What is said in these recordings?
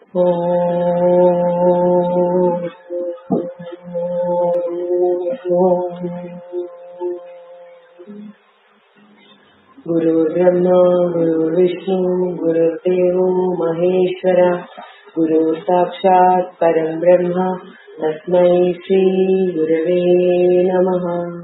गुरुर्ब्रह्मा गुरुर्विष्णु गुरुर्देवो महेश्वर गुरु साक्षात् परं ब्रह्म तस्मै श्रीगुरवे नमः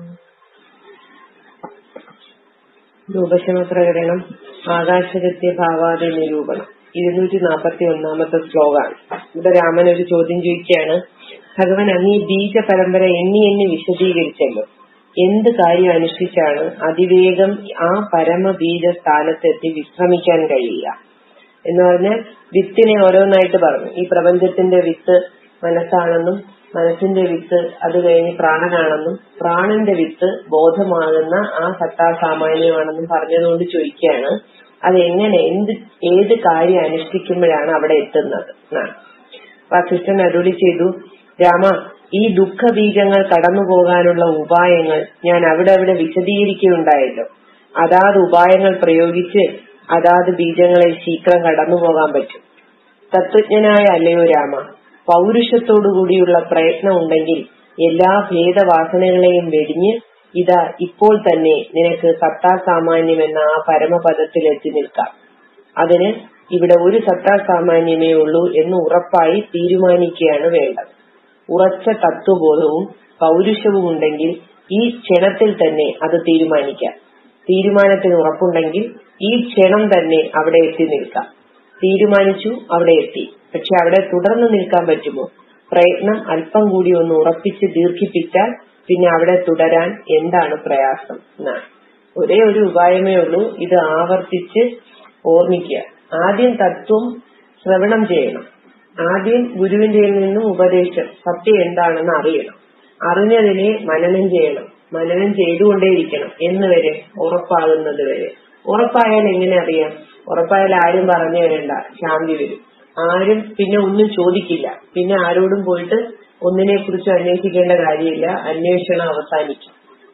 രൂപശമപ്രകരണം ആകാശഗത്യ ഭാവാദി നിരൂപണം ഇരുന്നൂറ്റി നാൽപ്പത്തി ഒന്നാമത്തെ ശ്ലോകമാണ് ഇവിടെ രാമൻ ഒരു ചോദ്യം ചോദിക്കുകയാണ് ഭഗവാൻ അങ്ങീ ബീജ പരമ്പര എണ്ണി എണ്ണി വിശദീകരിച്ചല്ലോ എന്ത് കാര്യം അനുഷ്ഠിച്ചാണ് അതിവേഗം ആ പരമബീജ സ്ഥാനത്തെത്തി വിശ്രമിക്കാൻ കഴിയുക എന്ന് പറഞ്ഞാൽ വിത്തിനെ ഓരോന്നായിട്ട് പറഞ്ഞു ഈ പ്രപഞ്ചത്തിന്റെ വിത്ത് മനസ്സാണെന്നും മനസ്സിന്റെ വിത്ത് അത് കഴിഞ്ഞ് പ്രാണനാണെന്നും പ്രാണന്റെ വിത്ത് ബോധമാകുന്ന ആ സത്താ സാമാന്യമാണെന്നും പറഞ്ഞതുകൊണ്ട് ചോദിക്കുകയാണ് അത് എങ്ങനെ എന്ത് ഏത് കാര്യം അനുഷ്ഠിക്കുമ്പോഴാണ് അവിടെ എത്തുന്നത് എന്നാണ് വസിഷ്ഠൻ അരുളി ചെയ്തു രാമ ഈ ദുഃഖ ബീജങ്ങൾ കടന്നു പോകാനുള്ള ഉപായങ്ങൾ ഞാൻ അവിടെ അവിടെ വിശദീകരിക്കുകയുണ്ടായല്ലോ അതാത് ഉപായങ്ങൾ പ്രയോഗിച്ച് അതാത് ബീജങ്ങളെ ശീഘ്രം കടന്നു പോകാൻ പറ്റും തത്വജ്ഞനായ അല്ലയോ രാമ പൗരുഷത്തോടുകൂടിയുള്ള പ്രയത്നം ഉണ്ടെങ്കിൽ എല്ലാ ഭേദവാസനകളെയും വെടിഞ്ഞ് ഇതാ ഇപ്പോൾ തന്നെ നിനക്ക് സത്താ സാമാന്യം എന്ന ആ പരമപദത്തിൽ എത്തി നിൽക്കാം അതിന് ഇവിടെ ഒരു സത്താ സാമാന്യമേ ഉള്ളൂ എന്ന് ഉറപ്പായി തീരുമാനിക്കുകയാണ് വേണ്ടത് ഉറച്ച തത്വബോധവും പൗരുഷവും ഉണ്ടെങ്കിൽ ഈ ക്ഷണത്തിൽ തന്നെ അത് തീരുമാനിക്കാം തീരുമാനത്തിന് ഉറപ്പുണ്ടെങ്കിൽ ഈ ക്ഷണം തന്നെ അവിടെ എത്തി നിൽക്കാം തീരുമാനിച്ചു അവിടെ എത്തി പക്ഷെ അവിടെ തുടർന്ന് നിൽക്കാൻ പറ്റുമോ പ്രയത്നം അല്പം കൂടി ഒന്ന് ഉറപ്പിച്ച് ദീർഘിപ്പിച്ചാൽ പിന്നെ അവിടെ തുടരാൻ എന്താണ് പ്രയാസം എന്നാണ് ഒരേ ഒരു ഉപായമേ ഉള്ളൂ ഇത് ആവർത്തിച്ച് ഓർമ്മിക്കുക ആദ്യം തത്വം ശ്രവണം ചെയ്യണം ആദ്യം ഗുരുവിന്റെ നിന്നും ഉപദേശം സത്യം എന്താണെന്ന് അറിയണം അറിഞ്ഞതിനെ മനനം ചെയ്യണം മനനം ചെയ്തുകൊണ്ടേയിരിക്കണം എന്ന് വരെ ഉറപ്പാകുന്നത് വരെ ഉറപ്പായാൽ എങ്ങനെ അറിയാം ഉറപ്പായാൽ ആരും പറഞ്ഞു തരണ്ട ശാന്തി വരും ആരും പിന്നെ ഒന്നും ചോദിക്കില്ല പിന്നെ ആരോടും പോയിട്ട് ഒന്നിനെ കുറിച്ച് അന്വേഷിക്കേണ്ട കാര്യമില്ല അന്വേഷണം അവസാനിക്കും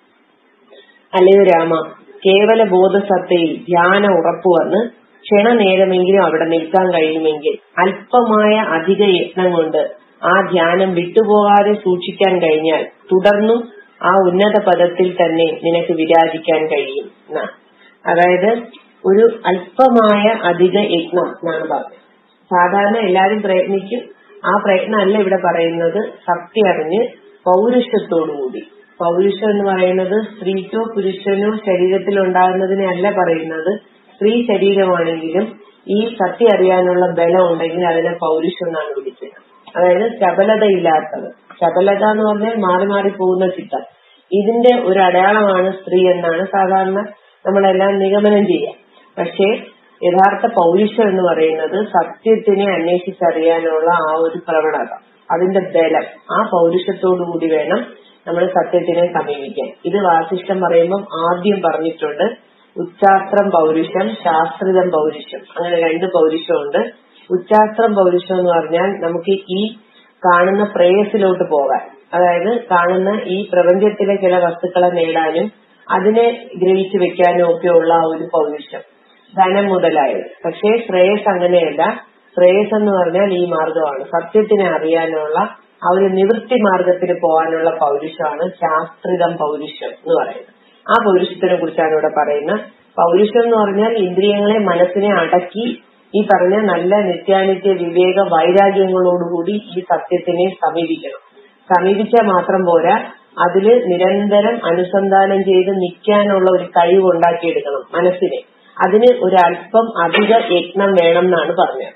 അല്ലയോ രാമ കേവല ബോധസത്തയിൽ ധ്യാന ഉറപ്പുവന്ന് ക്ഷണനേരമെങ്കിലും അവിടെ നിൽക്കാൻ കഴിയുമെങ്കിൽ അല്പമായ അധിക യത്നം കൊണ്ട് ആ ധ്യാനം വിട്ടുപോകാതെ സൂക്ഷിക്കാൻ കഴിഞ്ഞാൽ തുടർന്നും ആ ഉന്നത പദത്തിൽ തന്നെ നിനക്ക് വിരാജിക്കാൻ കഴിയും എന്നാണ് അതായത് ഒരു അല്പമായ അധിക യത്നം എന്നാണ് പറഞ്ഞത് സാധാരണ എല്ലാരും പ്രയത്നിക്കും ആ പ്രയത്നം അല്ല ഇവിടെ പറയുന്നത് സത്യം അറിഞ്ഞ് പൗരുഷത്തോടുകൂടി പൗരുഷം എന്ന് പറയുന്നത് സ്ത്രീക്കോ പുരുഷനോ ശരീരത്തിൽ ഉണ്ടാകുന്നതിനെ അല്ല പറയുന്നത് സ്ത്രീ ശരീരമാണെങ്കിലും ഈ സത്യം അറിയാനുള്ള ബലം ഉണ്ടെങ്കിൽ അതിനെ പൗരുഷം എന്നാണ് വിളിക്കുന്നത് അതായത് ചപലതയില്ലാത്തത് ചപലത എന്ന് പറഞ്ഞാൽ മാറി മാറി പോകുന്ന ചിത്തം ഇതിന്റെ ഒരു അടയാളമാണ് സ്ത്രീ എന്നാണ് സാധാരണ നമ്മളെല്ലാം നിഗമനം ചെയ്യുക പക്ഷേ യഥാർത്ഥ പൗരുഷം എന്ന് പറയുന്നത് സത്യത്തിനെ അന്വേഷിച്ചറിയാനുള്ള ആ ഒരു പ്രവണത അതിന്റെ ബലം ആ പൗരുഷത്തോടു കൂടി വേണം നമ്മൾ സത്യത്തിനെ സമീപിക്കാൻ ഇത് വാസിഷ്ടം പറയുമ്പം ആദ്യം പറഞ്ഞിട്ടുണ്ട് ഉച്ചാസ്ത്രം പൗരുഷം ശാസ്ത്രിതം പൗരുഷം അങ്ങനെ രണ്ട് പൗരുഷമുണ്ട് ഉച്ചാസ്ത്രം പൗരുഷം എന്ന് പറഞ്ഞാൽ നമുക്ക് ഈ കാണുന്ന പ്രേയസിലോട്ട് പോകാൻ അതായത് കാണുന്ന ഈ പ്രപഞ്ചത്തിലെ ചില വസ്തുക്കളെ നേടാനും അതിനെ ഗ്രഹിച്ചു വെക്കാനും ഒക്കെയുള്ള ആ ഒരു പൗരുഷം ധനം മുതലായത് പക്ഷേ ശ്രേയസ് അങ്ങനെയല്ല ശ്രേയസ് എന്ന് പറഞ്ഞാൽ ഈ മാർഗമാണ് സത്യത്തിനെ അറിയാനുള്ള ആ ഒരു നിവൃത്തി മാർഗത്തിൽ പോകാനുള്ള പൗരുഷമാണ് ശാസ്ത്രിതം പൗരുഷം എന്ന് പറയുന്നത് ആ പൗരുഷത്തിനെ കുറിച്ചാണ് ഇവിടെ പറയുന്നത് പൗരുഷം എന്ന് പറഞ്ഞാൽ ഇന്ദ്രിയങ്ങളെ മനസ്സിനെ അടക്കി ഈ പറഞ്ഞ നല്ല നിത്യാനിത്യ വിവേക വൈരാഗ്യങ്ങളോടുകൂടി ഈ സത്യത്തിനെ സമീപിക്കണം സമീപിച്ചാൽ മാത്രം പോരാ അതില് നിരന്തരം അനുസന്ധാനം ചെയ്ത് നിൽക്കാനുള്ള ഒരു കഴിവ് ഉണ്ടാക്കിയെടുക്കണം മനസ്സിനെ അതിന് ഒരു അല്പം അധിക യത്നം വേണം എന്നാണ് പറഞ്ഞത്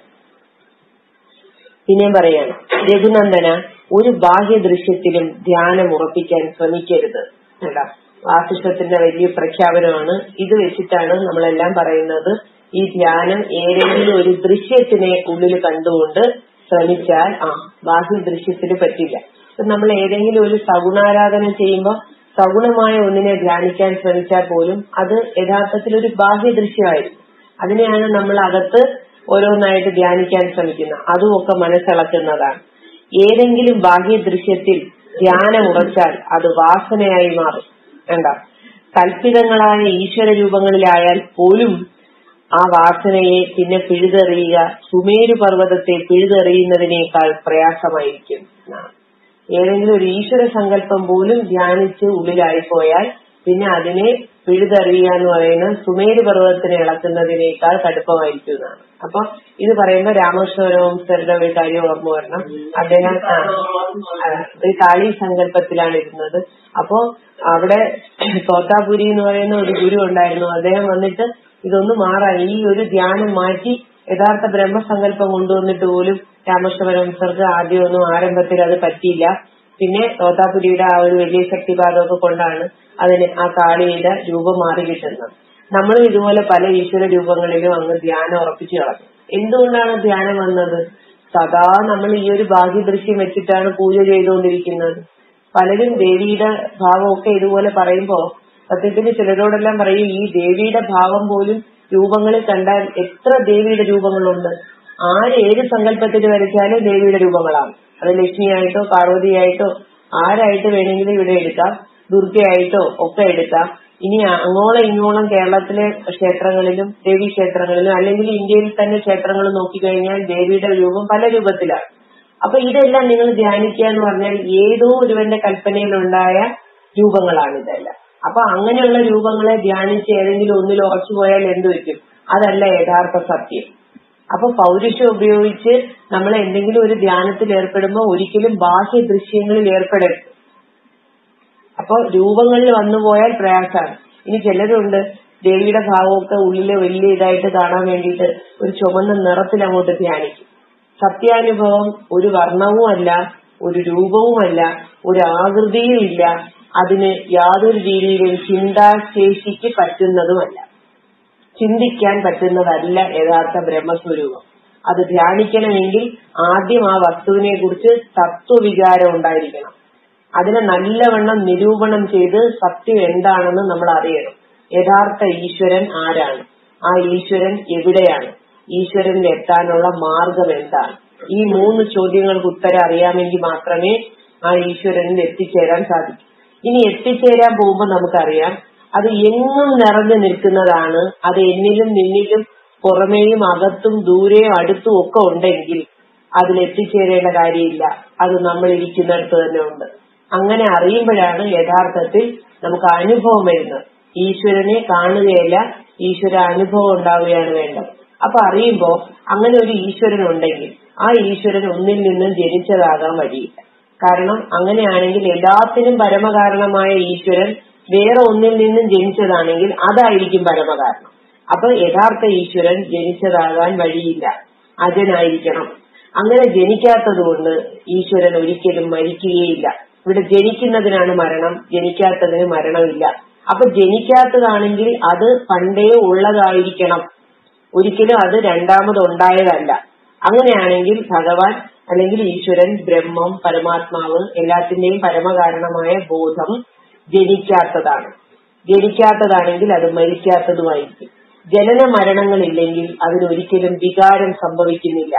പിന്നെയും പറയാണ് രഘുനന്ദന ഒരു ബാഹ്യ ദൃശ്യത്തിലും ധ്യാനം ഉറപ്പിക്കാൻ ശ്രമിക്കരുത് അല്ല വാസിഷ്ടത്തിന്റെ വലിയ പ്രഖ്യാപനമാണ് ഇത് വെച്ചിട്ടാണ് നമ്മളെല്ലാം പറയുന്നത് ഈ ധ്യാനം ഏതെങ്കിലും ഒരു ദൃശ്യത്തിനെ ഉള്ളിൽ കണ്ടുകൊണ്ട് ശ്രമിച്ചാൽ ആ ബാഹ്യ ദൃശ്യത്തിന് പറ്റില്ല ഇപ്പൊ നമ്മൾ ഏതെങ്കിലും ഒരു സഗുണാരാധന ചെയ്യുമ്പോൾ സഗുണമായ ഒന്നിനെ ധ്യാനിക്കാൻ ശ്രമിച്ചാൽ പോലും അത് യഥാർത്ഥത്തിൽ ഒരു ബാഹ്യ ദൃശ്യമായിരിക്കും അതിനെയാണ് നമ്മൾ അകത്ത് ഓരോന്നായിട്ട് ധ്യാനിക്കാൻ ശ്രമിക്കുന്നത് അതുമൊക്കെ മനസ്സിളക്കുന്നതാണ് ഏതെങ്കിലും ബാഹ്യ ദൃശ്യത്തിൽ ധ്യാനം ഉറച്ചാൽ അത് വാസനയായി മാറും വേണ്ട കൽപ്പിതങ്ങളായ ഈശ്വര രൂപങ്ങളിലായാൽ പോലും ആ വാസനയെ പിന്നെ പിഴുതെറിയുക സുമേരു പർവ്വതത്തെ പിഴുതെറിയുന്നതിനേക്കാൾ പ്രയാസമായിരിക്കും എന്നാണ് ഏതെങ്കിലും ഒരു ഈശ്വര സങ്കല്പം പോലും ധ്യാനിച്ച് ഉള്ളിലായിപ്പോയാൽ പിന്നെ അതിനെ പിഴുതെറിയുക എന്ന് പറയുന്നത് സുമേരു പർവ്വതത്തിനെ ഇളക്കുന്നതിനേക്കാൾ കടുപ്പമായിരിക്കും എന്നാണ് അപ്പൊ ഇത് പറയുമ്പോൾ രാമകൃഷ്ണ പരമഹംസരുടെ ഒരു കാര്യം ഓർമ്മ വരണം അദ്ദേഹം ആ, ആ, ഒരു കാളി സങ്കല്പത്തിലാണ് ഇരുന്നത് അപ്പോ അവിടെ തോത്താപുരി എന്ന് പറയുന്ന ഒരു ഗുരു ഉണ്ടായിരുന്നു അദ്ദേഹം വന്നിട്ട് ഇതൊന്ന് മാറാൻ ഈ ഒരു ധ്യാനം മാറ്റി യഥാർത്ഥ ബ്രഹ്മസങ്കല്പം കൊണ്ടുവന്നിട്ട് പോലും രാമകൃഷ്ണ പരമഹംസർക്ക് ആദ്യമൊന്നും ആരംഭത്തിൽ അത് പറ്റിയില്ല പിന്നെ തോത്താപുരിയുടെ ആ ഒരു വലിയ ശക്തിപാതമൊക്കെ കൊണ്ടാണ് അതിന് ആ കാളിയുടെ രൂപം മാറി കിട്ടുന്നത് നമ്മളും ഇതുപോലെ പല ഈശ്വര രൂപങ്ങളിലും അങ്ങ് ധ്യാനം ഉറപ്പിച്ചു കളഞ്ഞു എന്തുകൊണ്ടാണ് ധ്യാനം വന്നത് സദാ നമ്മൾ ഈ ഒരു ഭാഗ്യദൃശ്യം വെച്ചിട്ടാണ് പൂജ ചെയ്തുകൊണ്ടിരിക്കുന്നത് പലരും ദേവിയുടെ ഭാവമൊക്കെ ഇതുപോലെ പറയുമ്പോ സത്യത്തിൽ ചിലരോടെല്ലാം പറയും ഈ ദേവിയുടെ ഭാവം പോലും രൂപങ്ങളിൽ കണ്ടാൽ എത്ര ദേവിയുടെ രൂപങ്ങളുണ്ട് ആര് ഏത് സങ്കല്പത്തിൽ വരച്ചാലും ദേവിയുടെ രൂപങ്ങളാണ് അത് ലക്ഷ്മിയായിട്ടോ പാർവതിയായിട്ടോ ആരായിട്ട് വേണമെങ്കിലും ഇവിടെ എടുക്കാം ദുർഗയായിട്ടോ ഒക്കെ എടുക്കാം ഇനി അങ്ങോളം ഇങ്ങോളം കേരളത്തിലെ ക്ഷേത്രങ്ങളിലും ദേവി ക്ഷേത്രങ്ങളിലും അല്ലെങ്കിൽ ഇന്ത്യയിൽ തന്നെ ക്ഷേത്രങ്ങൾ നോക്കിക്കഴിഞ്ഞാൽ ദേവിയുടെ രൂപം പല രൂപത്തിലാണ് അപ്പൊ ഇതെല്ലാം നിങ്ങൾ ധ്യാനിക്കുക എന്ന് പറഞ്ഞാൽ ഏതോ ഒരുവന്റെ കൽപ്പനയിലുണ്ടായ രൂപങ്ങളാണ് ഇതെല്ലാം അപ്പൊ അങ്ങനെയുള്ള രൂപങ്ങളെ ധ്യാനിച്ച് ഏതെങ്കിലും ഒന്നിൽ ഉറച്ചു പോയാൽ എന്ത് പറ്റും അതല്ല യഥാർത്ഥ സത്യം അപ്പൊ പൗരുഷം ഉപയോഗിച്ച് നമ്മൾ എന്തെങ്കിലും ഒരു ധ്യാനത്തിൽ ഏർപ്പെടുമ്പോൾ ഒരിക്കലും ബാഹ്യ ദൃശ്യങ്ങളിൽ ഏർപ്പെടരുത് അപ്പൊ രൂപങ്ങളിൽ വന്നുപോയാൽ പ്രയാസമാണ് ഇനി ചിലരുണ്ട് ദേവിയുടെ ഭാവമൊക്കെ ഉള്ളില് വലിയ ഇതായിട്ട് കാണാൻ വേണ്ടിയിട്ട് ഒരു ചുവന്ന നിറത്തിൽ അങ്ങോട്ട് ധ്യാനിക്കും സത്യാനുഭവം ഒരു വർണ്ണവുമല്ല ഒരു രൂപവുമല്ല ഒരു ആകൃതിയും ഇല്ല അതിന് യാതൊരു രീതിയിലും ചിന്താശേഷിക്ക് പറ്റുന്നതുമല്ല ചിന്തിക്കാൻ പറ്റുന്നതല്ല യഥാർത്ഥ ബ്രഹ്മസ്വരൂപം അത് ധ്യാനിക്കണമെങ്കിൽ ആദ്യം ആ വസ്തുവിനെ കുറിച്ച് തത്വവികാരം ഉണ്ടായിരിക്കണം അതിനെ നല്ലവണ്ണം നിരൂപണം ചെയ്ത് സത്യം എന്താണെന്ന് നമ്മൾ അറിയണം യഥാർത്ഥ ഈശ്വരൻ ആരാണ് ആ ഈശ്വരൻ എവിടെയാണ് ഈശ്വരനിൽ എത്താനുള്ള മാർഗം എന്താണ് ഈ മൂന്ന് ചോദ്യങ്ങൾക്ക് ഉത്തരം അറിയാമെങ്കിൽ മാത്രമേ ആ ഈശ്വരനിൽ എത്തിച്ചേരാൻ സാധിക്കൂ ഇനി എത്തിച്ചേരാൻ പോകുമ്പോൾ നമുക്കറിയാം അത് എങ്ങും നിറഞ്ഞു നിൽക്കുന്നതാണ് അത് എന്നിലും നിന്നിലും പുറമേയും അകത്തും ദൂരെയും അടുത്തും ഒക്കെ ഉണ്ടെങ്കിൽ അതിൽ എത്തിച്ചേരേണ്ട കാര്യമില്ല അത് നമ്മൾ ഇരിക്കുന്നിടത്ത് തന്നെ ഉണ്ട് അങ്ങനെ അറിയുമ്പോഴാണ് യഥാർത്ഥത്തിൽ നമുക്ക് അനുഭവം വരുന്നത് ഈശ്വരനെ കാണുകയല്ല ഈശ്വര അനുഭവം ഉണ്ടാവുകയാണ് വേണ്ടത് അപ്പൊ അറിയുമ്പോ അങ്ങനെ ഒരു ഈശ്വരൻ ഉണ്ടെങ്കിൽ ആ ഈശ്വരൻ ഒന്നിൽ നിന്നും ജനിച്ചതാകാൻ വഴിയില്ല കാരണം അങ്ങനെയാണെങ്കിൽ എല്ലാത്തിനും പരമകാരണമായ ഈശ്വരൻ വേറെ ഒന്നിൽ നിന്നും ജനിച്ചതാണെങ്കിൽ അതായിരിക്കും പരമകാരണം അപ്പൊ യഥാർത്ഥ ഈശ്വരൻ ജനിച്ചതാകാൻ വഴിയില്ല അജനായിരിക്കണം അങ്ങനെ ജനിക്കാത്തത് കൊണ്ട് ഈശ്വരൻ ഒരിക്കലും മരിക്കുകയില്ല ഇവിടെ ജനിക്കുന്നതിനാണ് മരണം ജനിക്കാത്തതിന് മരണമില്ല അപ്പൊ ജനിക്കാത്തതാണെങ്കിൽ അത് പണ്ടേ ഉള്ളതായിരിക്കണം ഒരിക്കലും അത് രണ്ടാമത് ഉണ്ടായതല്ല അങ്ങനെയാണെങ്കിൽ ഭഗവാൻ അല്ലെങ്കിൽ ഈശ്വരൻ ബ്രഹ്മം പരമാത്മാവ് എല്ലാത്തിന്റെയും പരമകാരണമായ ബോധം ജനിക്കാത്തതാണ് ജനിക്കാത്തതാണെങ്കിൽ അത് മരിക്കാത്തതുമായിരിക്കും ജനന മരണങ്ങളില്ലെങ്കിൽ അതിനൊരിക്കലും വികാരം സംഭവിക്കുന്നില്ല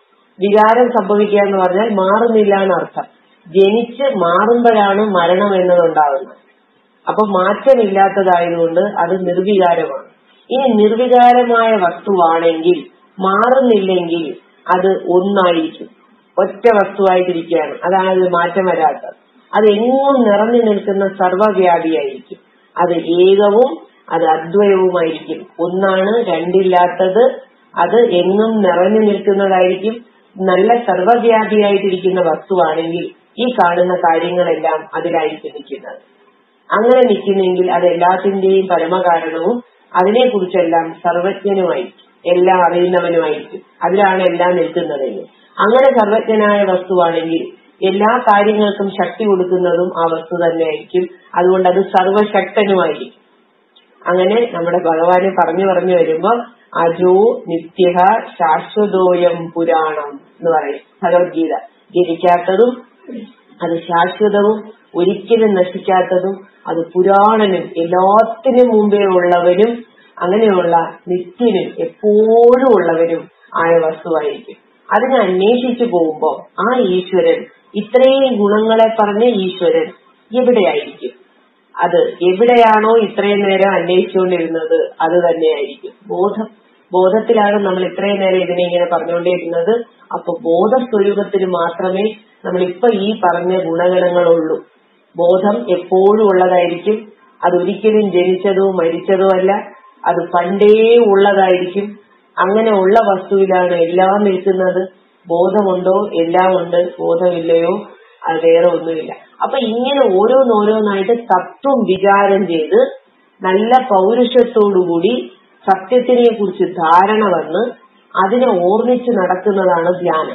വികാരം സംഭവിക്കുക എന്ന് പറഞ്ഞാൽ മാറുന്നില്ല എന്നർത്ഥം ജനിച്ച് മാറുമ്പോഴാണ് മരണം എന്നതുണ്ടാകുന്നത് അപ്പൊ മാറ്റമില്ലാത്തതായതുകൊണ്ട് അത് നിർവികാരമാണ് ഇനി നിർവികാരമായ വസ്തുവാണെങ്കിൽ മാറുന്നില്ലെങ്കിൽ അത് ഒന്നായിരിക്കും ഒറ്റ വസ്തുവായിട്ടിരിക്കുകയാണ് അതാണ് അതിൽ മാറ്റം വരാത്തത് അത് എങ്ങും നിറഞ്ഞു നിൽക്കുന്ന സർവവ്യാപിയായിരിക്കും അത് ഏകവും അത് അദ്വയവുമായിരിക്കും ഒന്നാണ് രണ്ടില്ലാത്തത് അത് എങ്ങും നിറഞ്ഞു നിൽക്കുന്നതായിരിക്കും നല്ല സർവവ്യാപിയായിട്ടിരിക്കുന്ന വസ്തുവാണെങ്കിൽ ഈ കാണുന്ന കാര്യങ്ങളെല്ലാം അതിലായിരിക്കും നിൽക്കുന്നത് അങ്ങനെ നിൽക്കുന്നെങ്കിൽ അത് എല്ലാത്തിന്റെയും പരമകാരണവും അതിനെക്കുറിച്ചെല്ലാം സർവജ്ഞനുമായിരിക്കും എല്ലാം അറിയുന്നവനുമായിരിക്കും അതിലാണ് എല്ലാം നിൽക്കുന്നതെങ്കിൽ അങ്ങനെ സർവജ്ഞനായ വസ്തുവാണെങ്കിൽ എല്ലാ കാര്യങ്ങൾക്കും ശക്തി കൊടുക്കുന്നതും ആ വസ്തു തന്നെയായിരിക്കും അതുകൊണ്ട് അത് സർവശക്തനുമായിരിക്കും അങ്ങനെ നമ്മുടെ ഭഗവാനെ പറഞ്ഞു പറഞ്ഞു വരുമ്പോ അജോ നിത്യ ശാശ്വതോയം പുരാണം എന്ന് പറയും ഭഗവത്ഗീത ജനിക്കാത്തതും അത് ശാശ്വതവും ഒരിക്കലും നശിക്കാത്തതും അത് പുരാണനും എല്ലാത്തിനും മുമ്പേ ഉള്ളവനും അങ്ങനെയുള്ള നിത്യനും എപ്പോഴും ഉള്ളവരും ആയ വസ്തുവായിരിക്കും അതിനെ അന്വേഷിച്ചു പോകുമ്പോ ആ ഈശ്വരൻ ഇത്രയും ഗുണങ്ങളെ പറഞ്ഞ ഈശ്വരൻ എവിടെയായിരിക്കും അത് എവിടെയാണോ ഇത്രയും നേരം അന്വേഷിച്ചുകൊണ്ടിരുന്നത് അത് തന്നെയായിരിക്കും ബോധം ബോധത്തിലാണ് നമ്മൾ ഇത്രയും നേരം ഇതിനെ ഇങ്ങനെ പറഞ്ഞുകൊണ്ടേയിരുന്നത് അപ്പൊ ബോധസ്വരൂപത്തിന് മാത്രമേ നമ്മൾ ഇപ്പൊ ഈ പറഞ്ഞ ഗുണഗണങ്ങളുള്ളൂ ബോധം എപ്പോഴും ഉള്ളതായിരിക്കും അതൊരിക്കലും ജനിച്ചതോ മരിച്ചതോ അല്ല അത് പണ്ടേ ഉള്ളതായിരിക്കും അങ്ങനെ ഉള്ള വസ്തുവിലാണ് എല്ലാം നിൽക്കുന്നത് ബോധമുണ്ടോ എല്ലാം ഉണ്ട് ബോധമില്ലയോ അത് വേറെ ഒന്നുമില്ല അപ്പൊ ഇങ്ങനെ ഓരോന്നോരോന്നായിട്ട് തത്വം വിചാരം ചെയ്ത് നല്ല പൗരുഷത്തോടുകൂടി സത്യത്തിനെ കുറിച്ച് ധാരണ വന്ന് അതിനെ ഓർമ്മിച്ച് നടക്കുന്നതാണ് ധ്യാനം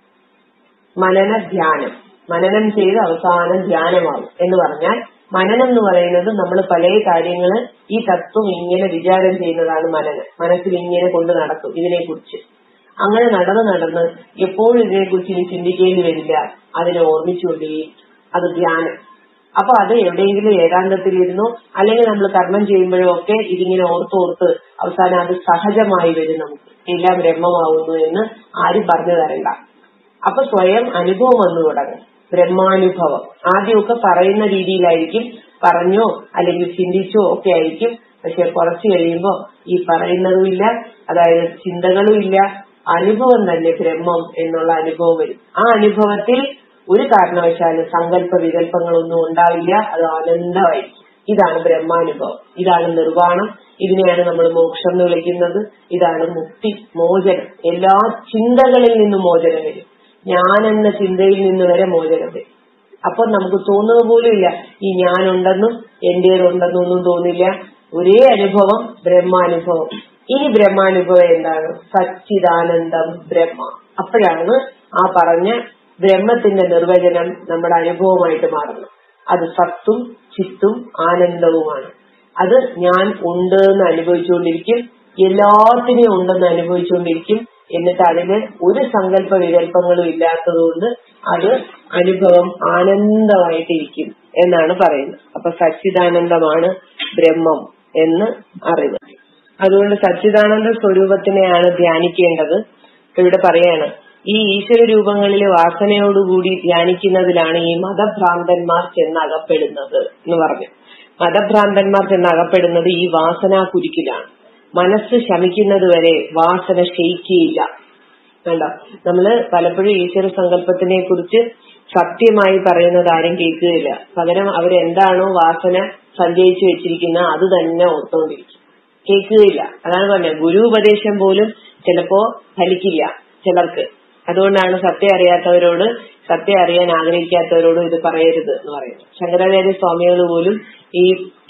മനന ധ്യാനം മനനം ചെയ്ത് അവസാനം ധ്യാനമാകും എന്ന് പറഞ്ഞാൽ മനനം എന്ന് പറയുന്നത് നമ്മൾ പല കാര്യങ്ങള് ഈ തത്വം ഇങ്ങനെ വിചാരം ചെയ്യുന്നതാണ് മനനം മനസ്സിൽ ഇങ്ങനെ കൊണ്ട് നടക്കും ഇതിനെക്കുറിച്ച് അങ്ങനെ നടന്ന് നടന്ന് എപ്പോഴും ഇതിനെക്കുറിച്ച് ഇനി ചിന്തിക്കേണ്ടി വരില്ല അതിനെ ഓർമ്മിച്ചുകൊണ്ടേയും അത് ധ്യാനം അപ്പൊ അത് എവിടെയെങ്കിലും ഏകാന്തത്തിലിരുന്നോ അല്ലെങ്കിൽ നമ്മൾ കർമ്മം ചെയ്യുമ്പോഴോ ഒക്കെ ഇതിങ്ങനെ ഓർത്തോർത്ത് അവസാനം അത് സഹജമായി വരും നമുക്ക് എല്ലാം ബ്രഹ്മമാവുന്നു എന്ന് ആരും പറഞ്ഞു തരണ്ട അപ്പൊ സ്വയം അനുഭവം വന്നു തുടങ്ങും ബ്രഹ്മാനുഭവം ആദ്യമൊക്കെ പറയുന്ന രീതിയിലായിരിക്കും പറഞ്ഞോ അല്ലെങ്കിൽ ചിന്തിച്ചോ ഒക്കെ ആയിരിക്കും പക്ഷെ കുറച്ചു കഴിയുമ്പോ ഈ പറയുന്നതുമില്ല അതായത് ചിന്തകളും ഇല്ല അനുഭവം തന്നെ ബ്രഹ്മം എന്നുള്ള അനുഭവം വരും ആ അനുഭവത്തിൽ ഒരു കാരണവശാലും സങ്കല്പ വികല്പങ്ങളൊന്നും ഉണ്ടാവില്ല അത് ആനന്ദമായിരിക്കും ഇതാണ് ബ്രഹ്മാനുഭവം ഇതാണ് നിർവ്വാണം ഇതിനെയാണ് നമ്മൾ മോക്ഷം എന്ന് വിളിക്കുന്നത് ഇതാണ് മുക്തി മോചനം എല്ലാ ചിന്തകളിൽ നിന്നും മോചനം വരും ഞാൻ എന്ന ചിന്തയിൽ നിന്ന് വരെ മോചനം വരും അപ്പൊ നമുക്ക് തോന്നുക പോലും ഇല്ല ഈ ഞാനുണ്ടെന്നും എന്റേതുണ്ടെന്നും ഒന്നും തോന്നില്ല ഒരേ അനുഭവം ബ്രഹ്മാനുഭവം ഇനി ബ്രഹ്മാനുഭവം എന്താണ് സച്ചിദാനന്ദം ബ്രഹ്മ അപ്പോഴാണ് ആ പറഞ്ഞ ബ്രഹ്മത്തിന്റെ നിർവചനം നമ്മുടെ അനുഭവമായിട്ട് മാറുന്നത് അത് സത്തും ചിത്തും ആനന്ദവുമാണ് അത് ഞാൻ ഉണ്ട് എന്ന് അനുഭവിച്ചുകൊണ്ടിരിക്കും എല്ലാത്തിനെയും ഉണ്ടെന്ന് അനുഭവിച്ചുകൊണ്ടിരിക്കും എന്നിട്ട് അതിന് ഒരു സങ്കല്പ വികല്പങ്ങളും ഇല്ലാത്തതുകൊണ്ട് അത് അനുഭവം ആനന്ദമായിട്ടിരിക്കും എന്നാണ് പറയുന്നത് അപ്പൊ സച്ചിദാനന്ദമാണ് ബ്രഹ്മം എന്ന് അറിവ് അതുകൊണ്ട് സച്ചിദാനന്ദ സ്വരൂപത്തിനെയാണ് ധ്യാനിക്കേണ്ടത് ഇവിടെ പറയാണ് ഈ ഈശ്വര രൂപങ്ങളിൽ വാസനയോടുകൂടി ധ്യാനിക്കുന്നതിലാണ് ഈ മതഭ്രാന്തന്മാർ ചെന്നകപ്പെടുന്നത് എന്ന് പറഞ്ഞു മതഭ്രാന്തന്മാർ ചെന്നകപ്പെടുന്നത് ഈ വാസനാ കുരുക്കിലാണ് മനസ്സ് ശമിക്കുന്നത് വരെ വാസന ക്ഷയിക്കുകയില്ല വേണ്ട നമ്മള് പലപ്പോഴും ഈശ്വര സങ്കല്പത്തിനെ കുറിച്ച് സത്യമായി പറയുന്നത് ആരും കേൾക്കുകയില്ല പകരം അവരെന്താണോ വാസന സഞ്ചയിച്ചു വെച്ചിരിക്കുന്ന അത് തന്നെ ഓർത്തുകൊണ്ടിരിക്കും കേൾക്കുകയില്ല അതാണ് പറഞ്ഞത് ഗുരു ഉപദേശം പോലും ചിലപ്പോ ഫലിക്കില്ല ചിലർക്ക് അതുകൊണ്ടാണ് സത്യം അറിയാത്തവരോട് സത്യം അറിയാൻ ആഗ്രഹിക്കാത്തവരോട് ഇത് പറയരുത് എന്ന് പറയുന്നത് ശങ്കരാചാര്യ സ്വാമികൾ പോലും ഈ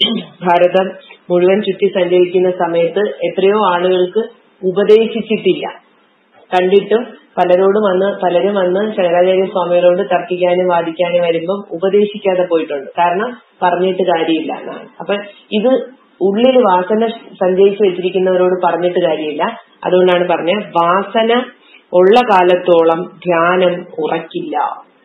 ഭാരതം മുഴുവൻ ചുറ്റി സഞ്ചരിക്കുന്ന സമയത്ത് എത്രയോ ആളുകൾക്ക് ഉപദേശിച്ചിട്ടില്ല കണ്ടിട്ടും പലരോടും വന്ന് പലരും വന്ന് ശങ്കരാചാര്യ സ്വാമികളോട് തർക്കിക്കാനും വാദിക്കാനും വരുമ്പം ഉപദേശിക്കാതെ പോയിട്ടുണ്ട് കാരണം പറഞ്ഞിട്ട് കാര്യമില്ല എന്നാണ് അപ്പൊ ഇത് ഉള്ളിൽ വാസന സഞ്ചയിച്ചു വെച്ചിരിക്കുന്നവരോട് പറഞ്ഞിട്ട് കാര്യമില്ല അതുകൊണ്ടാണ് പറഞ്ഞ വാസന ഉള്ള കാലത്തോളം ധ്യാനം ഉറക്കില്ല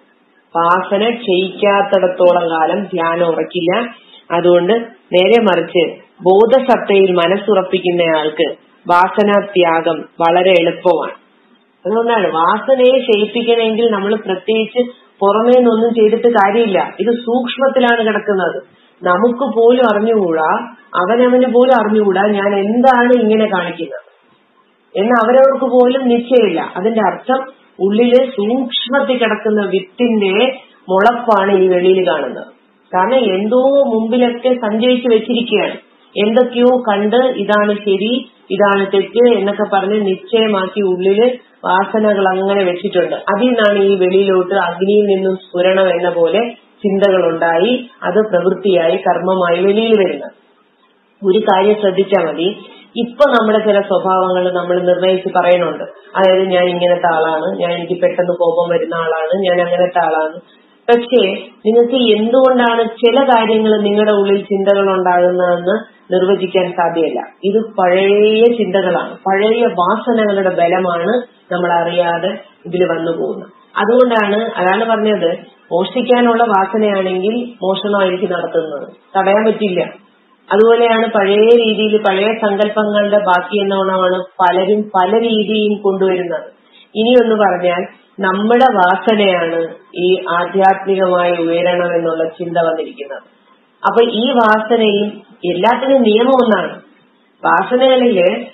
വാസന ക്ഷയിക്കാത്തിടത്തോളം കാലം ധ്യാനം ഉറക്കില്ല അതുകൊണ്ട് നേരെ മറിച്ച് ബോധസത്തയിൽ മനസ്സുറപ്പിക്കുന്നയാൾക്ക് വാസനാത്യാഗം വളരെ എളുപ്പമാണ് അതുകൊണ്ടാണ് വാസനയെ ക്ഷയിപ്പിക്കണമെങ്കിൽ നമ്മൾ പ്രത്യേകിച്ച് പുറമേ നിന്നൊന്നും ചെയ്തിട്ട് കാര്യമില്ല ഇത് സൂക്ഷ്മത്തിലാണ് കിടക്കുന്നത് നമുക്ക് പോലും അറിഞ്ഞുകൂടാ അവനവന് പോലും അറിഞ്ഞുകൂടാ ഞാൻ എന്താണ് ഇങ്ങനെ കാണിക്കുന്നത് എന്ന് അവരവർക്ക് പോലും നിശ്ചയമില്ല അതിന്റെ അർത്ഥം ഉള്ളില് സൂക്ഷ്മത്തിൽ കിടക്കുന്ന വിത്തിന്റെ മുളപ്പാണ് ഈ വെളിയിൽ കാണുന്നത് കാരണം എന്തോ മുമ്പിലൊക്കെ സഞ്ചയിച്ചു വെച്ചിരിക്കുകയാണ് എന്തൊക്കെയോ കണ്ട് ഇതാണ് ശരി ഇതാണ് തെറ്റ് എന്നൊക്കെ പറഞ്ഞ് നിശ്ചയമാക്കി ഉള്ളില് വാസനകൾ അങ്ങനെ വെച്ചിട്ടുണ്ട് അതിൽ നിന്നാണ് ഈ വെളിയിലോട്ട് അഗ്നിയിൽ നിന്നും സ്ഫുരണം എന്ന പോലെ ചിന്തകളുണ്ടായി അത് പ്രവൃത്തിയായി കർമ്മമായി വെളിയിൽ വരുന്നത് ഒരു കാര്യം ശ്രദ്ധിച്ചാൽ മതി ഇപ്പൊ നമ്മുടെ ചില സ്വഭാവങ്ങൾ നമ്മൾ നിർണയിച്ച് പറയുന്നുണ്ട് അതായത് ഞാൻ ഇങ്ങനത്തെ ആളാണ് ഞാൻ എനിക്ക് പെട്ടെന്ന് കോപം വരുന്ന ആളാണ് ഞാൻ അങ്ങനത്തെ ആളാണ് പക്ഷേ നിങ്ങൾക്ക് എന്തുകൊണ്ടാണ് ചില കാര്യങ്ങൾ നിങ്ങളുടെ ഉള്ളിൽ ചിന്തകൾ ഉണ്ടാകുന്നതെന്ന് നിർവചിക്കാൻ സാധ്യമല്ല ഇത് പഴയ ചിന്തകളാണ് പഴയ വാസനകളുടെ ബലമാണ് നമ്മൾ അറിയാതെ ഇതിൽ വന്നു പോകുന്നത് അതുകൊണ്ടാണ് അതാണ് പറഞ്ഞത് മോഷ്ടിക്കാനുള്ള വാസനയാണെങ്കിൽ മോഷണമായിരിക്കും നടത്തുന്നത് തടയാൻ പറ്റില്ല അതുപോലെയാണ് പഴയ രീതിയിൽ പഴയ സങ്കല്പങ്ങളുടെ ബാക്കി എന്നോണമാണ് പലരും പല രീതിയും കൊണ്ടുവരുന്നത് ഇനി ഒന്ന് പറഞ്ഞാൽ നമ്മുടെ വാസനയാണ് ഈ ആധ്യാത്മികമായി ഉയരണം എന്നുള്ള ചിന്ത വന്നിരിക്കുന്നത് അപ്പൊ ഈ വാസനയും എല്ലാത്തിനും നിയമം ഒന്നാണ് വാസനകളില്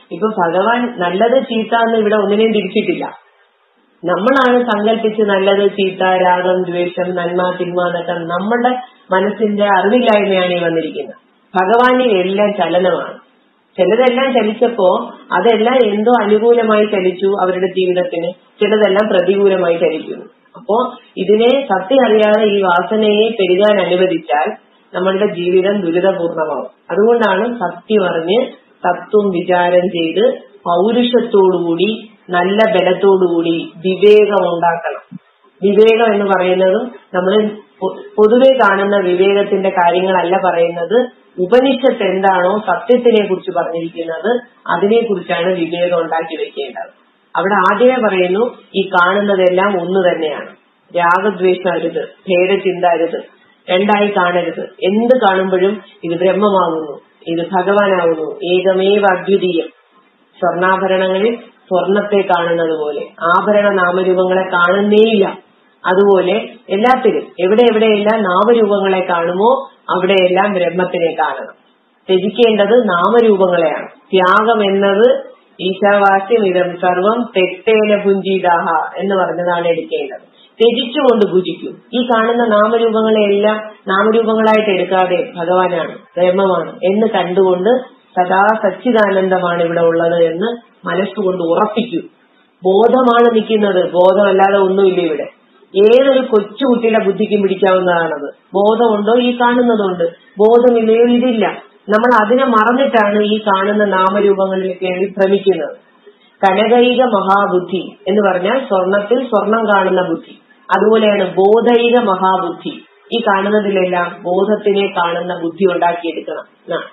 ഇപ്പൊ ഭഗവാൻ നല്ലത് ചീത്ത എന്ന് ഇവിടെ ഒന്നിനെയും തിരിച്ചിട്ടില്ല നമ്മളാണ് സങ്കല്പിച്ച് നല്ലത് ചീത്ത രാഗം ദ്വേഷം നന്മ തിന്മ എന്നൊക്കെ നമ്മുടെ മനസ്സിന്റെ അറിവില്ലായ്മയാണ് ഈ വന്നിരിക്കുന്നത് ഭഗവാനിൽ എല്ലാം ചലനമാണ് ചിലതെല്ലാം ചലിച്ചപ്പോ അതെല്ലാം എന്തോ അനുകൂലമായി ചലിച്ചു അവരുടെ ജീവിതത്തിന് ചിലതെല്ലാം പ്രതികൂലമായി ചലിക്കുന്നു അപ്പോ ഇതിനെ സത്യം അറിയാതെ ഈ വാസനയെ പെരുകാൻ അനുവദിച്ചാൽ നമ്മളുടെ ജീവിതം ദുരിതപൂർണമാവും അതുകൊണ്ടാണ് സത്യം അറിഞ്ഞ് തത്വം വിചാരം ചെയ്ത് പൗരുഷത്തോടുകൂടി നല്ല ബലത്തോടുകൂടി വിവേകം ഉണ്ടാക്കണം വിവേകം എന്ന് പറയുന്നതും നമ്മൾ പൊതുവെ കാണുന്ന വിവേകത്തിന്റെ കാര്യങ്ങളല്ല പറയുന്നത് ഉപനിഷത്ത് എന്താണോ സത്യത്തിനെ കുറിച്ച് പറഞ്ഞിരിക്കുന്നത് അതിനെ കുറിച്ചാണ് വിവേകം ഉണ്ടാക്കി വെക്കേണ്ടത് അവിടെ ആദ്യമേ പറയുന്നു ഈ കാണുന്നതെല്ലാം ഒന്ന് തന്നെയാണ് രാഗദ്വേഷം അരുത് ഭേദചിന്ത അരുത് രണ്ടായി കാണരുത് എന്ത് കാണുമ്പോഴും ഇത് ബ്രഹ്മമാകുന്നു ഇത് ഭഗവാനാകുന്നു ഏകമേവ അദ്വിതീയം സ്വർണ്ണാഭരണങ്ങളിൽ സ്വർണത്തെ കാണുന്നത് പോലെ ആഭരണ നാമരൂപങ്ങളെ കാണുന്നേയില്ല അതുപോലെ എല്ലാത്തിലും എവിടെ എവിടെയെല്ലാം നാമരൂപങ്ങളെ കാണുമോ അവിടെയെല്ലാം ബ്രഹ്മത്തിനെ കാണണം ത്യജിക്കേണ്ടത് നാമരൂപങ്ങളെയാണ് ത്യാഗം എന്നത് ഈശാവാസ്യം ഇതം സർവം തെറ്റേന പുഞ്ചിതാഹ എന്ന് പറഞ്ഞതാണ് എടുക്കേണ്ടത് ത്യജിച്ചുകൊണ്ട് ഭുജിക്കും ഈ കാണുന്ന നാമരൂപങ്ങളെല്ലാം നാമരൂപങ്ങളായിട്ട് എടുക്കാതെ ഭഗവാനാണ് ബ്രഹ്മമാണ് എന്ന് കണ്ടുകൊണ്ട് സദാ സച്ചിദാനന്ദമാണ് ഇവിടെ ഉള്ളത് എന്ന് മനസ്സുകൊണ്ട് ഉറപ്പിക്കൂ ബോധമാണ് നിൽക്കുന്നത് ബോധമല്ലാതെ ഒന്നുമില്ല ഇവിടെ ഏതൊരു കൊച്ചുകുട്ടിയുടെ ബുദ്ധിക്കും പിടിക്കാവുന്നതാണത് ബോധമുണ്ടോ ഈ കാണുന്നതുണ്ട് ബോധമില്ലയോ ഇതില്ല നമ്മൾ അതിനെ മറന്നിട്ടാണ് ഈ കാണുന്ന നാമരൂപങ്ങളിലേക്ക് വേണ്ടി ഭ്രമിക്കുന്നത് കനകൈക മഹാബുദ്ധി എന്ന് പറഞ്ഞാൽ സ്വർണത്തിൽ സ്വർണം കാണുന്ന ബുദ്ധി അതുപോലെയാണ് ബോധൈക മഹാബുദ്ധി ഈ കാണുന്നതിലെല്ലാം ബോധത്തിനെ കാണുന്ന ബുദ്ധി ഉണ്ടാക്കിയെടുക്കണം എന്നാണ്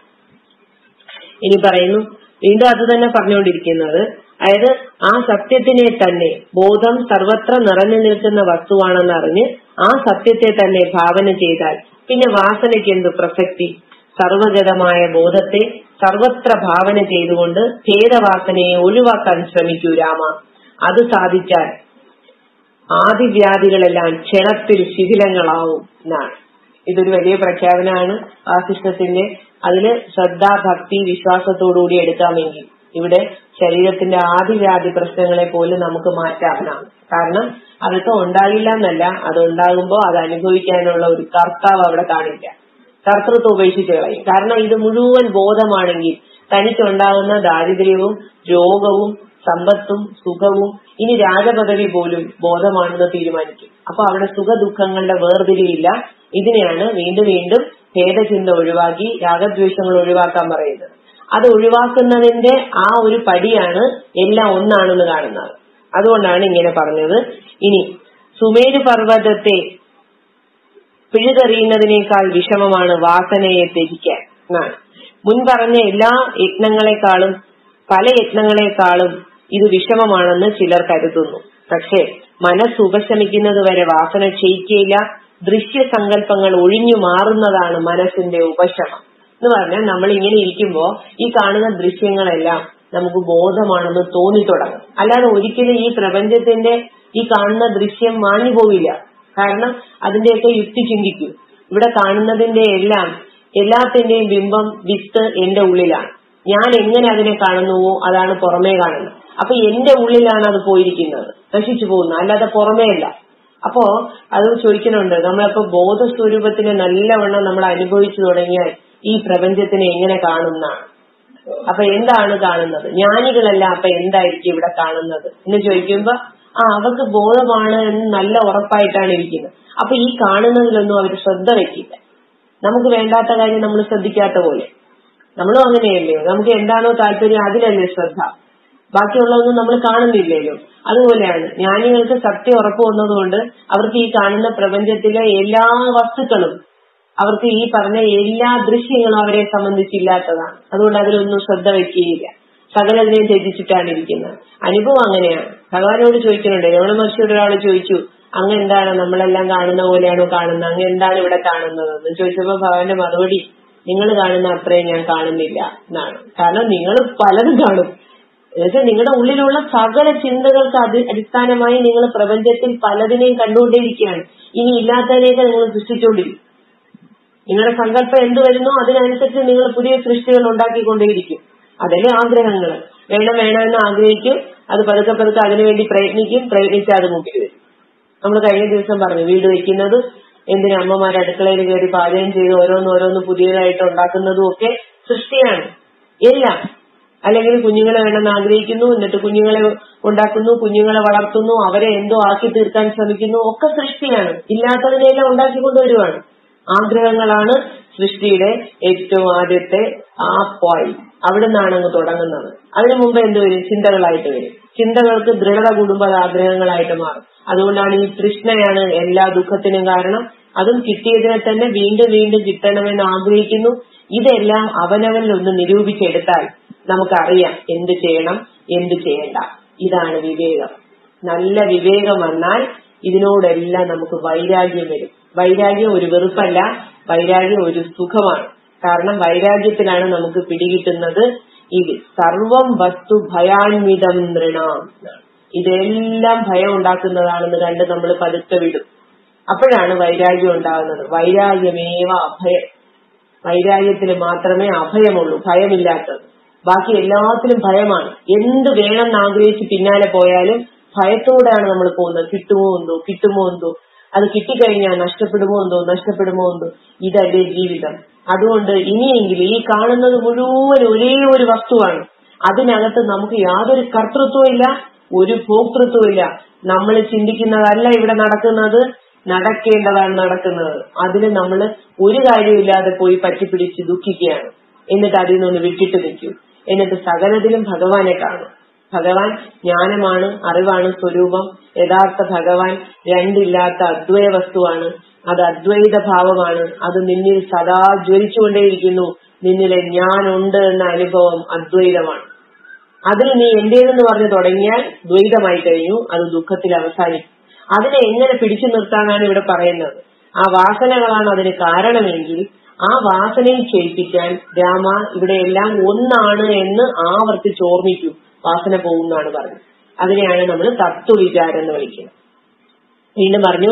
ഇനി പറയുന്നു വീണ്ടും അത് തന്നെ പറഞ്ഞുകൊണ്ടിരിക്കുന്നത് അതായത് ആ സത്യത്തിനെ തന്നെ ബോധം സർവത്ര നിറഞ്ഞു നിൽക്കുന്ന വസ്തുവാണെന്ന് അറിഞ്ഞ് ആ സത്യത്തെ തന്നെ ഭാവന ചെയ്താൽ പിന്നെ വാസനയ്ക്ക് എന്ത് പ്രസക്തി സർവഗതമായ ബോധത്തെ സർവത്ര ഭാവന ചെയ്തുകൊണ്ട് ഭേദവാസനയെ ഒഴിവാക്കാൻ ശ്രമിക്കൂ രാമ അത് സാധിച്ചാൽ ആദിവ്യാധികളെല്ലാം ക്ഷണത്തിൽ ശിഥിലങ്ങളാവും എന്നാണ് ഇതൊരു വലിയ പ്രഖ്യാപനമാണ് വാസിഷ്ഠത്തിന്റെ അതില് ശ്രദ്ധ ഭക്തി വിശ്വാസത്തോടുകൂടി എടുക്കാമെങ്കിൽ ഇവിടെ ശരീരത്തിന്റെ ആദിവ്യാധി പ്രശ്നങ്ങളെ പോലും നമുക്ക് മാറ്റാവുന്നതാണ് കാരണം അതൊക്കെ ഉണ്ടാകില്ല എന്നല്ല അത് ഉണ്ടാകുമ്പോൾ അത് അനുഭവിക്കാനുള്ള ഒരു കർത്താവ് അവിടെ കാണില്ല കർത്തൃത്വം ഉപേക്ഷിച്ച് കളയും കാരണം ഇത് മുഴുവൻ ബോധമാണെങ്കിൽ തനിക്കുണ്ടാകുന്ന ദാരിദ്ര്യവും രോഗവും സമ്പത്തും സുഖവും ഇനി രാജപദവി പോലും ബോധമാണെന്ന് തീരുമാനിക്കും അപ്പൊ അവിടെ സുഖ ദുഃഖങ്ങളുടെ വേർതിരിവില്ല ഇതിനെയാണ് വീണ്ടും വീണ്ടും ഭേദചിന്ത ഒഴിവാക്കി രാഗദ്വേഷങ്ങൾ ഒഴിവാക്കാൻ പറയുന്നത് അത് ഒഴിവാക്കുന്നതിന്റെ ആ ഒരു പടിയാണ് എല്ലാം ഒന്നാണെന്ന് കാണുന്നത് അതുകൊണ്ടാണ് ഇങ്ങനെ പറഞ്ഞത് ഇനി സുമേരു പർവ്വതത്തെ പിഴുതെറിയുന്നതിനേക്കാൾ വിഷമമാണ് വാസനയെ ത്യജിക്കാൻ എന്നാണ് മുൻ പറഞ്ഞ എല്ലാ യത്നങ്ങളെക്കാളും പല യത്നങ്ങളെക്കാളും ഇത് വിഷമമാണെന്ന് ചിലർ കരുതുന്നു പക്ഷേ മനസ്സ് ഉപശമിക്കുന്നത് വരെ വാസന ക്ഷയിക്കയില്ല ദൃശ്യസങ്കല്പങ്ങൾ ഒഴിഞ്ഞു മാറുന്നതാണ് മനസ്സിന്റെ ഉപശമം എന്ന് പറഞ്ഞാൽ നമ്മൾ ഇങ്ങനെ ഇരിക്കുമ്പോ ഈ കാണുന്ന ദൃശ്യങ്ങളെല്ലാം നമുക്ക് ബോധമാണെന്ന് തോന്നിത്തുടങ്ങും അല്ലാതെ ഒരിക്കലും ഈ പ്രപഞ്ചത്തിന്റെ ഈ കാണുന്ന ദൃശ്യം മാഞ്ഞു പോവില്ല കാരണം അതിന്റെയൊക്കെ യുക്തി ചിന്തിക്കൂ ഇവിടെ കാണുന്നതിന്റെ എല്ലാം എല്ലാത്തിന്റെയും ബിംബം വിത്ത് എന്റെ ഉള്ളിലാണ് ഞാൻ എങ്ങനെ അതിനെ കാണുന്നുവോ അതാണ് പുറമേ കാണുന്നത് അപ്പൊ എന്റെ ഉള്ളിലാണ് അത് പോയിരിക്കുന്നത് നശിച്ചു പോകുന്നത് അല്ലാതെ പുറമേ അല്ല അപ്പോ അത് ചോദിക്കുന്നുണ്ട് നമ്മളിപ്പോ ബോധസ്വരൂപത്തിനെ നല്ലവണ്ണം നമ്മൾ അനുഭവിച്ചു തുടങ്ങിയാൽ ഈ പ്രപഞ്ചത്തിനെ എങ്ങനെ കാണുന്നതാണ് അപ്പൊ എന്താണ് കാണുന്നത് ജ്ഞാനികളല്ല അപ്പൊ എന്തായിരിക്കും ഇവിടെ കാണുന്നത് എന്ന് ചോദിക്കുമ്പോ ആ അവർക്ക് ബോധമാണ് എന്ന് നല്ല ഉറപ്പായിട്ടാണ് ഇരിക്കുന്നത് അപ്പൊ ഈ കാണുന്നതിലൊന്നും അവർ ശ്രദ്ധ വെക്കില്ല നമുക്ക് വേണ്ടാത്ത കാര്യം നമ്മൾ ശ്രദ്ധിക്കാത്ത പോലെ നമ്മളും അങ്ങനെയല്ലേ നമുക്ക് എന്താണോ താല്പര്യം അതിലല്ലേ ശ്രദ്ധ ബാക്കിയുള്ളതൊന്നും നമ്മൾ കാണുന്നില്ലല്ലോ അതുപോലെയാണ് ജ്ഞാനികൾക്ക് സത്യം ഉറപ്പ് വന്നതുകൊണ്ട് അവർക്ക് ഈ കാണുന്ന പ്രപഞ്ചത്തിലെ എല്ലാ വസ്തുക്കളും അവർക്ക് ഈ പറഞ്ഞ എല്ലാ ദൃശ്യങ്ങളും അവരെ സംബന്ധിച്ചില്ലാത്തതാണ് അതുകൊണ്ട് അതിലൊന്നും ശ്രദ്ധ വയ്ക്കുകയില്ല സകലതിനെയും ത്യജിച്ചിട്ടാണ് ഇരിക്കുന്നത് അനുഭവം അങ്ങനെയാണ് ഭഗവാനോട് ചോദിക്കുന്നുണ്ട് രമണ മഹർഷിയോട് ഒരാൾ ചോദിച്ചു അങ്ങ് എന്താണ് നമ്മളെല്ലാം കാണുന്ന പോലെയാണോ കാണുന്നത് അങ്ങ് എന്താണ് ഇവിടെ കാണുന്നത് എന്ന് ചോദിച്ചപ്പോ ഭഗവാന്റെ മറുപടി നിങ്ങൾ കാണുന്ന അത്രയും ഞാൻ കാണുന്നില്ല എന്നാണ് കാരണം നിങ്ങൾ പലതും കാണും എന്നുവെച്ചാൽ നിങ്ങളുടെ ഉള്ളിലുള്ള സകല ചിന്തകൾക്ക് അടി അടിസ്ഥാനമായി നിങ്ങൾ പ്രപഞ്ചത്തിൽ പലതിനെയും കണ്ടുകൊണ്ടേയിരിക്കുകയാണ് ഇനി ഇല്ലാത്തതിനെയൊക്കെ നിങ്ങൾ സൃഷ്ടിച്ചുകൊണ്ടിരിക്കും നിങ്ങളുടെ സങ്കല്പം എന്ത് വരുന്നോ അതിനനുസരിച്ച് നിങ്ങൾ പുതിയ സൃഷ്ടികൾ ഉണ്ടാക്കിക്കൊണ്ടേയിരിക്കും അതല്ലേ ആഗ്രഹങ്ങൾ വേണം വേണമെന്ന് ആഗ്രഹിക്കും അത് പതുക്കെ പതുക്കെ അതിനുവേണ്ടി പ്രയത്നിക്കും പ്രയത്നിച്ചാൽ അത് മുമ്പിൽ വരും നമ്മൾ കഴിഞ്ഞ ദിവസം പറഞ്ഞു വീട് വെക്കുന്നത് എന്തിനാ അമ്മമാർ അടുക്കളയിൽ കയറി പാചകം ചെയ്ത് ഓരോന്ന് ഓരോന്ന് പുതിയതായിട്ട് ഉണ്ടാക്കുന്നതും ഒക്കെ സൃഷ്ടിയാണ് എല്ലാം അല്ലെങ്കിൽ കുഞ്ഞുങ്ങളെ വേണമെന്ന് ആഗ്രഹിക്കുന്നു എന്നിട്ട് കുഞ്ഞുങ്ങളെ ഉണ്ടാക്കുന്നു കുഞ്ഞുങ്ങളെ വളർത്തുന്നു അവരെ എന്തോ ആക്കി തീർക്കാൻ ശ്രമിക്കുന്നു ഒക്കെ സൃഷ്ടിയാണ് ഇല്ലാത്തതിനെല്ലാം ഉണ്ടാക്കിക്കൊണ്ടുവരുവാണ് ആഗ്രഹങ്ങളാണ് സൃഷ്ടിയുടെ ഏറ്റവും ആദ്യത്തെ ആ പോയിന്റ് അവിടെ നിന്നാണ് അങ്ങ് തുടങ്ങുന്നത് അതിനു മുമ്പ് എന്ത് വരും ചിന്തകളായിട്ട് വരും ചിന്തകൾക്ക് ദൃഢത കൂടുമ്പോൾ അത് ആഗ്രഹങ്ങളായിട്ട് മാറും അതുകൊണ്ടാണ് ഈ തൃഷ്ണയാണ് എല്ലാ ദുഃഖത്തിനും കാരണം അതും കിട്ടിയതിനെ തന്നെ വീണ്ടും വീണ്ടും കിട്ടണമെന്ന് ആഗ്രഹിക്കുന്നു ഇതെല്ലാം അവനവനിൽ ഒന്ന് നിരൂപിച്ചെടുത്താൽ നമുക്കറിയാം എന്ത് ചെയ്യണം എന്ത് ചെയ്യണ്ട ഇതാണ് വിവേകം നല്ല വിവേകം വന്നാൽ ഇതിനോടെല്ലാം നമുക്ക് വൈരാഗ്യം വരും വൈരാഗ്യം ഒരു വെറുപ്പല്ല വൈരാഗ്യം ഒരു സുഖമാണ് കാരണം വൈരാഗ്യത്തിലാണ് നമുക്ക് പിടികിട്ടുന്നത് ഇത് സർവം വസ്തു ഭയാൻവിതം നൃണാം ഇതെല്ലാം ഭയം ഉണ്ടാക്കുന്നതാണെന്ന് കണ്ട് നമ്മൾ പതുക്കെ വിടും അപ്പോഴാണ് വൈരാഗ്യം ഉണ്ടാകുന്നത് വൈരാഗ്യമേവ അഭയം വൈരാഗ്യത്തിന് മാത്രമേ അഭയമുള്ളൂ ഭയമില്ലാത്തത് ബാക്കി എല്ലാത്തിലും ഭയമാണ് എന്ത് വേണമെന്ന് ആഗ്രഹിച്ച് പിന്നാലെ പോയാലും ഭയത്തോടെയാണ് നമ്മൾ പോകുന്നത് കിട്ടുമോ എന്തോ കിട്ടുമോ എന്തോ അത് കിട്ടിക്കഴിഞ്ഞാൽ നഷ്ടപ്പെടുമോ എന്തോ നഷ്ടപ്പെടുമോ എന്തോ ഇതല്ലേ ജീവിതം അതുകൊണ്ട് ഇനിയെങ്കിലും ഈ കാണുന്നത് മുഴുവൻ ഒരേ ഒരു വസ്തുവാണ് അതിനകത്ത് നമുക്ക് യാതൊരു കർത്തൃത്വവും ഇല്ല ഒരു ഭോക്തൃത്വവും ഇല്ല നമ്മൾ ചിന്തിക്കുന്നതല്ല ഇവിടെ നടക്കുന്നത് നടക്കേണ്ടതാണ് നടക്കുന്നത് അതിന് നമ്മൾ ഒരു കാര്യമില്ലാതെ പോയി പറ്റിപ്പിടിച്ച് ദുഃഖിക്കുകയാണ് എന്നിട്ട് അതിൽ നിന്ന് വിട്ടിട്ട് നിൽക്കൂ എന്നിട്ട് സകലത്തിലും ഭഗവാനെ കാണും ഭഗവാൻ ജ്ഞാനമാണ് അറിവാണ് സ്വരൂപം യഥാർത്ഥ ഭഗവാൻ രണ്ടില്ലാത്ത അദ്വൈത വസ്തുവാണ് അത് അദ്വൈത ഭാവമാണ് അത് നിന്നിൽ സദാ ജ്വലിച്ചുകൊണ്ടേയിരിക്കുന്നു നിന്നിലെ ഞാനുണ്ട് എന്ന അനുഭവം അദ്വൈതമാണ് അതിൽ നീ എന്റേതെന്ന് പറഞ്ഞു തുടങ്ങിയാൽ ദ്വൈതമായി കഴിഞ്ഞു അത് ദുഃഖത്തിൽ അവസാനിക്കും അതിനെ എങ്ങനെ പിടിച്ചു നിർത്താനാണ് ഇവിടെ പറയുന്നത് ആ വാസനകളാണ് അതിന് കാരണമെങ്കിൽ ആ വാസനയിൽ ക്ഷയിപ്പിക്കാൻ രാമ ഇവിടെ എല്ലാം ഒന്നാണ് എന്ന് ആവർത്തിച്ച് ഓർമ്മിക്കൂ വാസന പോകുന്നാണ് പറഞ്ഞത് അതിനെയാണ് നമ്മൾ തത്വവിചാരം എന്ന് വിളിക്കുന്നത് വീണ്ടും പറഞ്ഞു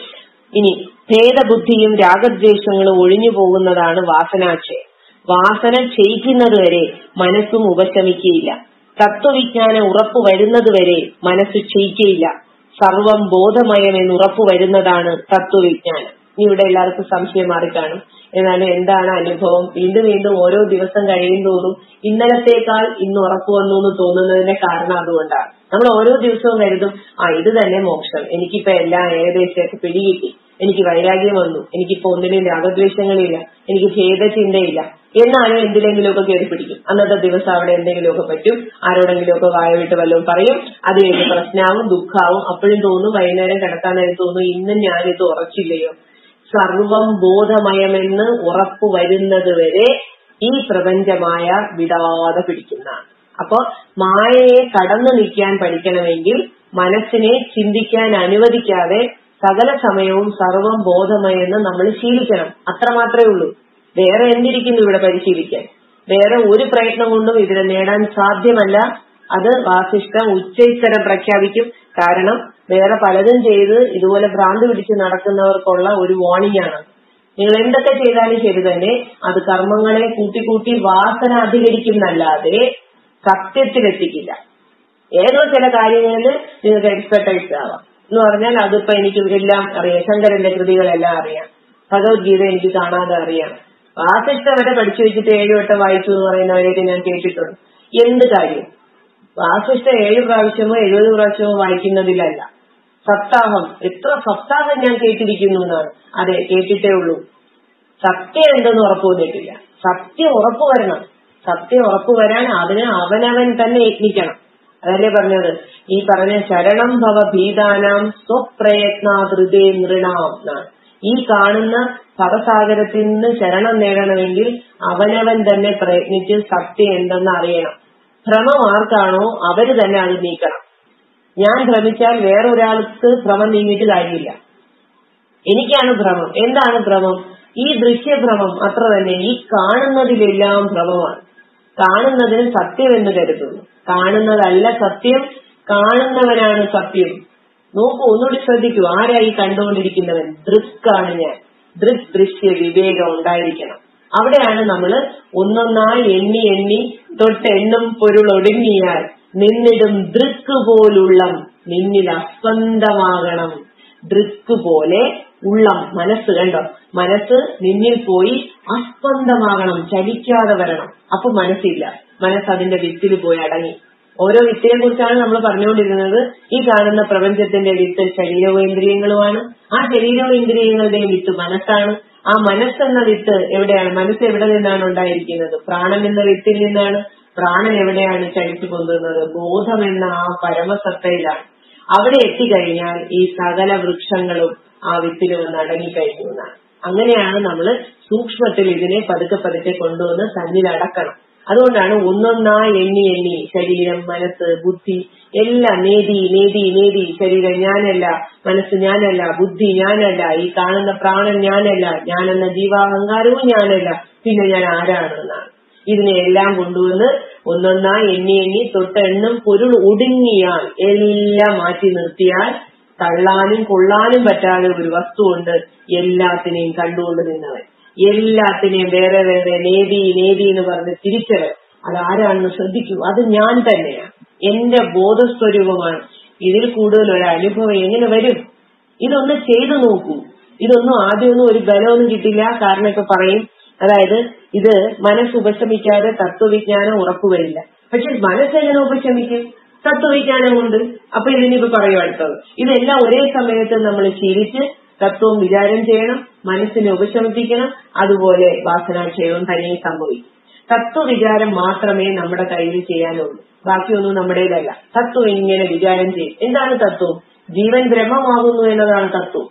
ഇനി ഭേദബുദ്ധിയും രാഗദ്വേഷങ്ങളും ഒഴിഞ്ഞു പോകുന്നതാണ് വാസനാക്ഷയം വാസന ക്ഷയിക്കുന്നത് വരെ മനസ്സും ഉപശമിക്കുകയില്ല തത്വവിജ്ഞാനം ഉറപ്പു വരുന്നത് വരെ മനസ്സ് ക്ഷയിക്കുകയില്ല സർവം ബോധമയം എന്ന് ഉറപ്പു വരുന്നതാണ് തത്വവിജ്ഞാനം ഇനി ഇവിടെ എല്ലാവർക്കും സംശയം മാറിക്കാണും എന്നാലും എന്താണ് അനുഭവം വീണ്ടും വീണ്ടും ഓരോ ദിവസം കഴിയും തോറും ഇന്നലത്തേക്കാൾ ഇന്ന് ഉറപ്പു വന്നു എന്ന് തോന്നുന്നതിന്റെ കാരണം അതുകൊണ്ടാണ് നമ്മൾ ഓരോ ദിവസവും കരുതും ആ ഇത് തന്നെ മോക്ഷം എനിക്കിപ്പോ എല്ലാം ഏകദേശമൊക്കെ പിടികിട്ടി എനിക്ക് വൈരാഗ്യം വന്നു എനിക്കിപ്പോ ഒന്നിനും രാഗദ്വേഷങ്ങളില്ല എനിക്ക് ഭേദചിന്തയില്ല എന്നാലും എന്തിലെങ്കിലുമൊക്കെ കയറി പിടിക്കും അന്നത്തെ ദിവസം അവിടെ എന്തെങ്കിലുമൊക്കെ പറ്റും ആരോടെങ്കിലുമൊക്കെ വായ വിട്ട് വല്ലതും പറയും അത് കഴിഞ്ഞ് പ്രശ്നമാവും ദുഃഖാവും അപ്പോഴും തോന്നും വൈകുന്നേരം കിടക്കാനായി തോന്നും ഇന്നും ഞാനിത് ഉറച്ചില്ലയോ സർവം ബോധമയമെന്ന് ഉറപ്പു വരുന്നത് വരെ ഈ പ്രപഞ്ചമായ വിടാതെ പിടിക്കുന്നതാണ് അപ്പൊ മായയെ കടന്നു നിൽക്കാൻ പഠിക്കണമെങ്കിൽ മനസ്സിനെ ചിന്തിക്കാൻ അനുവദിക്കാതെ സകല സമയവും സർവം ബോധമയെന്ന് നമ്മൾ ശീലിക്കണം അത്ര മാത്രമേ ഉള്ളൂ വേറെ എന്തിരിക്കുന്നു ഇവിടെ പരിശീലിക്കാൻ വേറെ ഒരു പ്രയത്നം കൊണ്ടും ഇതിനെ നേടാൻ സാധ്യമല്ല അത് വാസിഷ്ടം ഉച്ചൈസ്തരം പ്രഖ്യാപിക്കും കാരണം വേറെ പലതും ചെയ്ത് ഇതുപോലെ ഭ്രാന്ത് പിടിച്ച് നടക്കുന്നവർക്കുള്ള ഒരു വാണിംഗ് ആണ് നിങ്ങൾ എന്തൊക്കെ ചെയ്താലും ശരി തന്നെ അത് കർമ്മങ്ങളെ കൂട്ടിക്കൂട്ടി വാസന അധികരിക്കുന്നല്ലാതെ സത്യത്തിലെത്തിക്കില്ല ഏതോ ചില കാര്യങ്ങളിൽ നിങ്ങൾക്ക് എക്സ്പെർട്ടൈസ് ആവാം എന്ന് പറഞ്ഞാൽ അതിപ്പോ എനിക്ക് എല്ലാം അറിയാം ശങ്കരന്റെ കൃതികളെല്ലാം അറിയാം ഭഗവത്ഗീത എനിക്ക് കാണാതെ അറിയാം വാസിഷ്ടം വരെ പഠിച്ചു വെച്ചിട്ട് ഏഴു വട്ടം വായിച്ചു എന്ന് പറയുന്നവരെയൊക്കെ ഞാൻ കേട്ടിട്ടുണ്ട് എന്ത് കാര്യം വാസിഷ്ടം ഏഴ് പ്രാവശ്യമോ എഴുപത് പ്രാവശ്യമോ വായിക്കുന്നതിലല്ല സപ്താഹം എത്ര സപ്താഹം ഞാൻ കേട്ടിരിക്കുന്നു എന്നാണ് അതെ കേട്ടിട്ടേ ഉള്ളൂ സത്യം എന്തെന്ന് ഉറപ്പു വന്നിട്ടില്ല സത്യം ഉറപ്പു വരണം സത്യം ഉറപ്പു വരാൻ അതിന് അവനവൻ തന്നെ യത്നിക്കണം അതല്ലേ പറഞ്ഞത് ഈ പറഞ്ഞ ശരണം ഭവ ഭീതാനാം സ്വപ്രയത്നാതൃതേ നൃണാം എന്നാണ് ഈ കാണുന്ന ഭവസാഗരത്തിൽ നിന്ന് ശരണം നേടണമെങ്കിൽ അവനവൻ തന്നെ പ്രയത്നിച്ച് സത്യം എന്തെന്ന് അറിയണം ഭ്രമം ആർക്കാണോ അവര് തന്നെ അത് നീക്കണം ഞാൻ ഭ്രമിച്ചാൽ വേറൊരാൾക്ക് ഭ്രമം നീങ്ങിയിട്ട് കാര്യമില്ല എനിക്കാണ് ഭ്രമം എന്താണ് ഭ്രമം ഈ ദൃശ്യഭ്രമം അത്ര തന്നെ ഈ കാണുന്നതിലെല്ലാം ഭ്രമമാണ് കാണുന്നതിന് സത്യം എന്ന് കരുതുന്നു കാണുന്നതല്ല സത്യം കാണുന്നവനാണ് സത്യം നോക്കൂ ഒന്നുകൂടി ശ്രദ്ധിക്കൂ ആരായി കണ്ടുകൊണ്ടിരിക്കുന്നവൻ ദൃക്കാണ് ഞാൻ ദൃക് ദൃശ്യ വിവേകം ഉണ്ടായിരിക്കണം അവിടെയാണ് നമ്മൾ ഒന്നൊന്നായി എണ്ണി എണ്ണി തൊട്ടെണ്ണും പൊരുളൊടുങ്ങിയാൽ നിന്നിടും ദൃക്ക് പോലുള്ളം നിന്നിൽ അസ്പന്ദമാകണം ദൃക്ക് പോലെ ഉള്ളം മനസ്സ് കണ്ടോ മനസ്സ് നിന്നിൽ പോയി അസ്പന്ദമാകണം ചലിക്കാതെ വരണം അപ്പൊ മനസ്സില്ല മനസ്സ് അതിന്റെ വിത്തിൽ പോയി അടങ്ങി ഓരോ വിത്തിനെ കുറിച്ചാണ് നമ്മൾ പറഞ്ഞുകൊണ്ടിരുന്നത് ഈ കാണുന്ന പ്രപഞ്ചത്തിന്റെ വിത്ത് ശരീരവും ഇന്ദ്രിയങ്ങളുമാണ് ആ ശരീരവും ഇന്ദ്രിയങ്ങളുടെയും വിത്ത് മനസ്സാണ് ആ മനസ്സെന്ന വിത്ത് എവിടെയാണ് മനസ്സ് എവിടെ നിന്നാണ് ഉണ്ടായിരിക്കുന്നത് പ്രാണൻ എന്ന വിത്തിൽ നിന്നാണ് പ്രാണൻ എവിടെയാണ് ചലിച്ചു പൊന്തുന്നത് ബോധം എന്ന ആ പരമസത്തയിലാണ് അവിടെ എത്തിക്കഴിഞ്ഞാൽ ഈ സകല വൃക്ഷങ്ങളും ആ വിത്തിൽ വന്ന് അടങ്ങിക്കഴിഞ്ഞു എന്നാണ് അങ്ങനെയാണ് നമ്മൾ സൂക്ഷ്മത്തിൽ ഇതിനെ പതുക്കെ പതുക്കെ കൊണ്ടുവന്ന് തന്നിൽ അടക്കണം അതുകൊണ്ടാണ് ഒന്നൊന്നായി എണ്ണി എണ്ണി ശരീരം മനസ്സ് ബുദ്ധി എല്ലാം നേതി നേതി നേതി ശരീരം ഞാനല്ല മനസ്സ് ഞാനല്ല ബുദ്ധി ഞാനല്ല ഈ കാണുന്ന പ്രാണൻ ഞാനല്ല ഞാനെന്ന ജീവാഹങ്കാരവും ഞാനല്ല പിന്നെ ഞാൻ ആരാണ് എന്നാണ് ഇതിനെ എല്ലാം കൊണ്ടുവന്ന് ഒന്നൊന്നായി എണ്ണി എണ്ണി തൊട്ടെണ്ണും പൊരുൾ ഒടുങ്ങിയാൽ എല്ലാം മാറ്റി നിർത്തിയാൽ തള്ളാനും കൊള്ളാനും പറ്റാതെ ഒരു വസ്തുവുണ്ട് എല്ലാത്തിനെയും കണ്ടുകൊണ്ട് നിന്നവൻ എല്ലാത്തിനെയും വേറെ വേറെ നേതി നേതി എന്ന് പറഞ്ഞ് തിരിച്ചവൻ അതാരാണെന്ന് ശ്രദ്ധിക്കൂ അത് ഞാൻ തന്നെയാണ് എന്റെ ബോധസ്വരൂപമാണ് ഇതിൽ കൂടുതൽ ഒരു അനുഭവം എങ്ങനെ വരും ഇതൊന്ന് ചെയ്തു നോക്കൂ ഇതൊന്നും ആദ്യമൊന്നും ഒരു ബലമൊന്നും കിട്ടില്ല കാരണമൊക്കെ പറയും അതായത് ഇത് മനസ്സ് ഉപശമിക്കാതെ തത്വവിജ്ഞാനം ഉറപ്പുവരില്ല പക്ഷെ മനസ്സെങ്ങനെ ഉപശമിക്കും തത്വവിജ്ഞാനം കൊണ്ട് അപ്പൊ ഇതിനിപ്പോ പറയും അടുത്തത് ഇതെല്ലാം ഒരേ സമയത്ത് നമ്മൾ ശീലിച്ച് തത്വം വിചാരം ചെയ്യണം മനസ്സിനെ ഉപശമിപ്പിക്കണം അതുപോലെ വാസനാക്ഷയവും തനിയെ സംഭവിക്കും തത്വവിചാരം മാത്രമേ നമ്മുടെ കയ്യിൽ ചെയ്യാനുള്ളൂ ബാക്കിയൊന്നും നമ്മുടേതല്ല തത്വം ഇങ്ങനെ വിചാരം ചെയ്യും എന്താണ് തത്വം ജീവൻ ബ്രഹ്മമാകുന്നു എന്നതാണ് തത്വം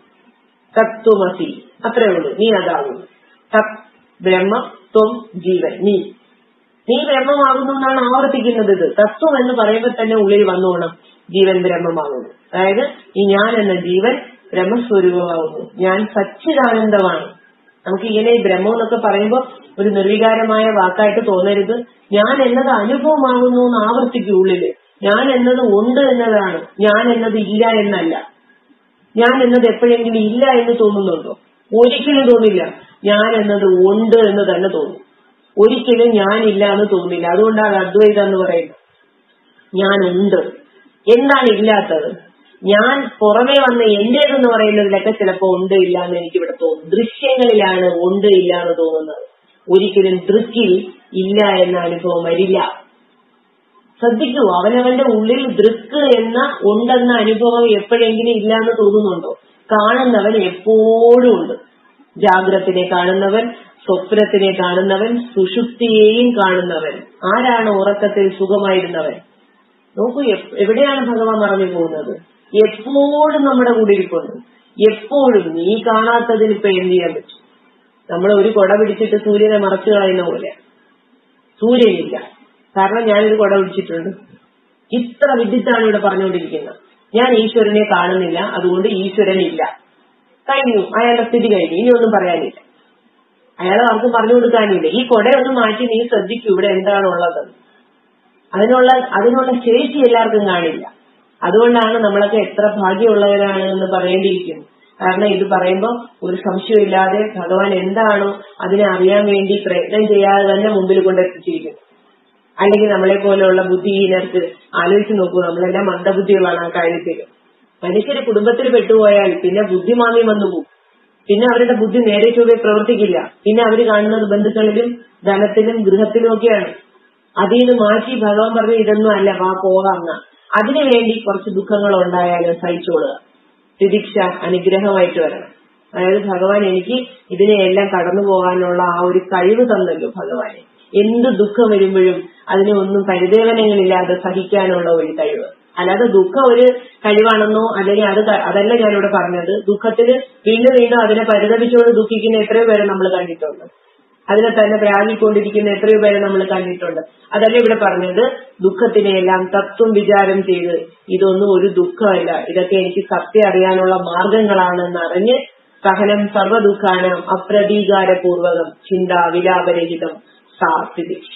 തത്വമസി അത്രേ ഉള്ളൂ നീ അതാകുന്നു തത് ബ്രഹ്മ ത്വം ജീവൻ നീ നീ ബ്രഹ്മമാകുന്നു എന്നാണ് ആവർത്തിക്കുന്നത് ഇത് തത്വം എന്ന് പറയുമ്പോൾ തന്നെ ഉള്ളിൽ വന്നോണം ജീവൻ ബ്രഹ്മമാകുന്നു അതായത് ഈ ഞാൻ എന്ന ജീവൻ ബ്രഹ്മസ്വരൂപമാകുന്നു ഞാൻ സച്ചിദാനന്ദമാണ് നമുക്ക് ഇങ്ങനെ ഈ ബ്രഹ്മം എന്നൊക്കെ പറയുമ്പോൾ ഒരു നിർവികാരമായ വാക്കായിട്ട് തോന്നരുത് ഞാൻ എന്നത് അനുഭവമാകുന്നു എന്ന് ആവർത്തിക്കും ഉള്ളില് ഞാൻ എന്നത് ഉണ്ട് എന്നതാണ് ഞാൻ എന്നത് ഇല്ല എന്നല്ല ഞാൻ എന്നത് എപ്പോഴെങ്കിലും ഇല്ല എന്ന് തോന്നുന്നുണ്ടോ ഒരിക്കലും തോന്നില്ല ഞാൻ എന്നത് ഉണ്ട് എന്ന് തന്നെ തോന്നും ഒരിക്കലും ഞാനില്ല എന്ന് തോന്നില്ല അതുകൊണ്ടാണ് അദ്വൈതം എന്ന് പറയുന്നത് ഞാനുണ്ട് എന്താണ് ഇല്ലാത്തത് ഞാൻ പുറമേ വന്ന എന്റേതെന്ന് പറയുന്നതിലൊക്കെ ചിലപ്പോ ഉണ്ട് ഇല്ല എന്ന് എനിക്ക് ഇവിടെ തോന്നും ദൃശ്യങ്ങളിലാണ് ഉണ്ട് ഇല്ല എന്ന് തോന്നുന്നത് ഒരിക്കലും ദൃക്കിൽ ഇല്ല എന്ന അനുഭവം വരില്ല ശ്രദ്ധിക്കൂ അവനവന്റെ ഉള്ളിൽ ദൃക്ക് എന്ന ഉണ്ടെന്ന അനുഭവം എപ്പോഴെങ്കിലും ഇല്ല എന്ന് തോന്നുന്നുണ്ടോ കാണുന്നവൻ എപ്പോഴും ഉണ്ട് ജാഗ്രത്തിനെ കാണുന്നവൻ സ്വപ്നത്തിനെ കാണുന്നവൻ സുഷുപ്തിയെയും കാണുന്നവൻ ആരാണ് ഉറക്കത്തിൽ സുഖമായിരുന്നവൻ നോക്കൂ എവിടെയാണ് ഭഗവാൻ മറഞ്ഞു പോകുന്നത് എപ്പോഴും നമ്മുടെ കൂടെ ഇരിപ്പുണ്ട് എപ്പോഴും നീ കാണാത്തതിന് ഇപ്പൊ എന്ത് ചെയ്യാൻ പറ്റും നമ്മൾ ഒരു കൊട പിടിച്ചിട്ട് സൂര്യനെ മറച്ചു കളയുന്ന പോലെ സൂര്യനില്ല കാരണം ഞാനൊരു കൊട പിടിച്ചിട്ടുണ്ട് ഇത്ര വിദ്യുത്താണ് ഇവിടെ പറഞ്ഞുകൊണ്ടിരിക്കുന്നത് ഞാൻ ഈശ്വരനെ കാണുന്നില്ല അതുകൊണ്ട് ഈശ്വരനില്ല കഴിഞ്ഞു അയാളുടെ സ്ഥിതി കഴിഞ്ഞു ഇനി ഒന്നും പറയാനില്ല അയാൾ ആർക്കും പറഞ്ഞു കൊടുക്കാനില്ല ഈ കൊടയൊന്ന് മാറ്റി നീ ശ്രദ്ധിക്കൂ ഇവിടെ എന്താണുള്ളത് അതിനുള്ള അതിനുള്ള ശേഷി എല്ലാവർക്കും കാണില്ല അതുകൊണ്ടാണ് നമ്മളൊക്കെ എത്ര ഭാഗ്യമുള്ളവരാണ് എന്ന് പറയേണ്ടിയിരിക്കുന്നു കാരണം ഇത് പറയുമ്പോൾ ഒരു സംശയമില്ലാതെ ഭഗവാൻ എന്താണോ അതിനെ അറിയാൻ വേണ്ടി പ്രയത്നം ചെയ്യാതെ തന്നെ മുമ്പിൽ കൊണ്ടെത്തിച്ചിരിക്കുന്നു അല്ലെങ്കിൽ നമ്മളെ പോലെയുള്ള ബുദ്ധിഹീനർക്ക് ആലോചിച്ച് നോക്കൂ നമ്മളെല്ലാം മന്ദബുദ്ധികളാണ് ആ കാര്യത്തിൽ മനുഷ്യര് കുടുംബത്തിൽ പെട്ടുപോയാൽ പിന്നെ ബുദ്ധിമാന്യം വന്നു പോകും പിന്നെ അവരുടെ ബുദ്ധി നേരെ ചൊവ്വെ പ്രവർത്തിക്കില്ല പിന്നെ അവർ കാണുന്നത് ബന്ധുക്കളിലും ധനത്തിലും ഗൃഹത്തിലും ഒക്കെയാണ് അതിൽ നിന്ന് മാറ്റി ഭഗവാൻ പറഞ്ഞു ഇതൊന്നും അല്ല വാ പോകാം അതിനു വേണ്ടി കുറച്ച് ദുഃഖങ്ങൾ ഉണ്ടായാലും സഹിച്ചോളുക തിദിക്ഷ അനുഗ്രഹമായിട്ട് വരണം അതായത് ഭഗവാൻ എനിക്ക് ഇതിനെയെല്ലാം കടന്നു പോകാനുള്ള ആ ഒരു കഴിവ് തന്നല്ലോ ഭഗവാനെ എന്ത് ദുഃഖം വരുമ്പോഴും അതിനെ ഒന്നും പരിദേവനങ്ങളില്ലാതെ സഹിക്കാനുള്ള ഒരു കഴിവ് അല്ലാതെ ദുഃഖം ഒരു കഴിവാണെന്നോ അല്ലെങ്കിൽ അത് അതല്ല ഞാനിവിടെ പറഞ്ഞത് ദുഃഖത്തിൽ വീണ്ടും വീണ്ടും അതിനെ പരിതപിച്ചുകൊണ്ട് ദുഃഖിക്കുന്ന എത്രയോ പേരെ നമ്മൾ കണ്ടിട്ടുണ്ട് അതിനെ തന്നെ പ്രാപിക്കൊണ്ടിരിക്കുന്ന എത്രയോ പേരെ നമ്മൾ കണ്ടിട്ടുണ്ട് അതല്ല ഇവിടെ പറഞ്ഞത് ദുഃഖത്തിനെയെല്ലാം തത്വം വിചാരം ചെയ്ത് ഇതൊന്നും ഒരു ദുഃഖമല്ല ഇതൊക്കെ എനിക്ക് സത്യം അറിയാനുള്ള മാർഗങ്ങളാണെന്ന് അറിഞ്ഞ് സഹനം സർവ്വദുഃഖാനം അപ്രതീകാരപൂർവകം ചിന്ത വിലാപരഹിതം സാത്വിദീക്ഷ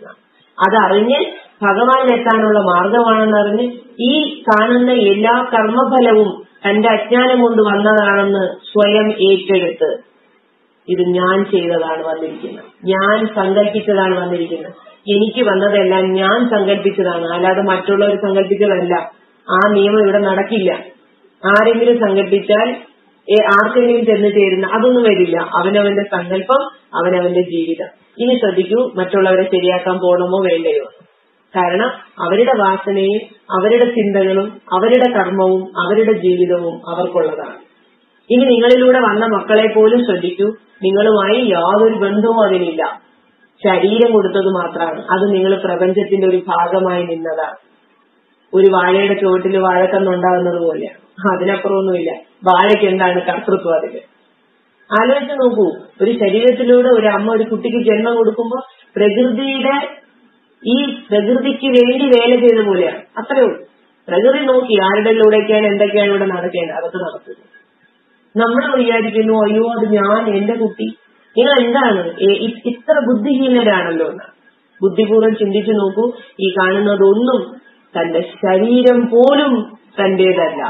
അതറിഞ്ഞ് ഭഗവാനിലെത്താനുള്ള മാർഗമാണെന്നറിഞ്ഞ് ഈ കാണുന്ന എല്ലാ കർമ്മഫലവും തന്റെ അജ്ഞാനം കൊണ്ട് വന്നതാണെന്ന് സ്വയം ഏറ്റെടുത്ത് ഇത് ഞാൻ ചെയ്തതാണ് വന്നിരിക്കുന്നത് ഞാൻ സങ്കല്പിച്ചതാണ് വന്നിരിക്കുന്നത് എനിക്ക് വന്നതെല്ലാം ഞാൻ സങ്കല്പിച്ചതാണ് അല്ലാതെ മറ്റുള്ളവർ സങ്കല്പിച്ചതല്ല ആ നിയമം ഇവിടെ നടക്കില്ല ആരെങ്കിലും സങ്കല്പിച്ചാൽ ഏ- ആർക്കെങ്കിലും ചെന്ന് ചേരുന്ന അതൊന്നും വരില്ല അവനവന്റെ സങ്കല്പം അവനവന്റെ ജീവിതം ഇനി ശ്രദ്ധിക്കൂ മറ്റുള്ളവരെ ശരിയാക്കാൻ പോകണമോ വേണ്ടയോ കാരണം അവരുടെ വാസനയും അവരുടെ ചിന്തകളും അവരുടെ കർമ്മവും അവരുടെ ജീവിതവും അവർക്കുള്ളതാണ് ഇനി നിങ്ങളിലൂടെ വന്ന മക്കളെ പോലും ശ്രദ്ധിക്കൂ നിങ്ങളുമായി യാതൊരു ബന്ധവും അതിനില്ല ശരീരം കൊടുത്തത് മാത്രമാണ് അത് നിങ്ങൾ പ്രപഞ്ചത്തിന്റെ ഒരു ഭാഗമായി നിന്നതാണ് ഒരു വാഴയുടെ ചുവട്ടിൽ വാഴക്കന്നുണ്ടാകുന്നത് പോലെയാണ് അതിനപ്പുറമൊന്നുമില്ല വാഴയ്ക്ക് എന്താണ് കർത്തൃത്വം അതില് ആലോചിച്ച് നോക്കൂ ഒരു ശരീരത്തിലൂടെ ഒരു അമ്മ ഒരു കുട്ടിക്ക് ജന്മം കൊടുക്കുമ്പോൾ പ്രകൃതിയുടെ ഈ പ്രകൃതിക്ക് വേണ്ടി വേല ചെയ്ത പോലെയാണ് അത്രേ ഉള്ളൂ പ്രകൃതി നോക്കി ആരുടെ ലൂടെയൊക്കെയാണ് എന്തൊക്കെയാണ് ഇവിടെ നടക്കേണ്ടത് അതൊക്കെ നടക്കുന്നത് നമ്മൾ വിചാരിക്കുന്നു അയ്യോ അത് ഞാൻ എന്റെ കുട്ടി നിങ്ങൾ എന്താണ് ഏ- ഇ- ഇത്ര ബുദ്ധിഹീനരാണല്ലോ എന്ന് ബുദ്ധിപൂർവ്വം ചിന്തിച്ചു നോക്കൂ ഈ കാണുന്നതൊന്നും തന്റെ ശരീരം പോലും തന്റേതല്ല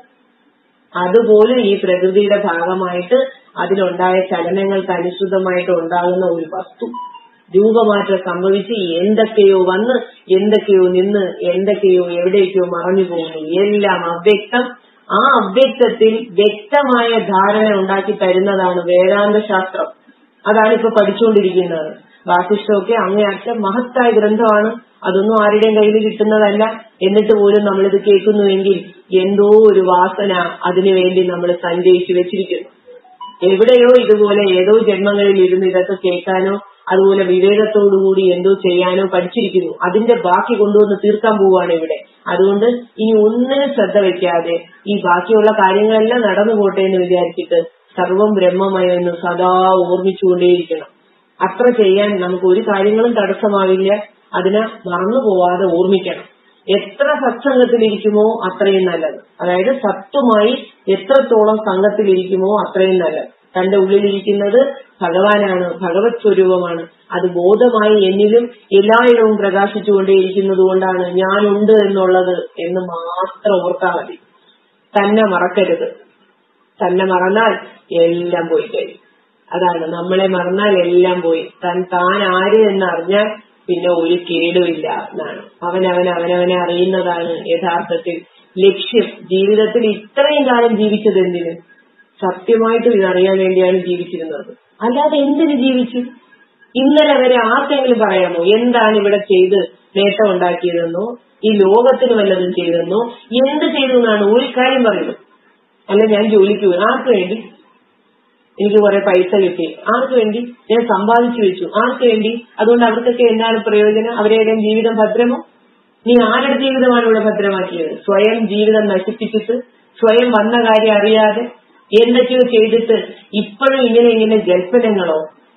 അതുപോലും ഈ പ്രകൃതിയുടെ ഭാഗമായിട്ട് അതിലുണ്ടായ ചലനങ്ങൾക്ക് അനുസൃതമായിട്ട് ഉണ്ടാകുന്ന ഒരു വസ്തു രൂപമാറ്റം സംഭവിച്ച് എന്തൊക്കെയോ വന്ന് എന്തൊക്കെയോ നിന്ന് എന്തൊക്കെയോ എവിടേക്കോ മറഞ്ഞു പോകുന്നു എല്ലാം അവ്യക്തം ആ അവ്യക്തത്തിൽ വ്യക്തമായ ധാരണ ഉണ്ടാക്കി തരുന്നതാണ് വേദാന്ത ശാസ്ത്രം അതാണ് ഇപ്പൊ പഠിച്ചുകൊണ്ടിരിക്കുന്നത് വാസിഷ്ടമൊക്കെ അങ്ങേയറ്റം മഹത്തായ ഗ്രന്ഥമാണ് അതൊന്നും ആരുടെയും കയ്യിൽ കിട്ടുന്നതല്ല എന്നിട്ട് പോലും നമ്മളിത് കേൾക്കുന്നുവെങ്കിൽ എന്തോ ഒരു വാസന അതിനുവേണ്ടി നമ്മൾ സഞ്ചയിച്ചു വെച്ചിരിക്കുന്നു എവിടെയോ ഇതുപോലെ ഏതോ ജന്മങ്ങളിൽ ഇരുന്ന് ഇതൊക്കെ കേൾക്കാനോ അതുപോലെ വിവേകത്തോടുകൂടി എന്തോ ചെയ്യാനോ പഠിച്ചിരിക്കുന്നു അതിന്റെ ബാക്കി കൊണ്ടുവന്ന് തീർക്കാൻ പോവുകയാണ് ഇവിടെ അതുകൊണ്ട് ഇനി ഒന്നിനും ശ്രദ്ധ വെക്കാതെ ഈ ബാക്കിയുള്ള കാര്യങ്ങളെല്ലാം നടന്നു പോട്ടെ എന്ന് വിചാരിച്ചിട്ട് സർവം ബ്രഹ്മമയെന്ന് സദാ ഓർമ്മിച്ചുകൊണ്ടേയിരിക്കണം അത്ര ചെയ്യാൻ നമുക്ക് ഒരു കാര്യങ്ങളും തടസ്സമാവില്ല അതിനെ മറന്നു പോവാതെ ഓർമ്മിക്കണം എത്ര സത്സംഗത്തിലിരിക്കുമോ അത്രയും നല്ലത് അതായത് സത്വമായി എത്രത്തോളം സംഘത്തിലിരിക്കുമോ അത്രയും നല്ലത് തന്റെ ഉള്ളിലിരിക്കുന്നത് ഭഗവാനാണ് ഭഗവത് സ്വരൂപമാണ് അത് ബോധമായി എന്നിലും എല്ലായിടവും പ്രകാശിച്ചുകൊണ്ടേയിരിക്കുന്നത് കൊണ്ടാണ് ഞാനുണ്ട് എന്നുള്ളത് എന്ന് മാത്രം ഓർത്താൽ മതി തന്നെ മറക്കരുത് തന്നെ മറന്നാൽ എല്ലാം പോയി കഴിയും അതാണ് നമ്മളെ മറന്നാൽ എല്ലാം പോയി താൻ താൻ ആര് എന്ന് അറിഞ്ഞാൽ പിന്നെ ഒരു കേടുമില്ല എന്നാണ് അവനവൻ അവനവനെ അറിയുന്നതാണ് യഥാർത്ഥത്തിൽ ലക്ഷ്യം ജീവിതത്തിൽ ഇത്രയും കാലം ജീവിച്ചത് എന്തിന് സത്യമായിട്ടും ഇതറിയാൻ വേണ്ടിയാണ് ജീവിച്ചിരുന്നത് അല്ലാതെ എന്തിന് ജീവിച്ചു ഇന്നലെ വരെ ആർക്കെങ്കിലും പറയാമോ എന്താണ് ഇവിടെ ചെയ്ത് നേട്ടം ഉണ്ടാക്കിയതെന്നോ ഈ ലോകത്തിന് വല്ലതും ചെയ്തെന്നോ എന്ത് ചെയ്തു എന്നാണ് ഒരു കാര്യം പറയുന്നത് അല്ല ഞാൻ ജോലിക്ക് പോയി ആർക്ക് വേണ്ടി എനിക്ക് കുറെ പൈസ കിട്ടി ആർക്ക് വേണ്ടി ഞാൻ സമ്പാദിച്ചു വെച്ചു ആർക്ക് വേണ്ടി അതുകൊണ്ട് അവർക്കൊക്കെ എന്താണ് പ്രയോജനം അവരുടെ ജീവിതം ഭദ്രമോ നീ ആരുടെ ജീവിതമാണ് ഇവിടെ ഭദ്രമാക്കിയത് സ്വയം ജീവിതം നശിപ്പിച്ചിട്ട് സ്വയം വന്ന കാര്യം അറിയാതെ എന്തൊക്കെയോ ചെയ്തിട്ട് ഇപ്പോഴും ഇങ്ങനെ ഇങ്ങനെ ജൽപ്പനങ്ങളോ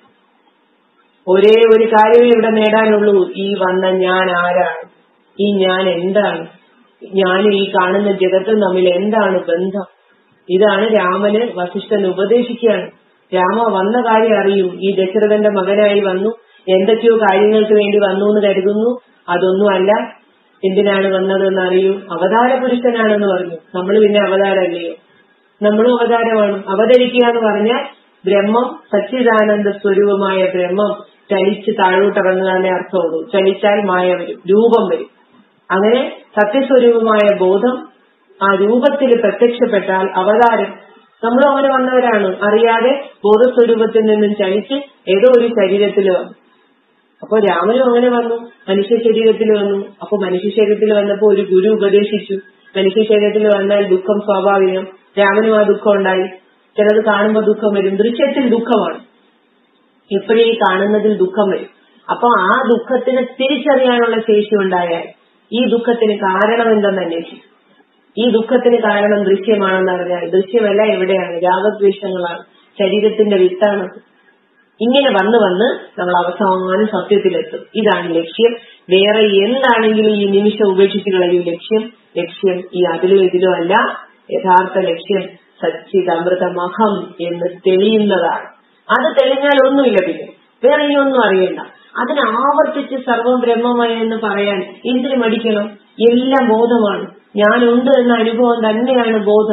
ഒരേ ഒരു കാര്യമേ ഇവിടെ നേടാനുള്ളൂ ഈ വന്ന ഞാൻ ആരാണ് ഈ ഞാൻ എന്താണ് ഞാനും ഈ കാണുന്ന ജഗത്തും തമ്മിൽ എന്താണ് ബന്ധം ഇതാണ് രാമന് വസിഷ്ഠൻ ഉപദേശിക്കുകയാണ് രാമ വന്ന കാര്യം അറിയൂ ഈ ദശരഥന്റെ മകനായി വന്നു എന്തൊക്കെയോ കാര്യങ്ങൾക്ക് വേണ്ടി വന്നു എന്ന് കരുതുന്നു അതൊന്നുമല്ല എന്തിനാണ് വന്നതെന്ന് അറിയൂ അവതാര പുരുഷനാണെന്ന് പറഞ്ഞു നമ്മൾ പിന്നെ അവതാരമല്ലയോ നമ്മളും അവതാരമാണ് അവതരിക്കുക എന്ന് പറഞ്ഞാൽ ബ്രഹ്മം സച്ചിദാനന്ദ സ്വരൂപമായ ബ്രഹ്മം ചലിച്ച് താഴോട്ടിറങ്ങുകയെന്നേ അർത്ഥമുള്ളൂ ചലിച്ചാൽ മായ വരും രൂപം വരും അങ്ങനെ സത്യസ്വരൂപമായ ബോധം ആ രൂപത്തിൽ പ്രത്യക്ഷപ്പെട്ടാൽ അവതാരം നമ്മളും അങ്ങനെ വന്നവരാണ് അറിയാതെ ബോധസ്വരൂപത്തിൽ നിന്നും ചലിച്ച് ഏതോ ഒരു ശരീരത്തിൽ വന്നു അപ്പൊ രാമനും അങ്ങനെ വന്നു മനുഷ്യ ശരീരത്തിൽ വന്നു അപ്പൊ മനുഷ്യ ശരീരത്തിൽ വന്നപ്പോ ഒരു ഗുരു ഉപദേശിച്ചു മനുഷ്യ ശരീരത്തിൽ വന്നാൽ ദുഃഖം സ്വാഭാവികം രാമനും ആ ദുഃഖം ഉണ്ടായി ചിലത് കാണുമ്പോൾ ദുഃഖം വരും ദൃശ്യത്തിൽ ദുഃഖമാണ് എപ്പോഴും ഈ കാണുന്നതിൽ ദുഃഖം വരും അപ്പൊ ആ ദുഃഖത്തിന് തിരിച്ചറിയാനുള്ള ശേഷി ഉണ്ടായാൽ ഈ ദുഃഖത്തിന് കാരണം എന്തെന്ന് അന്വേഷിക്കും ഈ ദുഃഖത്തിന് കാരണം ദൃശ്യമാണെന്ന് അറിഞ്ഞാൽ ദൃശ്യമല്ല എവിടെയാണ് രാഗദ്വേഷങ്ങളാണ് ശരീരത്തിന്റെ വിത്താണ് ഇങ്ങനെ വന്ന് വന്ന് നമ്മൾ അവസാനം സത്യത്തിലെത്തും ഇതാണ് ലക്ഷ്യം വേറെ എന്താണെങ്കിലും ഈ നിമിഷം ഉപേക്ഷിച്ച് കളയും ലക്ഷ്യം ലക്ഷ്യം ഈ അതിലും ഇതിലും അല്ല യഥാർത്ഥ ലക്ഷ്യം സച്ചിതമൃതമഹം എന്ന് തെളിയുന്നതാണ് അത് തെളിഞ്ഞാൽ ഒന്നുമില്ല പിന്നെ വേറെ ഇനി ഒന്നും അറിയണ്ട അതിനെ ആവർത്തിച്ച് സർവം ബ്രഹ്മമയ എന്ന് പറയാൻ എന്തിനു മടിക്കണം എല്ലാം ബോധമാണ് ഞാനുണ്ട് എന്ന അനുഭവം തന്നെയാണ് ബോധം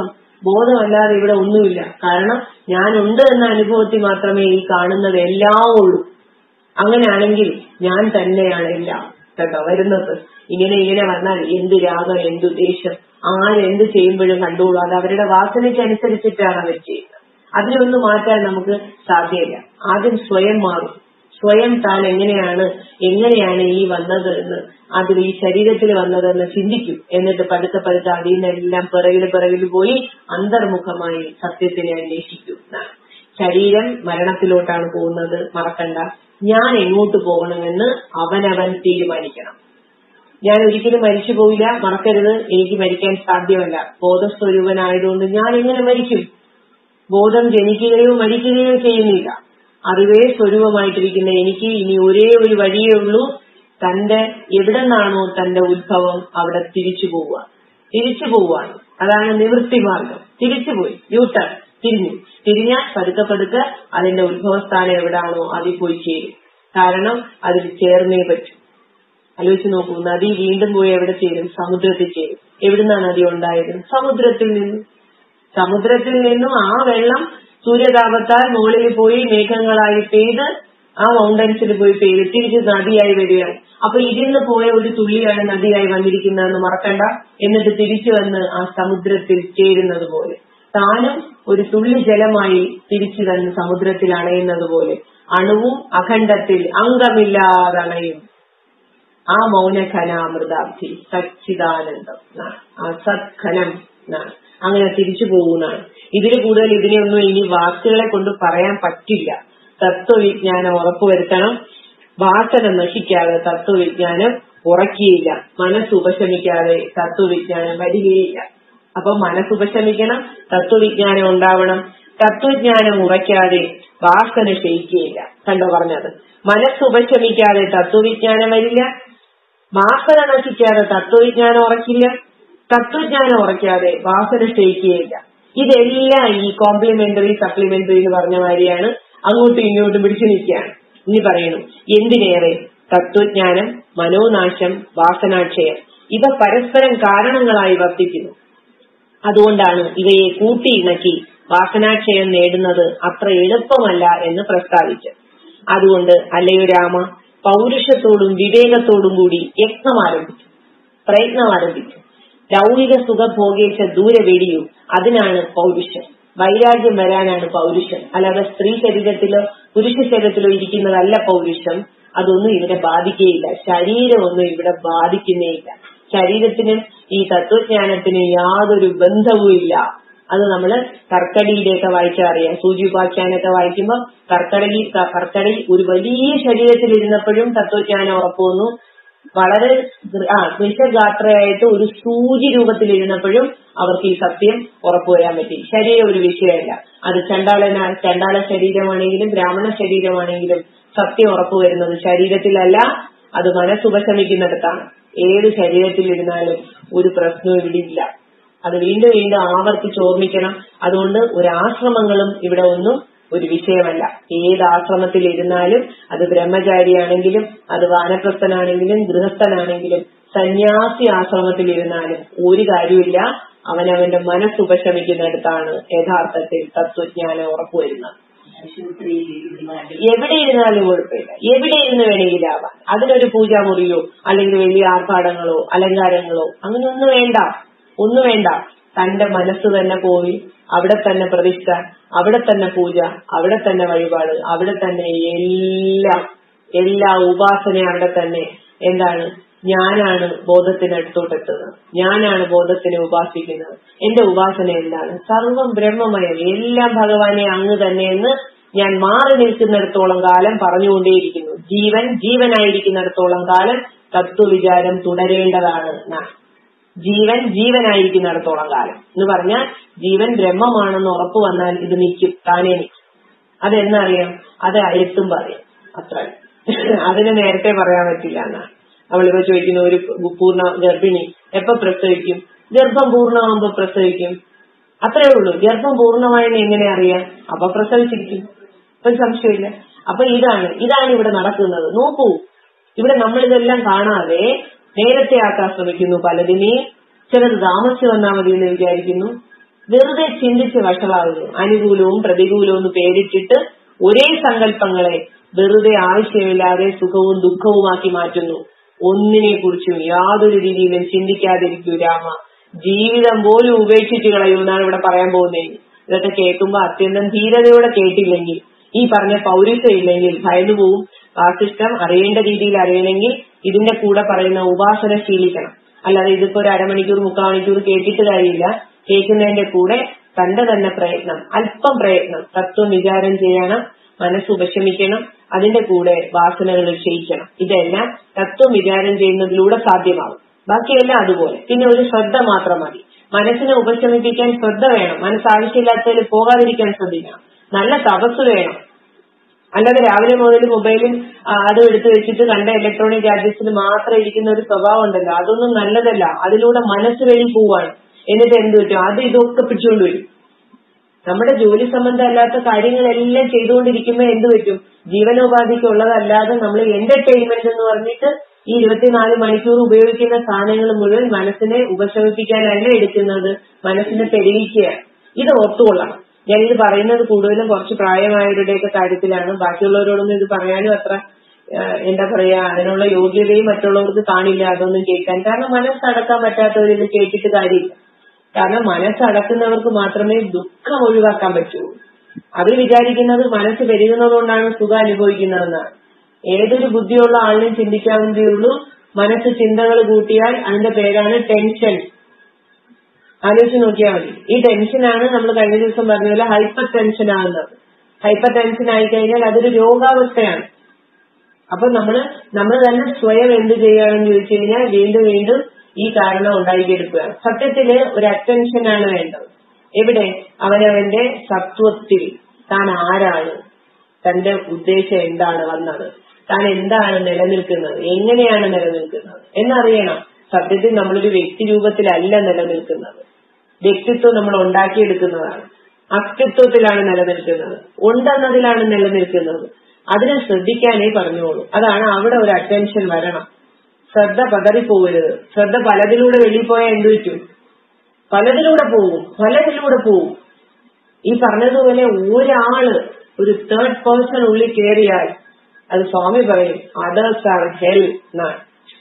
ബോധമല്ലാതെ ഇവിടെ ഒന്നുമില്ല കാരണം ഞാനുണ്ട് എന്ന അനുഭവത്തിൽ മാത്രമേ ഈ കാണുന്നത് എല്ലാം ഉള്ളൂ അങ്ങനെയാണെങ്കിൽ ഞാൻ തന്നെയാണ് എല്ലാം കേട്ടോ വരുന്നത് ഇങ്ങനെ ഇങ്ങനെ വന്നാൽ എന്ത് രാഗം എന്ത് ദേഷ്യം ആരെന്ത് ചെയ്യുമ്പോഴും കണ്ടോളൂ അത് അവരുടെ വാസനയ്ക്കനുസരിച്ചിട്ടാണ് അവർ ചെയ്യുന്നത് അതിനൊന്നും മാറ്റാൻ നമുക്ക് സാധ്യമല്ല ആദ്യം സ്വയം മാറും സ്വയം താൻ എങ്ങനെയാണ് എങ്ങനെയാണ് ഈ വന്നത് എന്ന് അതിൽ ഈ ശരീരത്തിൽ വന്നതെന്ന് ചിന്തിക്കും എന്നിട്ട് പതുക്കെ പതുക്കെ അതിൽ നിന്നെല്ലാം പിറകിൽ പിറകിൽ പോയി അന്തർമുഖമായി സത്യത്തിനെ അന്വേഷിക്കും എന്നാണ് ശരീരം മരണത്തിലോട്ടാണ് പോകുന്നത് മറക്കണ്ട ഞാൻ എങ്ങോട്ട് പോകണമെന്ന് അവനവൻ തീരുമാനിക്കണം ഞാൻ ഒരിക്കലും മരിച്ചു പോയില്ല മറക്കരുത് എനിക്ക് മരിക്കാൻ സാധ്യമല്ല ബോധസ്വരൂപനായതുകൊണ്ട് ഞാൻ എങ്ങനെ മരിക്കും ബോധം ജനിക്കുകയോ മരിക്കുകയോ ചെയ്യുന്നില്ല അറിവേ സ്വരൂപമായിട്ടിരിക്കുന്ന എനിക്ക് ഇനി ഒരേ ഒരു വഴിയേ ഉള്ളൂ തന്റെ എവിടെ നിന്നാണോ തന്റെ ഉത്ഭവം അവിടെ തിരിച്ചു പോവുക തിരിച്ചു പോവുകയാണ് അതാണ് നിവൃത്തി മാർഗം തിരിച്ചുപോയി യൂട്ടർ തിരിഞ്ഞു തിരിഞ്ഞാൽ പതുക്കെ പതുക്കെ അതിന്റെ ഉത്ഭവസ്ഥാനം എവിടാണോ അതിൽ പോയി ചേരും കാരണം അതിൽ ചേർന്നേ പറ്റും ആലോചിച്ച് നോക്കൂ നദി വീണ്ടും പോയി എവിടെ ചേരും സമുദ്രത്തിൽ ചേരും എവിടുന്നാണ് നദി ഉണ്ടായത് സമുദ്രത്തിൽ നിന്നും സമുദ്രത്തിൽ നിന്നും ആ വെള്ളം സൂര്യതാപത്താൽ മുകളിൽ പോയി മേഘങ്ങളായി പെയ്ത് ആ മൗണ്ടൻസിൽ പോയി പെയ്ത് തിരിച്ച് നദിയായി വരികയാണ് അപ്പൊ ഇതിൽ നിന്ന് പോയ ഒരു തുള്ളിയാണ് നദിയായി വന്നിരിക്കുന്നതെന്ന് മറക്കണ്ട എന്നിട്ട് തിരിച്ചു വന്ന് ആ സമുദ്രത്തിൽ ചേരുന്നത് പോലെ താനും ഒരു തുള്ളി ജലമായി തിരിച്ചു തന്ന് സമുദ്രത്തിൽ അണയുന്നത് പോലെ അണുവും അഖണ്ഡത്തിൽ അംഗമില്ലാതണയും ആ മൗനഘനാമൃതാബ്ധി സച്ചിദാനന്ദം എന്നാണ്. ആ സത്ഘനം എന്നാണ്. അങ്ങനെ തിരിച്ചു പോകുന്നതാണ് ഇതിൽ കൂടുതൽ ഇതിനെയൊന്നും ഇനി വാക്കുകളെ കൊണ്ട് പറയാൻ പറ്റില്ല തത്വവിജ്ഞാനം ഉറപ്പുവരുത്തണം വാസന നശിക്കാതെ തത്വവിജ്ഞാനം ഉറക്കിയില്ല മനസ്സ് ഉപശമിക്കാതെ തത്വവിജ്ഞാനം വരികയില്ല അപ്പൊ മനസ്സ് ഉപശമിക്കണം തത്വവിജ്ഞാനം ഉണ്ടാവണം തത്വജ്ഞാനം ഉറയ്ക്കാതെ വാസന ക്ഷയിക്കുകയില്ല കണ്ടോ പറഞ്ഞത് മനസ്സ് ഉപശമിക്കാതെ തത്വവിജ്ഞാനം വരില്ല വാസന നശിക്കാതെ തത്വവിജ്ഞാനം ഉറക്കില്ല തത്വജ്ഞാനം ഉറയ്ക്കാതെ വാസന ക്ഷയിക്കുകയില്ല ഇതെല്ലാം ഈ കോംപ്ലിമെന്ററി സപ്ലിമെന്ററി എന്ന് പറഞ്ഞ മാതിരിയാണ് അങ്ങോട്ടും ഇങ്ങോട്ടും പിടിച്ചു നിൽക്കുകയാണ് ഇനി പറയുന്നു എന്തിനേറെ തത്വജ്ഞാനം മനോനാശം വാസനാക്ഷയം ഇവ പരസ്പരം കാരണങ്ങളായി വർത്തിക്കുന്നു അതുകൊണ്ടാണ് ഇവയെ കൂട്ടിയിണക്കി വാസനാക്ഷയം നേടുന്നത് അത്ര എളുപ്പമല്ല എന്ന് പ്രസ്താവിച്ചത് അതുകൊണ്ട് അല്ലയോ രാമ പൗരുഷത്തോടും വിവേകത്തോടും കൂടി യത്നം ആരംഭിച്ചു പ്രയത്നം ആരംഭിച്ചു ലൗകിക സുഖഭോഗേച്ച ദൂരെ വെടിയൂ അതിനാണ് പൗരുഷം വൈരാഗ്യം വരാനാണ് പൗരുഷം അല്ലാതെ സ്ത്രീ ശരീരത്തിലോ പുരുഷ ശരീരത്തിലോ ഇരിക്കുന്നതല്ല പൗരുഷം അതൊന്നും ഇവിടെ ബാധിക്കുകയില്ല ശരീരമൊന്നും ഇവിടെ ബാധിക്കുന്നേയില്ല ശരീരത്തിനും ഈ തത്വജ്ഞാനത്തിനും യാതൊരു ബന്ധവുമില്ല അത് നമ്മള് കർക്കടിയിലൊക്കെ വായിച്ചാൽ അറിയാം സൂചി ഉപാഖ്യാനൊക്കെ വായിക്കുമ്പോൾ കർക്കടകി കർക്കടി ഒരു വലിയ ശരീരത്തിൽ ഇരുന്നപ്പോഴും തത്വജ്ഞാനം ഉറപ്പുവന്നു വളരെ ആ വിഷഗാത്രയായിട്ട് ഒരു സൂചി രൂപത്തിൽ ഇരുന്നപ്പോഴും അവർക്ക് ഈ സത്യം ഉറപ്പുവരാൻ പറ്റി ശരീരം ഒരു വിഷയമല്ല അത് ചണ്ടാളന ചണ്ടാള ശരീരമാണെങ്കിലും ബ്രാഹ്മണ ശരീരമാണെങ്കിലും സത്യം ഉറപ്പുവരുന്നത് ശരീരത്തിലല്ല അത് മനസ്സുപശമിക്കുന്നിടത്താണ് ഏത് ശരീരത്തിലിരുന്നാലും ഒരു പ്രശ്നവും ഇവിടെ ഇല്ല അത് വീണ്ടും വീണ്ടും ആവർത്തിച്ച് ഓർമ്മിക്കണം അതുകൊണ്ട് ഒരു ആശ്രമങ്ങളും ഇവിടെ ഒന്നും ഒരു വിഷയമല്ല ഏത് ആശ്രമത്തിൽ ഇരുന്നാലും അത് ബ്രഹ്മചാരിയാണെങ്കിലും അത് വാനപ്രസ്ഥനാണെങ്കിലും ഗൃഹസ്ഥനാണെങ്കിലും സന്യാസി ആശ്രമത്തിൽ ഇരുന്നാലും ഒരു കാര്യമില്ല അവനവന്റെ മനസ്സുപശമിക്കുന്നിടത്താണ് യഥാർത്ഥത്തിൽ തത്വജ്ഞാനം ഉറപ്പുവരുന്നത് എവിടെ ഇരുന്നാലും കുഴപ്പമില്ല എവിടെ ഇരുന്ന് വേണമെങ്കിലും ആവാം അതിനൊരു പൂജാമുറിയോ അല്ലെങ്കിൽ വലിയ ആർഭാടങ്ങളോ അലങ്കാരങ്ങളോ അങ്ങനെയൊന്നും വേണ്ട ഒന്നും വേണ്ട തന്റെ മനസ്സ് തന്നെ പോയി അവിടെ തന്നെ പ്രതിഷ്ഠ അവിടെ തന്നെ പൂജ അവിടെ തന്നെ വഴിപാട് അവിടെ തന്നെ എല്ലാം എല്ലാ ഉപാസന അവിടെ തന്നെ എന്താണ് ഞാനാണ് ബോധത്തിനടുത്തോട്ടെത്തുന്നത് ഞാനാണ് ബോധത്തിനെ ഉപാസിക്കുന്നത് എന്റെ ഉപാസന എന്താണ് സർവം ബ്രഹ്മമയം എല്ലാം ഭഗവാനെ അങ്ങ് തന്നെയെന്ന് ഞാൻ മാറി നിൽക്കുന്നിടത്തോളം കാലം പറഞ്ഞുകൊണ്ടേയിരിക്കുന്നു ജീവൻ ജീവനായിരിക്കുന്നിടത്തോളം കാലം തത്വവിചാരം തുടരേണ്ടതാണ് എന്നാണ് ജീവൻ ജീവനായിരിക്കുന്നിടത്തോളം കാലം എന്ന് പറഞ്ഞാൽ ജീവൻ ബ്രഹ്മമാണെന്ന് ഉറപ്പ് വന്നാൽ ഇത് നിൽക്കും താനേ നിൽക്കും അതെന്നറിയാം അത് എത്തും പറയാം അത്ര അതിന് നേരത്തെ പറയാൻ പറ്റില്ല എന്നാണ് നമ്മളിപ്പോ ചോദിക്കുന്ന ഒരു പൂർണ്ണ ഗർഭിണി എപ്പോ പ്രസവിക്കും ഗർഭം പൂർണ്ണമാകുമ്പോ പ്രസവിക്കും അത്രേ ഉള്ളൂ ഗർഭം പൂർണ്ണമായെന്ന് എങ്ങനെ അറിയാം അപ്പൊ പ്രസവിച്ചിരിക്കും ഒരു സംശയമില്ല അപ്പൊ ഇതാണ് ഇതാണ് ഇവിടെ നടക്കുന്നത് നോക്കൂ ഇവിടെ നമ്മൾ ഇതെല്ലാം കാണാതെ നേരത്തെ ആക്കാൻ ശ്രമിക്കുന്നു പലതിനെയും ചിലത് താമസിച്ചു വന്നാൽ മതി എന്ന് വിചാരിക്കുന്നു വെറുതെ ചിന്തിച്ച് വഷളാകുന്നു അനുകൂലവും പ്രതികൂലവും എന്ന് പേരിട്ടിട്ട് ഒരേ സങ്കല്പങ്ങളെ വെറുതെ ആവശ്യമില്ലാതെ സുഖവും ദുഃഖവുമാക്കി മാറ്റുന്നു ഒന്നിനെ കുറിച്ചും യാതൊരു രീതിയിലും ചിന്തിക്കാതിരിക്കൂ രാമ ജീവിതം പോലും ഉപേക്ഷിച്ച് കളയൂ എന്നാണ് ഇവിടെ പറയാൻ പോകുന്നത് ഇതൊക്കെ കേൾക്കുമ്പോ അത്യന്തം ധീരതയോടെ കേട്ടില്ലെങ്കിൽ ഈ പറഞ്ഞ പൗരുഷം ഇല്ലെങ്കിൽ ഭയന്നു പോവും വാസിഷ്ടം അറിയേണ്ട രീതിയിൽ അറിയണമെങ്കിൽ ഇതിന്റെ കൂടെ പറയുന്ന ഉപാസന ശീലിക്കണം അല്ലാതെ ഇതിപ്പോ ഒരു അരമണിക്കൂർ മുക്കാൽ മണിക്കൂർ കേട്ടിട്ട് കാര്യമില്ല കേൾക്കുന്നതിന്റെ കൂടെ തന്റെ തന്നെ പ്രയത്നം അല്പം പ്രയത്നം തത്വം വിചാരം ചെയ്യണം മനസ്സ് ഉപശമിക്കണം അതിന്റെ കൂടെ വാസനകൾ ക്ഷയിക്കണം ഇതെല്ലാം തത്വം വിചാരം ചെയ്യുന്നതിലൂടെ സാധ്യമാകും ബാക്കിയെല്ലാം അതുപോലെ പിന്നെ ഒരു ശ്രദ്ധ മാത്രം മതി മനസ്സിനെ ഉപശമിപ്പിക്കാൻ ശ്രദ്ധ വേണം മനസ്സ് ആവശ്യമില്ലാത്തതിൽ പോകാതിരിക്കാൻ ശ്രദ്ധിക്കണം നല്ല തപസ് വേണം അല്ലാതെ രാവിലെ മുതൽ മൊബൈലും അതും എടുത്തു വെച്ചിട്ട് കണ്ട ഇലക്ട്രോണിക് ഗാഡ്ജറ്റ്സിൽ മാത്രം ഇരിക്കുന്ന ഒരു സ്വഭാവം ഉണ്ടല്ലോ അതൊന്നും നല്ലതല്ല അതിലൂടെ മനസ്സ് വഴി പോവാണ് എന്നിട്ട് എന്ത് പറ്റും അത് ഇതൊക്കെ പിടിച്ചുകൊണ്ട് വരും നമ്മുടെ ജോലി സംബന്ധമല്ലാത്ത കാര്യങ്ങളെല്ലാം ചെയ്തുകൊണ്ടിരിക്കുമ്പോൾ എന്ത് പറ്റും ജീവനോപാധിക്കുള്ളതല്ലാതെ നമ്മൾ എന്റർടൈൻമെന്റ് എന്ന് പറഞ്ഞിട്ട് ഈ ഇരുപത്തിനാല് മണിക്കൂർ ഉപയോഗിക്കുന്ന സാധനങ്ങൾ മുഴുവൻ മനസ്സിനെ ഉപശമിപ്പിക്കാനല്ല എടുക്കുന്നത് മനസ്സിനെ തെളിയിക്കുകയാണ് ഇത് ഓർത്തുകൊള്ളണം ഞാനിത് പറയുന്നത് കൂടുതലും കുറച്ച് പ്രായമായവരുടെയൊക്കെ കാര്യത്തിലാണ് ബാക്കിയുള്ളവരോടൊന്നും ഇത് പറയാനും അത്ര എന്താ പറയാ അതിനുള്ള യോഗ്യതയും മറ്റുള്ളവർക്ക് കാണില്ല അതൊന്നും കേൾക്കാൻ കാരണം മനസ്സടക്കാൻ പറ്റാത്തവരിത് കേട്ടിട്ട് കാര്യമില്ല കാരണം മനസ്സടക്കുന്നവർക്ക് മാത്രമേ ദുഃഖം ഒഴിവാക്കാൻ പറ്റൂ അവർ വിചാരിക്കുന്നത് മനസ്സ് പെരുകുന്നതുകൊണ്ടാണ് സുഖം അനുഭവിക്കുന്നതെന്നാണ് ഏതൊരു ബുദ്ധിയുള്ള ആളിനും ചിന്തിക്കാവുന്നതേ ഉള്ളൂ മനസ്സ് ചിന്തകൾ കൂട്ടിയാൽ അതിന്റെ പേരാണ് ടെൻഷൻ ആലോചിച്ച് നോക്കിയാൽ മതി ഈ ടെൻഷനാണ് നമ്മൾ കഴിഞ്ഞ ദിവസം പറഞ്ഞ പോലെ ഹൈപ്പർ ടെൻഷൻ ആകുന്നത് ഹൈപ്പർ ടെൻഷൻ ആയി കഴിഞ്ഞാൽ അതൊരു രോഗാവസ്ഥയാണ് അപ്പൊ നമ്മള് നമ്മൾ തന്നെ സ്വയം എന്ത് ചെയ്യുകയാണെന്ന് ചോദിച്ചു കഴിഞ്ഞാൽ വീണ്ടും വീണ്ടും ഈ കാരണം ഉണ്ടാക്കിയെടുക്കുകയാണ് സത്യത്തില് ഒരു അറ്റൻഷൻ ആണ് വേണ്ടത് എവിടെ അവനവന്റെ സത്വത്തിൽ താൻ ആരാണ് തന്റെ ഉദ്ദേശം എന്താണ് വന്നത് താൻ എന്താണ് നിലനിൽക്കുന്നത് എങ്ങനെയാണ് നിലനിൽക്കുന്നത് എന്നറിയണം സത്യത്തിൽ നമ്മളൊരു വ്യക്തി രൂപത്തിലല്ല നിലനിൽക്കുന്നത് വ്യക്തിത്വം നമ്മൾ ഉണ്ടാക്കിയെടുക്കുന്നതാണ് അസ്തിത്വത്തിലാണ് നിലനിൽക്കുന്നത് ഉണ്ടെന്നതിലാണ് നിലനിൽക്കുന്നത് അതിനെ ശ്രദ്ധിക്കാനേ പറഞ്ഞോളൂ അതാണ് അവിടെ ഒരു അറ്റൻഷൻ വരണം ശ്രദ്ധ പതറിപ്പോകരുത് ശ്രദ്ധ പലതിലൂടെ വെളിയിൽ പോയാൽ എന്ത് പറ്റും പലതിലൂടെ പോകും പലതിലൂടെ പോകും ഈ പറഞ്ഞതുപോലെ ഒരാള് ഒരു തേർഡ് പേഴ്സൺ ഉള്ളിൽ കയറിയാൽ അത് സ്വാമി പറയും അതേഴ്സ് ആർ ഹെൽ എന്നാണ്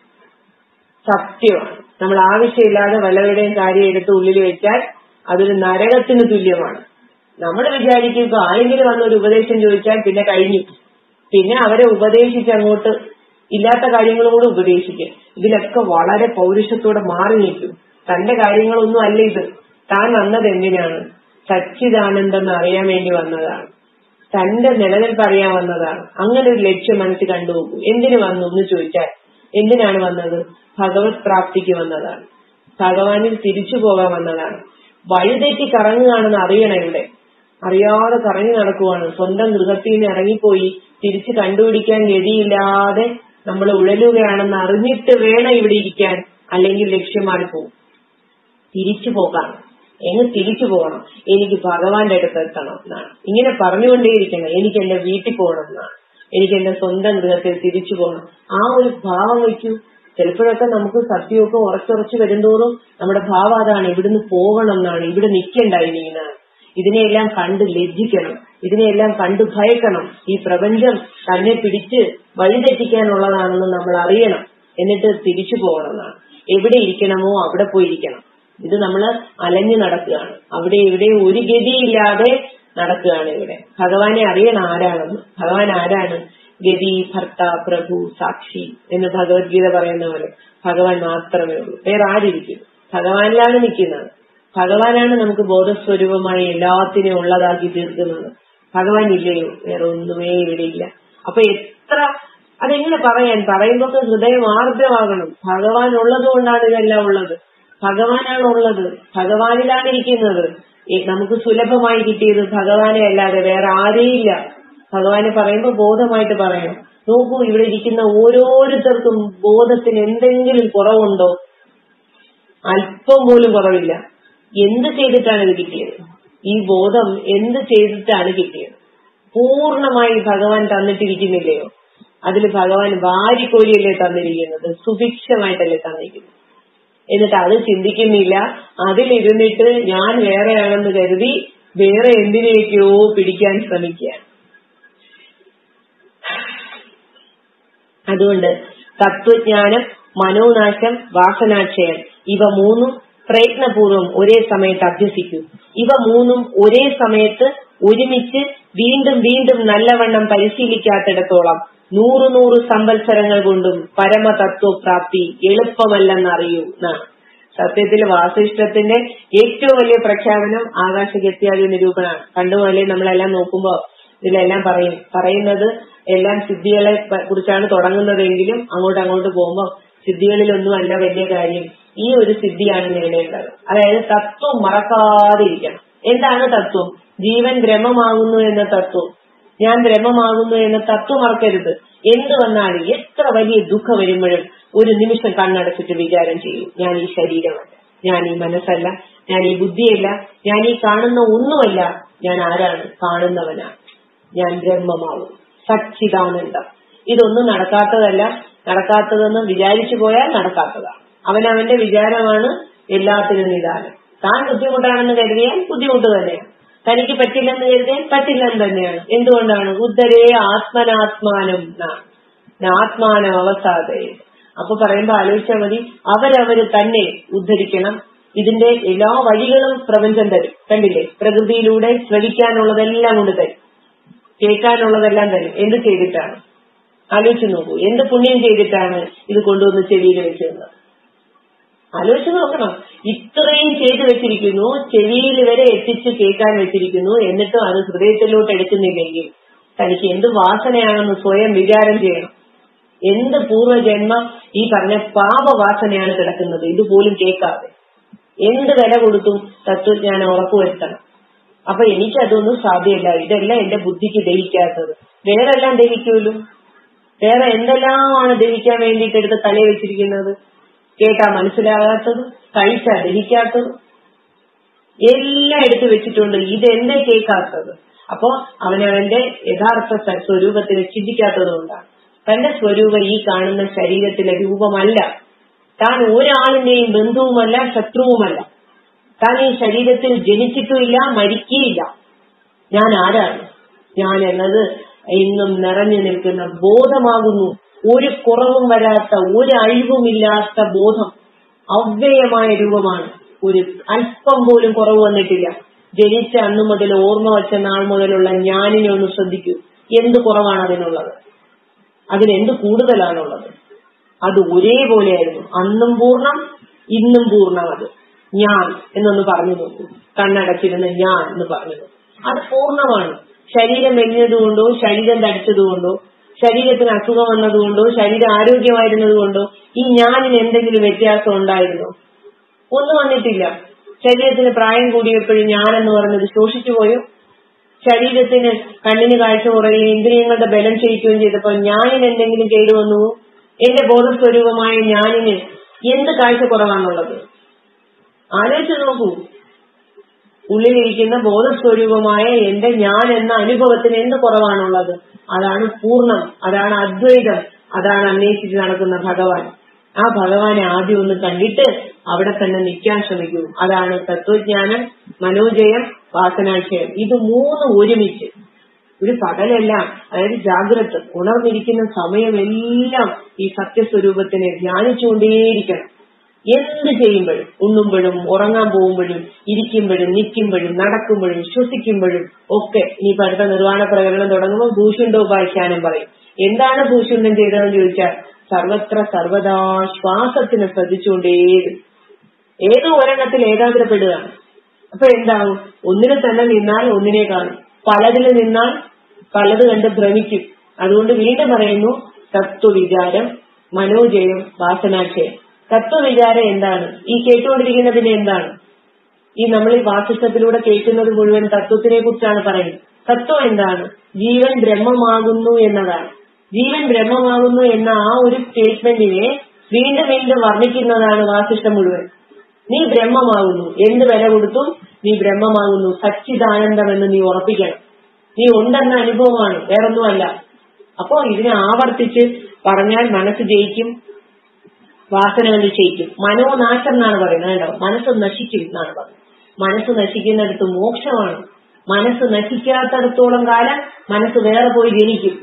സത്യമാണ് നമ്മൾ ആവശ്യമില്ലാതെ വല്ലവരുടെയും കാര്യം എടുത്ത് ഉള്ളിൽ വെച്ചാൽ അതൊരു നരകത്തിന് തുല്യമാണ് നമ്മൾ വിചാരിക്കും ഇപ്പൊ ആരെങ്കിലും വന്ന് ഒരു ഉപദേശം ചോദിച്ചാൽ പിന്നെ കഴിഞ്ഞു പിന്നെ അവരെ ഉപദേശിച്ച് അങ്ങോട്ട് ഇല്ലാത്ത കാര്യങ്ങളും കൂടെ ഉപദേശിക്കും ഇതിലൊക്കെ വളരെ പൗരുഷത്തോടെ മാറി നിൽക്കും തന്റെ കാര്യങ്ങളൊന്നും അല്ല ഇത് താൻ വന്നത് എന്തിനാണ് സച്ചിദാനന്ദം അറിയാൻ വേണ്ടി വന്നതാണ് തന്റെ നിലനിൽപ്പ് അറിയാൻ വന്നതാണ് അങ്ങനെ ഒരു ലക്ഷ്യം മനസ്സിൽ കണ്ടുപോകൂ എന്തിനു വന്നു എന്ന് ചോദിച്ചാൽ എന്തിനാണ് വന്നത് ഭഗവത് പ്രാപ്തിക്ക് വന്നതാണ് ഭഗവാനിൽ തിരിച്ചു പോകാൻ വന്നതാണ് വഴിതെറ്റി കറങ്ങുകയാണെന്ന് അറിയണം ഇവിടെ അറിയാതെ കറങ്ങി നടക്കുവാണ് സ്വന്തം ഗൃഹത്തിൽ നിന്ന് ഇറങ്ങിപ്പോയി തിരിച്ച് കണ്ടുപിടിക്കാൻ ഗതിയില്ലാതെ നമ്മൾ ഉഴലുകയാണെന്ന് അറിഞ്ഞിട്ട് വേണം ഇവിടെ ഇരിക്കാൻ അല്ലെങ്കിൽ ലക്ഷ്യം മാറിപ്പോകും തിരിച്ചു പോകാം എങ്ങ് തിരിച്ചു പോകണം എനിക്ക് ഭഗവാന്റെ അടുത്ത് എത്തണം എന്നാണ് ഇങ്ങനെ പറഞ്ഞുകൊണ്ടേയിരിക്കണം എനിക്ക് എന്റെ വീട്ടിൽ പോകണം എന്നാണ് എനിക്ക് എന്റെ സ്വന്തം ഗൃഹത്തിൽ തിരിച്ചു പോകണം ആ ഒരു ഭാവം വയ്ക്കൂ ചിലപ്പോഴൊക്കെ നമുക്ക് സത്യമൊക്കെ ഉറച്ചുറച്ച് വരുന്തോറും നമ്മുടെ ഭാവം അതാണ് ഇവിടുന്ന് പോകണം എന്നാണ് ഇവിടെ നിൽക്കണ്ടായി എന്നാണ് ഇതിനെയെല്ലാം കണ്ട് ലജ്ജിക്കണം ഇതിനെയെല്ലാം കണ്ടു ഭയക്കണം ഈ പ്രപഞ്ചം തന്നെ പിടിച്ച് വഴിതെറ്റിക്കാനുള്ളതാണെന്ന് നമ്മൾ അറിയണം എന്നിട്ട് തിരിച്ചു പോകണം എന്നാണ് എവിടെ ഇരിക്കണമോ അവിടെ പോയിരിക്കണം ഇത് നമ്മൾ അലഞ്ഞു നടക്കുകയാണ് അവിടെ ഇവിടെ ഒരു ഗതിയില്ലാതെ നടക്കുകയാണ് ഇവിടെ ഭഗവാനെ അറിയണം ആരാണെന്ന് ഭഗവാൻ ആരാണ് ഗതി ഭർത്ത പ്രഭു സാക്ഷി എന്ന് ഭഗവത്ഗീത പറയുന്ന പോലെ ഭഗവാൻ മാത്രമേ ഉള്ളൂ വേറെ ആരിയ്ക്കും ഭഗവാനിലാണ് നിൽക്കുന്നത് ഭഗവാനാണ് നമുക്ക് ബോധസ്വരൂപമായി എല്ലാത്തിനെയും ഉള്ളതാക്കി തീർക്കുന്നത് ഭഗവാൻ ഇല്ലയോ വേറെ ഒന്നുമേ ഇവിടെ ഇല്ല അപ്പൊ എത്ര അതെങ്ങനെ പറയാൻ പറയുമ്പോ ഹൃദയം ആർദ്രമാകണം ഭഗവാൻ ഉള്ളത് കൊണ്ടാണ് ഇതെല്ലാം ഉള്ളത് ഭഗവാനാണ് ഉള്ളത് ഭഗവാനിലാണ് ഇരിക്കുന്നത് നമുക്ക് സുലഭമായി കിട്ടിയത് ഭഗവാനെ അല്ലാതെ വേറെ ആരെയില്ല ഭഗവാനെ പറയുമ്പോ ബോധമായിട്ട് പറയണം നോക്കൂ ഇവിടെ ഇരിക്കുന്ന ഓരോരുത്തർക്കും ബോധത്തിന് എന്തെങ്കിലും കുറവുണ്ടോ അല്പം പോലും കുറവില്ല എന്ത് ചെയ്തിട്ടാണ് ഇത് കിട്ടിയത് ഈ ബോധം എന്ത് ചെയ്തിട്ടാണ് കിട്ടിയത് പൂർണ്ണമായി ഭഗവാൻ തന്നിട്ടിരിക്കുന്നില്ലയോ അതിൽ ഭഗവാൻ വാരിക്കോരിയല്ലേ തന്നിരിക്കുന്നത് സുഭിക്ഷമായിട്ടല്ലേ തന്നിരിക്കുന്നത് എന്നിട്ട് അത് ചിന്തിക്കുന്നില്ല അതിലിരുന്നിട്ട് ഞാൻ വേറെയാണെന്ന് കരുതി വേറെ എന്തിനേക്കോ പിടിക്കാൻ ശ്രമിക്കുകയാണ് അതുകൊണ്ട് തത്വജ്ഞാനം മനോനാശം വാസനാക്ഷയം ഇവ മൂന്നും പ്രയത്നപൂർവ്വം ഒരേ സമയത്ത് അഭ്യസിക്കൂ ഇവ മൂന്നും ഒരേ സമയത്ത് ഒരുമിച്ച് വീണ്ടും വീണ്ടും നല്ലവണ്ണം പരിശീലിക്കാത്തിടത്തോളം നൂറു നൂറ് സംവത്സരങ്ങൾ കൊണ്ടും പരമതത്വപ്രാപ്തി എളുപ്പമല്ലെന്നറിയൂ എന്നാണ് സത്യത്തിൽ വാസിഷ്ടത്തിന്റെ ഏറ്റവും വലിയ പ്രഖ്യാപനം ആകാശഗത്യാദി നിരൂപണമാണ് പണ്ടുപോലെ നമ്മളെല്ലാം നോക്കുമ്പോ ഇതിലെല്ലാം പറയും പറയുന്നത് എല്ലാം സിദ്ധികളെ പ- കുറിച്ചാണ് തുടങ്ങുന്നതെങ്കിലും അങ്ങോട്ട് അങ്ങോട്ട് പോകുമ്പോൾ സിദ്ധികളിലൊന്നും അല്ല വലിയ കാര്യം ഈ ഒരു സിദ്ധിയാണ് നേടേണ്ടത് അതായത് തത്വം മറക്കാതിരിക്കണം എന്താണ് തത്വം ജീവൻ ബ്രഹ്മമാകുന്നു എന്ന തത്വം ഞാൻ ബ്രഹ്മമാകുന്നു എന്ന തത്വം മറക്കരുത് എന്ത് വന്നാലും എത്ര വലിയ ദുഃഖം വരുമ്പോഴും ഒരു നിമിഷം കണ്ണടച്ചിട്ട് വിചാരം ചെയ്യൂ ഞാൻ ഈ ശരീരമല്ല ഞാൻ ഈ മനസ്സല്ല ഞാൻ ഈ ബുദ്ധിയല്ല ഞാൻ ഈ കാണുന്ന ഒന്നുമല്ല ഞാൻ ആരാണ് കാണുന്നവനാണ് ഞാൻ ബ്രഹ്മമാവും സച്ചിദാനന്ദം ഇതൊന്നും നടക്കാത്തതല്ല നടക്കാത്തതെന്ന് വിചാരിച്ചു പോയാൽ നടക്കാത്തതാണ് അവനവന്റെ വിചാരമാണ് എല്ലാത്തിനും നിദാനം താൻ ബുദ്ധിമുട്ടാണെന്ന് കരുതിയാൽ ബുദ്ധിമുട്ട് തന്നെയാണ് തനിക്ക് പറ്റില്ലെന്ന് കരുതിയാൽ പറ്റില്ലെന്ന് തന്നെയാണ് എന്തുകൊണ്ടാണ് ഉദ്ധരേ ആത്മനാത്മാനം എന്നാണ് ആത്മാനം അവസാദയെ അപ്പൊ പറയുമ്പോ ആലോചിച്ചാൽ മതി അവരവര് തന്നെ ഉദ്ധരിക്കണം ഇതിന്റെ എല്ലാ വഴികളും പ്രപഞ്ചം തരും കണ്ടില്ലേ പ്രകൃതിയിലൂടെ ശ്രവിക്കാനുള്ളതെല്ലാം കൊണ്ട് തരും കേൾക്കാനുള്ളതെല്ലാം തരും എന്ത് ചെയ്തിട്ടാണ് ആലോചിച്ച് നോക്കൂ എന്ത് പുണ്യം ചെയ്തിട്ടാണ് ഇത് കൊണ്ടുവന്ന് ചെവിയിൽ വെച്ചിരുന്നത് ആലോചിച്ച് നോക്കണം ഇത്രയും ചെയ്തു വെച്ചിരിക്കുന്നു ചെവിയിൽ വരെ എത്തിച്ച് കേൾക്കാൻ വെച്ചിരിക്കുന്നു എന്നിട്ടും അത് ഹൃദയത്തിലോട്ട് എടുക്കുന്നില്ലെങ്കിൽ തനിക്ക് എന്ത് വാസനയാണെന്ന് സ്വയം വിചാരം ചെയ്യണം എന്ത് പൂർവ്വജന്മം ഈ പറഞ്ഞ പാപവാസനയാണ് കിടക്കുന്നത് ഇതുപോലും കേൾക്കാതെ എന്ത് വില കൊടുത്തും തത്വജ്ഞാനം ഉറപ്പുവരുത്തണം അപ്പൊ എനിക്കതൊന്നും സാധ്യമല്ല ഇതെല്ലാം എന്റെ ബുദ്ധിക്ക് ദഹിക്കാത്തത് വേറെല്ലാം ദഹിക്കുമല്ലോ വേറെ എന്തെല്ലാമാണ് ദഹിക്കാൻ വേണ്ടിയിട്ട് എടുത്ത് തലയിൽ വെച്ചിരിക്കുന്നത് കേട്ടാ മനസ്സിലാകാത്തത് കഴിച്ചാ ദഹിക്കാത്തത് എല്ലാം എടുത്തു വെച്ചിട്ടുണ്ട് ഇതെന്തേ കേൾക്കാത്തത് അപ്പോ അവനവന്റെ യഥാർത്ഥ സ- സ്വരൂപത്തിനെ ചിന്തിക്കാത്തത് കൊണ്ടാണ് തന്റെ സ്വരൂപം ഈ കാണുന്ന ശരീരത്തിലെ രൂപമല്ല താൻ ഒരാളിന്റെയും ബന്ധുവുമല്ല ശത്രുവുമല്ല താൻ ഈ ശരീരത്തിൽ ജനിച്ചിട്ടുമില്ല മരിക്കുകയില്ല ഞാൻ ആരാണ് ഞാൻ എന്നത് ഇന്നും നിറഞ്ഞു നിൽക്കുന്ന ബോധമാകുന്നു ഒരു കുറവും വരാത്ത ഒരു അഴിവുമില്ലാത്ത ബോധം അവ്യയമായ രൂപമാണ് ഒരു അല്പം പോലും കുറവ് വന്നിട്ടില്ല ജനിച്ച അന്നു മുതൽ ഓർമ്മ വച്ച നാൾ മുതലുള്ള ഞാനിനെ ഒന്ന് ശ്രദ്ധിക്കൂ എന്ത് കുറവാണ് അതിനുള്ളത് അതിനെന്ത് കൂടുതലാണുള്ളത് അത് ഒരേപോലെയായിരുന്നു അന്നും പൂർണ്ണം ഇന്നും പൂർണ്ണം അത് ഞാൻ എന്നൊന്ന് പറഞ്ഞു നോക്കൂ കണ്ണടച്ചിരുന്ന് ഞാൻ എന്ന് പറഞ്ഞു നോക്കൂ അത് പൂർണ്ണമാണ് ശരീരം മെലിഞ്ഞതുകൊണ്ടോ ശരീരം തടിച്ചതുകൊണ്ടോ ശരീരത്തിന് അസുഖം വന്നതുകൊണ്ടോ ശരീരം ആരോഗ്യമായിരുന്നത് കൊണ്ടോ ഈ ഞാനിന് എന്തെങ്കിലും വ്യത്യാസം ഉണ്ടായിരുന്നോ ഒന്നും വന്നിട്ടില്ല ശരീരത്തിന് പ്രായം കൂടിയപ്പോഴും ഞാനെന്ന് പറഞ്ഞത് ശോഷിച്ചു പോയോ ശരീരത്തിന് കണ്ണിന് കാഴ്ച കുറയുകയും ഇന്ദ്രിയങ്ങളുടെ ബലം ക്ഷയിക്കുകയും ചെയ്തപ്പോൾ ഞാനിന് എന്തെങ്കിലും കേടുവന്നു എന്റെ ബോധസ്വരൂപമായ ഞാനിന് എന്ത് കാഴ്ച കുറവാണുള്ളത് ആലോചിച്ച് നോക്കൂ ഉള്ളിലിരിക്കുന്ന ബോധസ്വരൂപമായ എന്റെ ഞാൻ എന്ന അനുഭവത്തിന് എന്ത് കുറവാണുള്ളത് അതാണ് പൂർണ്ണം അതാണ് അദ്വൈതം അതാണ് അന്വേഷിച്ച് നടക്കുന്ന ഭഗവാൻ ആ ഭഗവാനെ ആദ്യം ഒന്ന് കണ്ടിട്ട് അവിടെ തന്നെ നിൽക്കാൻ ശ്രമിക്കൂ അതാണ് തത്വജ്ഞാനം മനോജയം വാസനാക്ഷയം ഇത് മൂന്ന് ഒരുമിച്ച് ഒരു പകലെല്ലാം അതായത് ജാഗ്രത ഉണർന്നിരിക്കുന്ന സമയമെല്ലാം ഈ സത്യസ്വരൂപത്തിനെ ധ്യാനിച്ചുകൊണ്ടേയിരിക്കണം എന്ത് ചെയ്യുമ്പോഴും ഉണ്ണുമ്പോഴും ഉറങ്ങാൻ പോകുമ്പോഴും ഇരിക്കുമ്പോഴും നിൽക്കുമ്പോഴും നടക്കുമ്പോഴും ശ്വസിക്കുമ്പോഴും ഒക്കെ ഇനിയിപ്പോ അടുത്ത നിർവ്വാണ പ്രകടനം തുടങ്ങുമ്പോൾ ഭൂഷുണ്ടോപാഖ്യാനം പറയും എന്താണ് ഭൂഷുണ്ടം ചെയ്തതെന്ന് ചോദിച്ചാൽ സർവത്ര സർവദാ ശ്വാസത്തിനെ ശ്രദ്ധിച്ചുകൊണ്ടേരും ഏതോ ഒരെണ്ണത്തിൽ ഏകാഗ്രപ്പെടുകയാണ് അപ്പൊ എന്താവും ഒന്നിനെ തന്നെ നിന്നാൽ ഒന്നിനെ കാണും പലതിൽ നിന്നാൽ പലത് കണ്ട് ഭ്രമിക്കും അതുകൊണ്ട് വീണ്ടും പറയുന്നു തത്വവിചാരം മനോജയം വാസനാക്ഷയം തത്വവിചാരം എന്താണ് ഈ കേട്ടുകൊണ്ടിരിക്കുന്നതിന് എന്താണ് ഈ നമ്മൾ ഈ വാസിഷ്ടത്തിലൂടെ കേൾക്കുന്നത് മുഴുവൻ തത്വത്തിനെ കുറിച്ചാണ് പറയുന്നത് തത്വം എന്താണ് ജീവൻ ബ്രഹ്മമാകുന്നു എന്നതാണ് ജീവൻ ബ്രഹ്മമാകുന്നു എന്ന ആ ഒരു സ്റ്റേറ്റ്മെന്റിനെ വീണ്ടും വീണ്ടും വർണ്ണിക്കുന്നതാണ് വാസിഷ്ടം മുഴുവൻ നീ ബ്രഹ്മമാകുന്നു എന്ത് വില കൊടുത്തും നീ ബ്രഹ്മമാകുന്നു സച്ചിദാനന്ദമെന്ന് നീ ഉറപ്പിക്കണം നീ ഉണ്ടെന്ന അനുഭവമാണ് വേറൊന്നുമല്ല അപ്പോ ഇതിനെ ആവർത്തിച്ച് പറഞ്ഞാൽ മനസ്സ് ജയിക്കും വാസനകൾ നിശ്ചയിക്കും മനോനാശം എന്നാണ് പറയുന്നത് കേട്ടോ മനസ്സ് നശിക്കും എന്നാണ് പറയുന്നത് മനസ്സ് നശിക്കുന്നിടത്ത് മോക്ഷമാണ് മനസ്സ് നശിക്കാത്തടത്തോളം കാലം മനസ്സ് വേറെ പോയി ജനിക്കും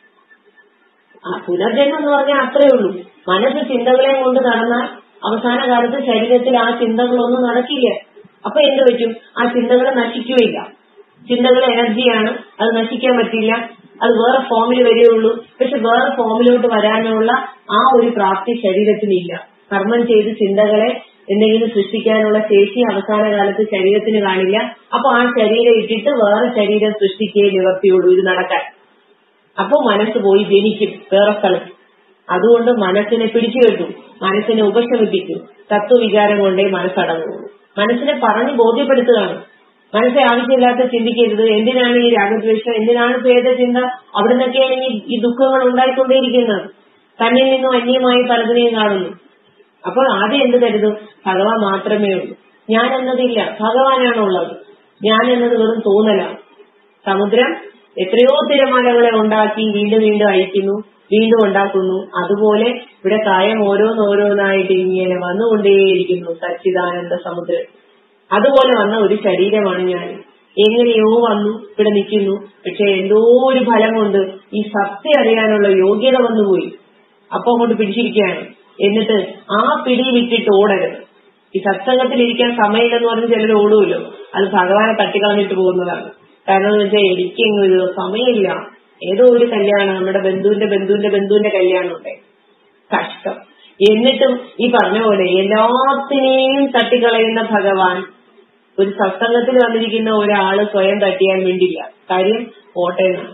ആ പുനർജന്മം എന്ന് പറഞ്ഞാൽ അത്രേ ഉള്ളൂ മനസ്സ് ചിന്തകളെ കൊണ്ട് നടന്നാൽ അവസാന കാലത്ത് ശരീരത്തിൽ ആ ചിന്തകളൊന്നും നടക്കില്ല അപ്പൊ എന്ത് പറ്റും ആ ചിന്തകൾ നശിക്കുകയില്ല ചിന്തകൾ എനർജിയാണ് അത് നശിക്കാൻ പറ്റില്ല അത് വേറെ ഫോമിൽ വരികയുള്ളൂ പക്ഷെ വേറെ ഫോമിലോട്ട് വരാനുള്ള ആ ഒരു പ്രാപ്തി ശരീരത്തിനില്ല കർമ്മം ചെയ്ത് ചിന്തകളെ എന്തെങ്കിലും സൃഷ്ടിക്കാനുള്ള ശേഷി അവസാന കാലത്ത് ശരീരത്തിന് കാണില്ല അപ്പൊ ആ ശരീരം ഇട്ടിട്ട് വേറെ ശരീരം സൃഷ്ടിക്കേ നിവർത്തിയുള്ളൂ ഇത് നടക്കാൻ അപ്പൊ മനസ്സ് പോയി ജനിക്കും വേറെ സ്ഥലത്ത് അതുകൊണ്ട് മനസ്സിനെ പിടിച്ചു കെട്ടും മനസ്സിനെ ഉപശമിപ്പിക്കും തത്വവിചാരം കൊണ്ടേ മനസ്സടങ്ങുള്ളൂ മനസ്സിനെ പറഞ്ഞ് ബോധ്യപ്പെടുത്തുകയാണ് മനസ്സെ ആവശ്യമില്ലാത്ത ചിന്തിക്കരുത് എന്തിനാണ് ഈ രാഗദ്വേഷം എന്തിനാണ് ഭേദചിന്ത അവിടെ നിന്നൊക്കെയാണ് ഈ ഈ ദുഃഖങ്ങൾ ഉണ്ടായിക്കൊണ്ടേയിരിക്കുന്നത് തന്നിൽ നിന്നും അന്യമായി പലതിനെയും കാണുന്നു അപ്പോൾ ആദ്യം എന്ത് കരുതും ഭഗവാൻ മാത്രമേ ഉള്ളൂ ഞാൻ എന്നതില്ല ഭഗവാനാണുള്ളത് ഞാൻ എന്നത് വെറും തോന്നലാണ് സമുദ്രം എത്രയോ തിരമാലകളെ ഉണ്ടാക്കി വീണ്ടും വീണ്ടും അഴിക്കുന്നു വീണ്ടും ഉണ്ടാക്കുന്നു അതുപോലെ ഇവിടെ കായം ഓരോന്നോരോന്നായിട്ട് ഇങ്ങനെ വന്നുകൊണ്ടേയിരിക്കുന്നു സച്ചിദാനന്ദ സമുദ്രം അതുപോലെ വന്ന ഒരു ശരീരമാണ് ഞാൻ എങ്ങനെയോ വന്നു ഇവിടെ നിൽക്കുന്നു പക്ഷെ എന്തോ ഒരു ഫലം കൊണ്ട് ഈ സത്യം അറിയാനുള്ള യോഗ്യത വന്നുപോയി അപ്പൊ അങ്ങോട്ട് പിടിച്ചിരിക്കുകയാണ് എന്നിട്ട് ആ പിടി വിട്ടിട്ട് ഓടരുത് ഈ സത്സംഗത്തിൽ ഇരിക്കാൻ സമയമില്ലെന്ന് പറഞ്ഞ് ചിലർ ഓടുമല്ലോ അത് ഭഗവാനെ തട്ടിക്കളഞ്ഞിട്ട് പോകുന്നതാണ് കാരണം എന്ന് വെച്ചാൽ എനിക്ക് ഇത് സമയമില്ല ഏതോ ഒരു കല്യാണം നമ്മുടെ ബന്ധുവിന്റെ ബന്ധുവിന്റെ ബന്ധുവിന്റെ കല്യാണം ഉണ്ട് കഷ്ടം എന്നിട്ടും ഈ പറഞ്ഞ പോലെ എല്ലാത്തിനെയും തട്ടിക്കളയുന്ന ഭഗവാൻ ഒരു സത്സംഗത്തിൽ വന്നിരിക്കുന്ന ഒരാള് സ്വയം തട്ടിയാൻ വേണ്ടിയില്ല കാര്യം ഓട്ടയെന്നാണ്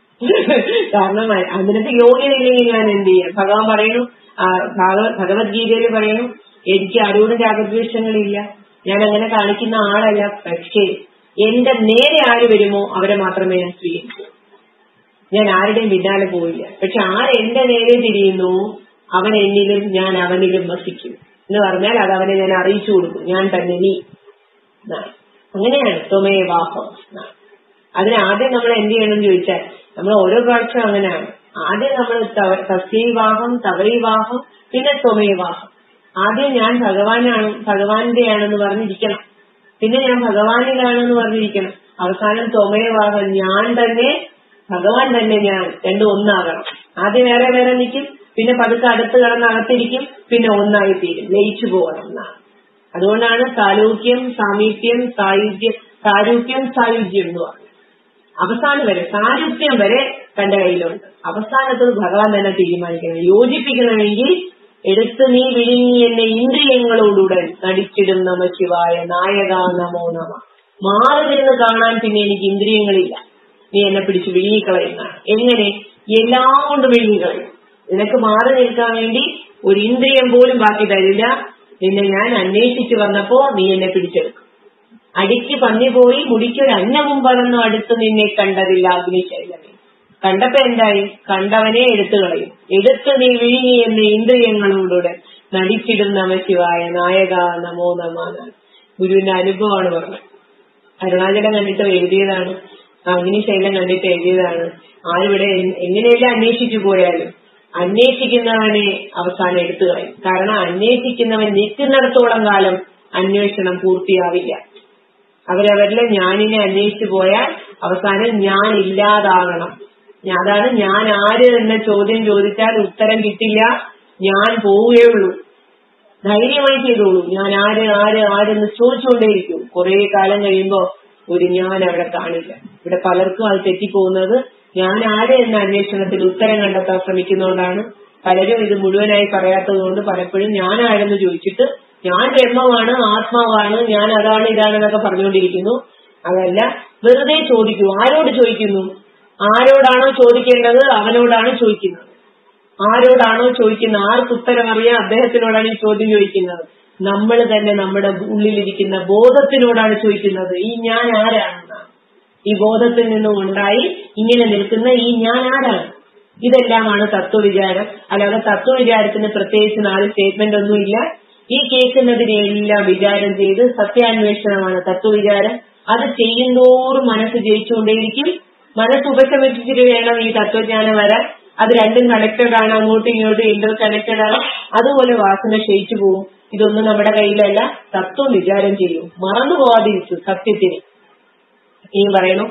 കാരണം അതിനകത്ത് യോഗ്യതയില്ലെങ്കിൽ ഞാൻ എന്ത് ചെയ്യാം ഭഗവാൻ പറയുന്നു ആ, ഭാഗവ- ഭഗവത്ഗീതയിൽ പറയുന്നു എനിക്ക് ആരോടും രാഗദ്വേഷങ്ങളില്ല ഞാൻ അങ്ങനെ കാണിക്കുന്ന ആളല്ല പക്ഷേ എന്റെ നേരെ ആര് വരുമോ അവരെ മാത്രമേ ഞാൻ സ്വീകരിക്കൂ ഞാൻ ആരുടെയും പിന്നാലെ പോയില്ല പക്ഷെ ആര് എന്റെ നേരെ തിരിയുന്നു അവൻ എന്നിലും ഞാൻ അവനിലും വസിക്കും എന്ന് പറഞ്ഞാൽ അത് അവനെ ഞാൻ അറിയിച്ചു കൊടുക്കും ഞാൻ തന്നെ നീ എന്നാണ്. അങ്ങനെയാണ് ത്വമേ വാഹം എന്നാണ്. അതിന് ആദ്യം നമ്മൾ എന്ത് ചെയ്യണം എന്ന് ചോദിച്ചാൽ നമ്മൾ ഓരോ പ്രാവശ്യം അങ്ങനെയാണ് ആദ്യം നമ്മൾ തസ്യവാഹം തവൈവാഹം പിന്നെ ത്വമേവാഹം ആദ്യം ഞാൻ ഭഗവാനാണ് ഭഗവാന്റെയാണെന്ന് പറഞ്ഞിരിക്കണം പിന്നെ ഞാൻ ഭഗവാനിലാണെന്ന് പറഞ്ഞിരിക്കണം അവസാനം ത്വമേവാഹം ഞാൻ തന്നെ ഭഗവാൻ തന്നെ ഞാൻ രണ്ടും ഒന്നാകണം ആദ്യം വേറെ വേറെ നിൽക്കും പിന്നെ പതുക്കെ അടുത്ത് കിടന്ന് അകത്തിരിക്കും പിന്നെ ഒന്നായി തീരും ലയിച്ചു പോകണം എന്നാണ് അതുകൊണ്ടാണ് സാലോക്യം സാമീപ്യം സായുജ്യം സാരൂപ്യം സായുജ്യം എന്ന് പറയുന്നത് അവസാനം വരെ സാരൂപ്യം വരെ തന്റെ കയ്യിലുണ്ട് അവസാനത്തത് ഭഗവാൻ തന്നെ തീരുമാനിക്കണം യോജിപ്പിക്കണമെങ്കിൽ എടുത്ത് നീ വിഴുങ്ങി എന്നെ ഇന്ദ്രിയങ്ങളോടുടെ നടിച്ചിടും നമ ശിവായ നായക നമോ നമ മാറി നിന്ന് കാണാൻ പിന്നെ എനിക്ക് ഇന്ദ്രിയങ്ങളില്ല നീ എന്നെ പിടിച്ച് വിഴുങ്ങിക്കളയുന്നതാണ് എങ്ങനെ എല്ലാം കൊണ്ട് വിഴുങ്ങിക്കളയും നിനക്ക് മാറി നിൽക്കാൻ വേണ്ടി ഒരു ഇന്ദ്രിയം പോലും ബാക്കി തരില്ല നിന്നെ ഞാൻ അന്വേഷിച്ചു വന്നപ്പോ നീ എന്നെ പിടിച്ചെടുക്കും അടിക്ക് പന്നി പോയി മുടിക്കൊരു അന്നവും പറന്നു അടുത്ത് നിന്നെ കണ്ടതില്ല അഗ്നിശൈലമേ കണ്ടപ്പോ എന്തായി കണ്ടവനെ എടുത്തു കളയും എടുത്ത് നീ വിഴുങ്ങി എന്ന ഇന്ദ്രിയങ്ങളോടുടെ നടിച്ചിടും നമ ശിവായ നായക നമോ നമ എന്നാണ് ഗുരുവിന്റെ അനുഭവമാണ് പറഞ്ഞത് അരുണാചലം കണ്ടിട്ട് എഴുതിയതാണ് അഗ്നിശൈലം കണ്ടിട്ട് എഴുതിയതാണ് ആരിവിടെ എ- എങ്ങനെയെല്ലാം അന്വേഷിച്ചു പോയാലും അന്വേഷിക്കുന്നവനെ അവസാനം എടുത്തു കളയും കാരണം അന്വേഷിക്കുന്നവൻ നിൽക്കുന്നിടത്തോളം കാലം അന്വേഷണം പൂർത്തിയാവില്ല അവരവരിലെ ഞാനിനെ അന്വേഷിച്ചു പോയാൽ അവസാനം ഞാൻ ഇല്ലാതാകണം ഞാ- അതാണ് ഞാൻ ആര് എന്ന ചോദ്യം ചോദിച്ചാൽ ഉത്തരം കിട്ടില്ല ഞാൻ പോവുകയുള്ളൂ ധൈര്യമായി ചെയ്തോളൂ ഞാൻ ആര് ആര് ആരെന്ന് ചോദിച്ചുകൊണ്ടേയിരിക്കും കുറെ കാലം കഴിയുമ്പോ ഒരു ഞാൻ അവിടെ കാണില്ല ഇവിടെ പലർക്കും അത് തെറ്റിപ്പോകുന്നത് ഞാൻ ആര് എന്ന അന്വേഷണത്തിൽ ഉത്തരം കണ്ടെത്താൻ ശ്രമിക്കുന്നതുകൊണ്ടാണ് പലരും ഇത് മുഴുവനായി പറയാത്തത് കൊണ്ട് പലപ്പോഴും ഞാൻ ആരെന്ന് ചോദിച്ചിട്ട് ഞാൻ ബ്രഹ്മമാണ് ആത്മാവാണ് ഞാൻ അതാണ് ഇതാണെന്നൊക്കെ പറഞ്ഞുകൊണ്ടിരിക്കുന്നു അതല്ല വെറുതെ ചോദിക്കൂ ആരോട് ചോദിക്കുന്നു ആരോടാണോ ചോദിക്കേണ്ടത് അവനോടാണ് ചോദിക്കുന്നത് ആരോടാണോ ചോദിക്കുന്നത് ആർക്ക് ഉത്തരം അറിയാം അദ്ദേഹത്തിനോടാണ് ഈ ചോദ്യം ചോദിക്കുന്നത് നമ്മൾ തന്നെ നമ്മുടെ ഉള്ളിലിരിക്കുന്ന ബോധത്തിനോടാണ് ചോദിക്കുന്നത് ഈ ഞാൻ ആരാണെന്നാണ് ഈ ബോധത്തിൽ നിന്നും ഉണ്ടായി ഇങ്ങനെ നിൽക്കുന്ന ഈ ഞാൻ ആരാണ് ഇതെല്ലാമാണ് തത്വവിചാരം അല്ലാതെ തത്വവിചാരത്തിന് പ്രത്യേകിച്ച് നാല് സ്റ്റേറ്റ്മെന്റ് ഒന്നുമില്ല ഈ കേൾക്കുന്നതിനെല്ലാം വിചാരം ചെയ്ത് സത്യാന്വേഷണമാണ് തത്വവിചാരം അത് ചെയ്യുന്തോറും മനസ്സ് ജയിച്ചുകൊണ്ടേയിരിക്കും മനസ്സ് ഉപശമിപ്പിച്ചിട്ട് വേണം ഈ തത്വജ്ഞാനം വരാൻ അത് രണ്ടും കണക്റ്റഡ് ആണ് അങ്ങോട്ടും ഇങ്ങോട്ടും ഇന്റർ കണക്റ്റഡ് ആണ് അതുപോലെ വാസന ക്ഷയിച്ചു പോകും ഇതൊന്നും നമ്മുടെ കയ്യിലല്ല തത്വം വിചാരം ചെയ്യും മറന്നു പോവാതിരിച്ചു സത്യത്തിന് ഇനി പറയണു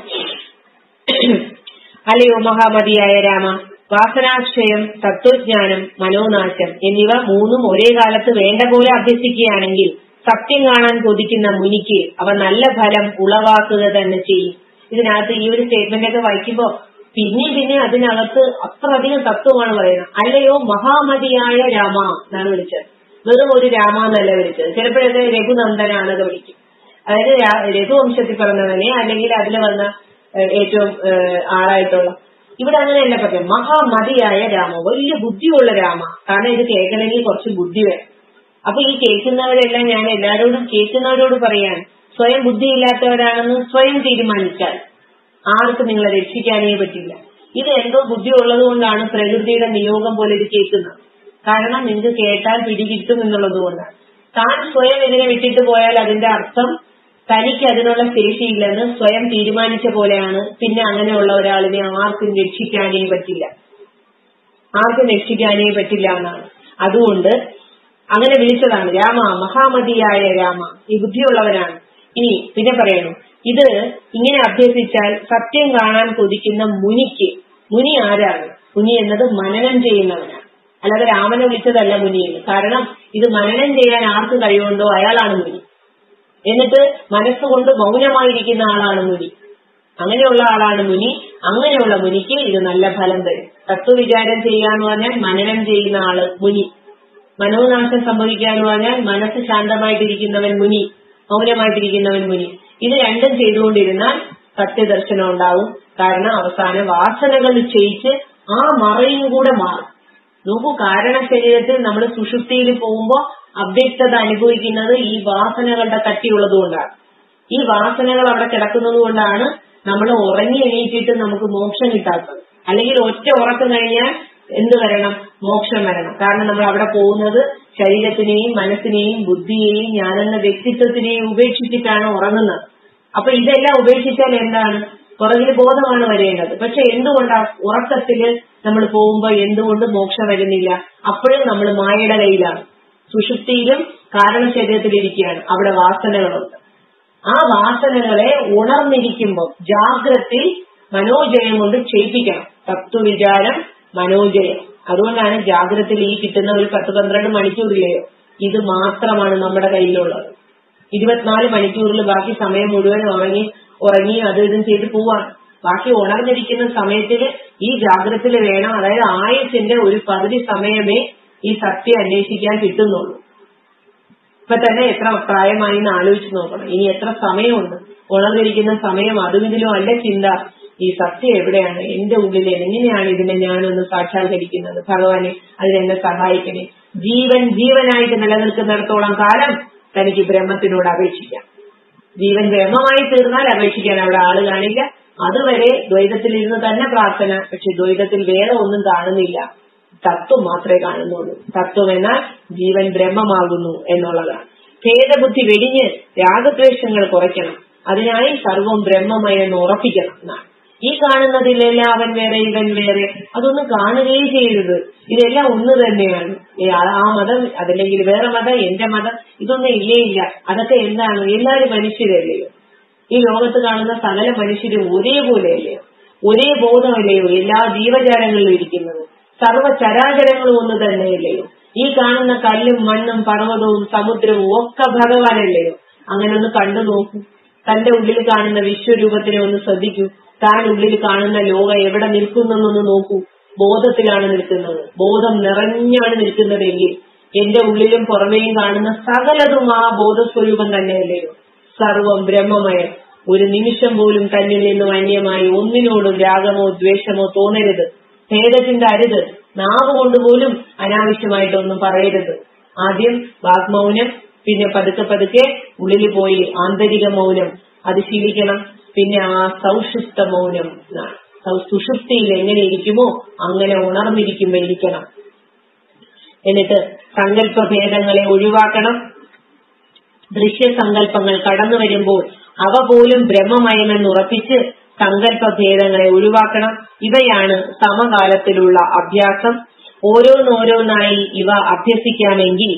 അല്ലയോ മഹാമതിയായ രാമ വാസനാക്ഷയം തത്വജ്ഞാനം മനോനാശം എന്നിവ മൂന്നും ഒരേ കാലത്ത് വേണ്ട പോലെ അഭ്യസിക്കുകയാണെങ്കിൽ സത്യം കാണാൻ കൊതിക്കുന്ന മുനിക്ക് അവ നല്ല ഫലം ഉളവാക്കുക തന്നെ ചെയ്യും ഇതിനകത്ത് ഈ ഒരു സ്റ്റേറ്റ്മെന്റ് ഒക്കെ വായിക്കുമ്പോ പിന്നെ പിന്നെ അതിനകത്ത് അത്രയധികം തത്വമാണ് പറയുന്നത് അല്ലയോ മഹാമതിയായ രാമ എന്നാണ് വിളിച്ചത് വെറും ഒരു രാമ എന്നല്ല വിളിച്ചത് ചിലപ്പോഴൊക്കെ രഘുനന്ദനാണെന്ന് വിളിക്കും അതായത് രാ- രഘുവംശത്തിൽ പറഞ്ഞവനെ അല്ലെങ്കിൽ അതിൽ വന്ന ഏഹ്, ഏറ്റവും ഏഹ്, ആളായിട്ടുള്ള ഇവിടെ അങ്ങനെയല്ല പറയാം മഹാമതിയായ രാമ വലിയ ബുദ്ധിയുള്ള രാമ കാരണം ഇത് കേൾക്കണമെങ്കിൽ കുറച്ച് ബുദ്ധി വേണം അപ്പൊ ഈ കേൾക്കുന്നവരെല്ലാം ഞാൻ എല്ലാവരോടും കേൾക്കുന്നവരോട് പറയാണ് സ്വയം ബുദ്ധിയില്ലാത്തവരാണെന്ന് സ്വയം തീരുമാനിച്ചാൽ ആർക്കും നിങ്ങളെ രക്ഷിക്കാനേ പറ്റില്ല ഇത് എന്തോ ബുദ്ധി ഉള്ളത് കൊണ്ടാണ് പ്രകൃതിയുടെ നിയോഗം പോലെ ഇത് കേൾക്കുന്നത് കാരണം നിങ്ങൾക്ക് കേട്ടാൽ പിടികിട്ടും എന്നുള്ളത് കൊണ്ടാണ് താൻ സ്വയം ഇതിനെ വിട്ടിട്ട് പോയാൽ അതിന്റെ അർത്ഥം തനിക്ക് അതിനുള്ള ശേഷിയില്ലെന്ന് സ്വയം തീരുമാനിച്ച പോലെയാണ് പിന്നെ അങ്ങനെയുള്ള ഒരാളിനെ ആർക്കും രക്ഷിക്കാനേ പറ്റില്ല ആർക്കും രക്ഷിക്കാനേ പറ്റില്ല എന്നാണ് അതുകൊണ്ട് അങ്ങനെ വിളിച്ചതാണ് രാമ മഹാമതിയായ രാമ ഈ ബുദ്ധിയുള്ളവനാണ് ഇനി പിന്നെ പറയണു ഇത് ഇങ്ങനെ അഭ്യസിച്ചാൽ സത്യം കാണാൻ കൊതിക്കുന്ന മുനിക്ക് മുനി ആരാണ് മുനി എന്നത് മനനം ചെയ്യുന്നവനാണ് അല്ലാതെ രാമനെ വിളിച്ചതല്ല മുനിയെന്ന് കാരണം ഇത് മനനം ചെയ്യാൻ ആർക്ക് കഴിവുണ്ടോ അയാളാണ് മുനി എന്നിട്ട് മനസ്സുകൊണ്ട് മൗനമായിരിക്കുന്ന ആളാണ് മുനി അങ്ങനെയുള്ള ആളാണ് മുനി അങ്ങനെയുള്ള മുനിക്ക് ഇത് നല്ല ഫലം തരും തത്വവിചാരം ചെയ്യാന്ന് പറഞ്ഞാൽ മനനം ചെയ്യുന്ന ആള് മുനി മനോനാശം സംഭവിക്കാന്ന് പറഞ്ഞാൽ മനസ്സ് ശാന്തമായിട്ടിരിക്കുന്നവൻ മുനി മൗനമായിട്ടിരിക്കുന്നവൻ മുനി ഇത് രണ്ടും ചെയ്തുകൊണ്ടിരുന്നാൽ സത്യദർശനം ഉണ്ടാവും കാരണം അവസാനം വാസനകൾ ക്ഷയിച്ച് ആ മറയും കൂടെ മാറും നോക്കൂ കാരണ ശരീരത്തിൽ നമ്മൾ സുഷുപ്തിയിൽ പോകുമ്പോൾ അവ്യക്തത അനുഭവിക്കുന്നത് ഈ വാസനകളുടെ കട്ടിയുള്ളത് കൊണ്ടാണ് ഈ വാസനകൾ അവിടെ കിടക്കുന്നത് കൊണ്ടാണ് നമ്മൾ ഉറങ്ങി എണീറ്റിട്ട് നമുക്ക് മോക്ഷം കിട്ടാത്തത് അല്ലെങ്കിൽ ഒറ്റ ഉറക്കം കഴിഞ്ഞാൽ എന്ത് വരണം മോക്ഷം വരണം കാരണം നമ്മൾ അവിടെ പോകുന്നത് ശരീരത്തിനെയും മനസ്സിനെയും ബുദ്ധിയെയും ഞാനെന്ന വ്യക്തിത്വത്തിനെയും ഉപേക്ഷിച്ചിട്ടാണ് ഉറങ്ങുന്നത് അപ്പൊ ഇതെല്ലാം ഉപേക്ഷിച്ചാൽ എന്താണ് പുറകിൽ ബോധമാണ് വരേണ്ടത് പക്ഷെ എന്തുകൊണ്ടാ ഉറക്കത്തില് നമ്മൾ പോകുമ്പോ എന്തുകൊണ്ട് മോക്ഷം വരുന്നില്ല അപ്പോഴും നമ്മൾ മായയുടെ കയ്യിലാണ് സുഷുപ്തിയിലും കാരണശരീരത്തിലിരിക്കുകയാണ് അവിടെ വാസനകളുണ്ട് ആ വാസനകളെ ഉണർന്നിരിക്കുമ്പോൾ ജാഗ്രത്തിൽ മനോജയം കൊണ്ട് ക്ഷയിപ്പിക്കണം തത്വവിചാരം മനോജയം അതുകൊണ്ടാണ് ജാഗ്രതയിൽ ഈ കിട്ടുന്ന ഒരു പത്ത് പന്ത്രണ്ട് മണിക്കൂറിലെയോ ഇത് മാത്രമാണ് നമ്മുടെ കയ്യിലുള്ളത് ഇരുപത്തിനാല് മണിക്കൂറിൽ ബാക്കി സമയം മുഴുവൻ ഉറങ്ങി ഉറങ്ങി അത് ഇതും ചെയ്ത് പോവാണ് ബാക്കി ഉണർന്നിരിക്കുന്ന സമയത്തിൽ ഈ ജാഗ്രതയിൽ വേണം അതായത് ആയുസിന്റെ ഒരു പകുതി സമയമേ ഈ സത്യം അന്വേഷിക്കാൻ കിട്ടുന്നുള്ളൂ ഇപ്പൊ തന്നെ എത്ര പ്രായമായി എന്ന് ആലോചിച്ച് നോക്കണം ഇനി എത്ര സമയമുണ്ട് ഉണർന്നിരിക്കുന്ന സമയം അതും ഇതിലും അല്ല ചിന്ത ഈ സത്യം എവിടെയാണ് എന്റെ ഉള്ളിൽ എങ്ങനെയാണ് ഇതിനെ ഞാനൊന്ന് സാക്ഷാത്കരിക്കുന്നത് ഭഗവാനെ അതിനെന്നെ സഹായിക്കണേ ജീവൻ ജീവനായിട്ട് നിലനിൽക്കുന്നിടത്തോളം കാലം തനിക്ക് ബ്രഹ്മത്തിനോട് അപേക്ഷിക്കാം ജീവൻ ബ്രഹ്മമായി തീർന്നാൽ അപേക്ഷിക്കാൻ അവിടെ ആള് കാണില്ല അതുവരെ ദ്വൈതത്തിലിരുന്ന് തന്നെ പ്രാർത്ഥന പക്ഷെ ദ്വൈതത്തിൽ വേറെ ഒന്നും കാണുന്നില്ല തത്വം മാത്രമേ കാണുന്നുള്ളൂ തത്വം എന്നാൽ ജീവൻ ബ്രഹ്മമാകുന്നു എന്നുള്ളതാണ് ഭേദബുദ്ധി വെടിഞ്ഞ് രാഗദ്വേഷങ്ങൾ കുറയ്ക്കണം അതിനായി സർവം ബ്രഹ്മമയെന്ന് ഉറപ്പിക്കണം എന്നാണ് ഈ കാണുന്നതിലെല്ലാം അവൻ വേറെ ഇവൻ വേറെ അതൊന്നും കാണുകയേ ചെയ്യരുത് ഇതെല്ലാം ഒന്ന് തന്നെയാണ് ഈ ആ- ആ മതം അതല്ലെങ്കിൽ വേറെ മതം എന്റെ മതം ഇതൊന്നും ഇല്ലേ ഇല്ല അതൊക്കെ എന്താണ് എല്ലാവരും മനുഷ്യരല്ലയോ ഈ ലോകത്ത് കാണുന്ന സകല മനുഷ്യരും ഒരേപോലെയല്ലയോ ഒരേ ബോധമല്ലയോ എല്ലാ ജീവജാലങ്ങളിലും ഇരിക്കുന്നത് സർവ്വ ചരാചരങ്ങളും ഒന്ന് തന്നെയല്ലയോ ഈ കാണുന്ന കല്ലും മണ്ണും പർവ്വതവും സമുദ്രവും ഒക്കെ ഭഗവാനല്ലയോ അങ്ങനെ ഒന്ന് കണ്ടു നോക്കൂ തന്റെ ഉള്ളിൽ കാണുന്ന വിശ്വരൂപത്തിനെ ഒന്ന് ശ്രദ്ധിക്കൂ താൻ ഉള്ളിൽ കാണുന്ന ലോകം എവിടെ നിൽക്കുന്നെന്നൊന്ന് നോക്കൂ ബോധത്തിലാണ് നിൽക്കുന്നത് ബോധം നിറഞ്ഞാണ് നിൽക്കുന്നതെങ്കിൽ എന്റെ ഉള്ളിലും പുറമേയും കാണുന്ന സകലതും ആ ബോധസ്വരൂപം തന്നെയല്ലയോ സർവം ബ്രഹ്മമയം ഒരു നിമിഷം പോലും തന്നിൽ നിന്നും അന്യമായി ഒന്നിനോടും രാഗമോ ദ്വേഷമോ തോന്നരുത് ഭേദചിന്ത അരുത് നാവ് കൊണ്ടുപോലും അനാവശ്യമായിട്ടൊന്നും പറയരുത് ആദ്യം വാഗ്മൗനം പിന്നെ പതുക്കെ പതുക്കെ ഉള്ളിൽ പോയി ആന്തരിക മൗനം അത് ശീലിക്കണം പിന്നെ ആ സൗഷുപ്ത മൗനം എന്നാണ് സൗ- സുഷുപ്തിയിൽ എങ്ങനെ ഇരിക്കുമോ അങ്ങനെ ഉണർന്നിരിക്കുമ്പോ ഇരിക്കണം എന്നിട്ട് സങ്കല്പഭേദങ്ങളെ ഒഴിവാക്കണം ദൃശ്യസങ്കല്പങ്ങൾ കടന്നു വരുമ്പോൾ അവ പോലും ബ്രഹ്മമയമെന്ന് ഉറപ്പിച്ച് സങ്കല്പ ഭേദങ്ങളെ ഒഴിവാക്കണം ഇവയാണ് സമകാലത്തിലുള്ള അഭ്യാസം ഓരോന്നോരോന്നായി ഇവ അഭ്യസിക്കാമെങ്കിൽ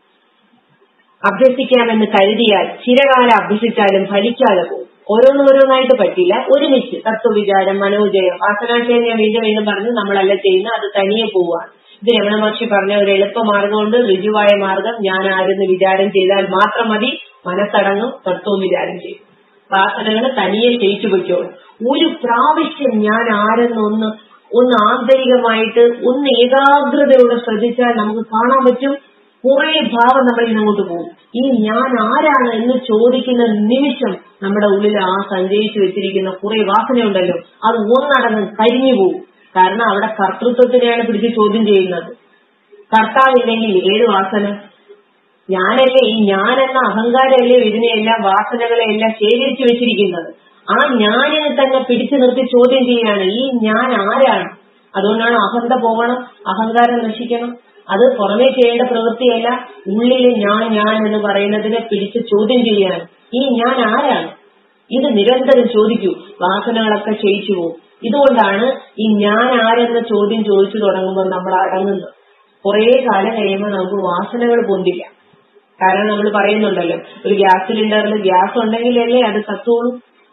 അഭ്യസിക്കാമെന്ന് കരുതിയാൽ ചിരകാലം അഭ്യസിച്ചാലും ഫലിക്കാതെ പോകും ഓരോന്നോരോന്നായിട്ട് പറ്റില്ല ഒരുമിച്ച് തത്വവിചാരം മനോജയം വാസനാശയം ഞാൻ വീണ്ടും വീണ്ടും പറഞ്ഞു നമ്മളല്ല ചെയ്യുന്ന അത് തനിയെ പോവാണ് ഇത് രമണ മഹർഷി പറഞ്ഞ ഒരു എളുപ്പ മാർഗമുണ്ട് ഋജുവായ മാർഗം ഞാൻ ആരെന്ന് വിചാരം ചെയ്താൽ മാത്രം മതി മനസ്സടങ്ങും തത്വവും വിചാരം ചെയ്യും വാസനകൾ തനിയെ ക്ഷയിച്ചു പൊയ്ക്കോളും ഒരു പ്രാവശ്യം ഞാൻ ആരെന്നൊന്ന് ഒന്ന് ആന്തരികമായിട്ട് ഒന്ന് ഏകാഗ്രതയോടെ ശ്രദ്ധിച്ചാൽ നമുക്ക് കാണാൻ പറ്റും കുറെ ഭാവം നമ്മളിൽ അങ്ങോട്ട് പോകും ഈ ഞാൻ ആരാണ് എന്ന് ചോദിക്കുന്ന നിമിഷം നമ്മുടെ ഉള്ളിൽ ആ സഞ്ചയിച്ചു വെച്ചിരിക്കുന്ന കുറെ വാസനയുണ്ടല്ലോ അത് ഒന്നടങ്ങ് കരിഞ്ഞു പോകും കാരണം അവിടെ കർത്തൃത്വത്തിനെയാണ് പിടിച്ച് ചോദ്യം ചെയ്യുന്നത് കർത്താവില്ലെങ്കിൽ ഏത് വാസന ഞാനല്ലേ ഈ ഞാനെന്ന അഹങ്കാരമല്ലേ ഇതിനെയെല്ലാം വാസനകളെല്ലാം ശേഖരിച്ചു വെച്ചിരിക്കുന്നത് ആ ഞാനിനെ തന്നെ പിടിച്ചു നിർത്തി ചോദ്യം ചെയ്യാണ് ഈ ഞാൻ ആരാണ് അതുകൊണ്ടാണ് അഹന്ത പോകണം അഹങ്കാരം നശിക്കണം അത് പുറമേ ചെയ്യേണ്ട പ്രവൃത്തിയല്ല ഉള്ളിലെ ഞാൻ ഞാൻ എന്ന് പറയുന്നതിനെ പിടിച്ച് ചോദ്യം ചെയ്യാണ് ഈ ഞാൻ ആരാണ് ഇത് നിരന്തരം ചോദിക്കൂ വാസനകളൊക്കെ ക്ഷയിച്ചു പോകും ഇതുകൊണ്ടാണ് ഈ ഞാൻ ആരെന്ന ചോദ്യം ചോദിച്ചു തുടങ്ങുമ്പോൾ നമ്മൾ അടങ്ങുന്നത് കുറെ കാലം കഴിയുമ്പോൾ നമുക്ക് വാസനകൾ പൊന്തില്ല കാരണം നമ്മൾ പറയുന്നുണ്ടല്ലോ ഒരു ഗ്യാസ് സിലിണ്ടറിൽ ഗ്യാസ് ഉണ്ടെങ്കിലല്ലേ അത് കത്തുള്ളൂ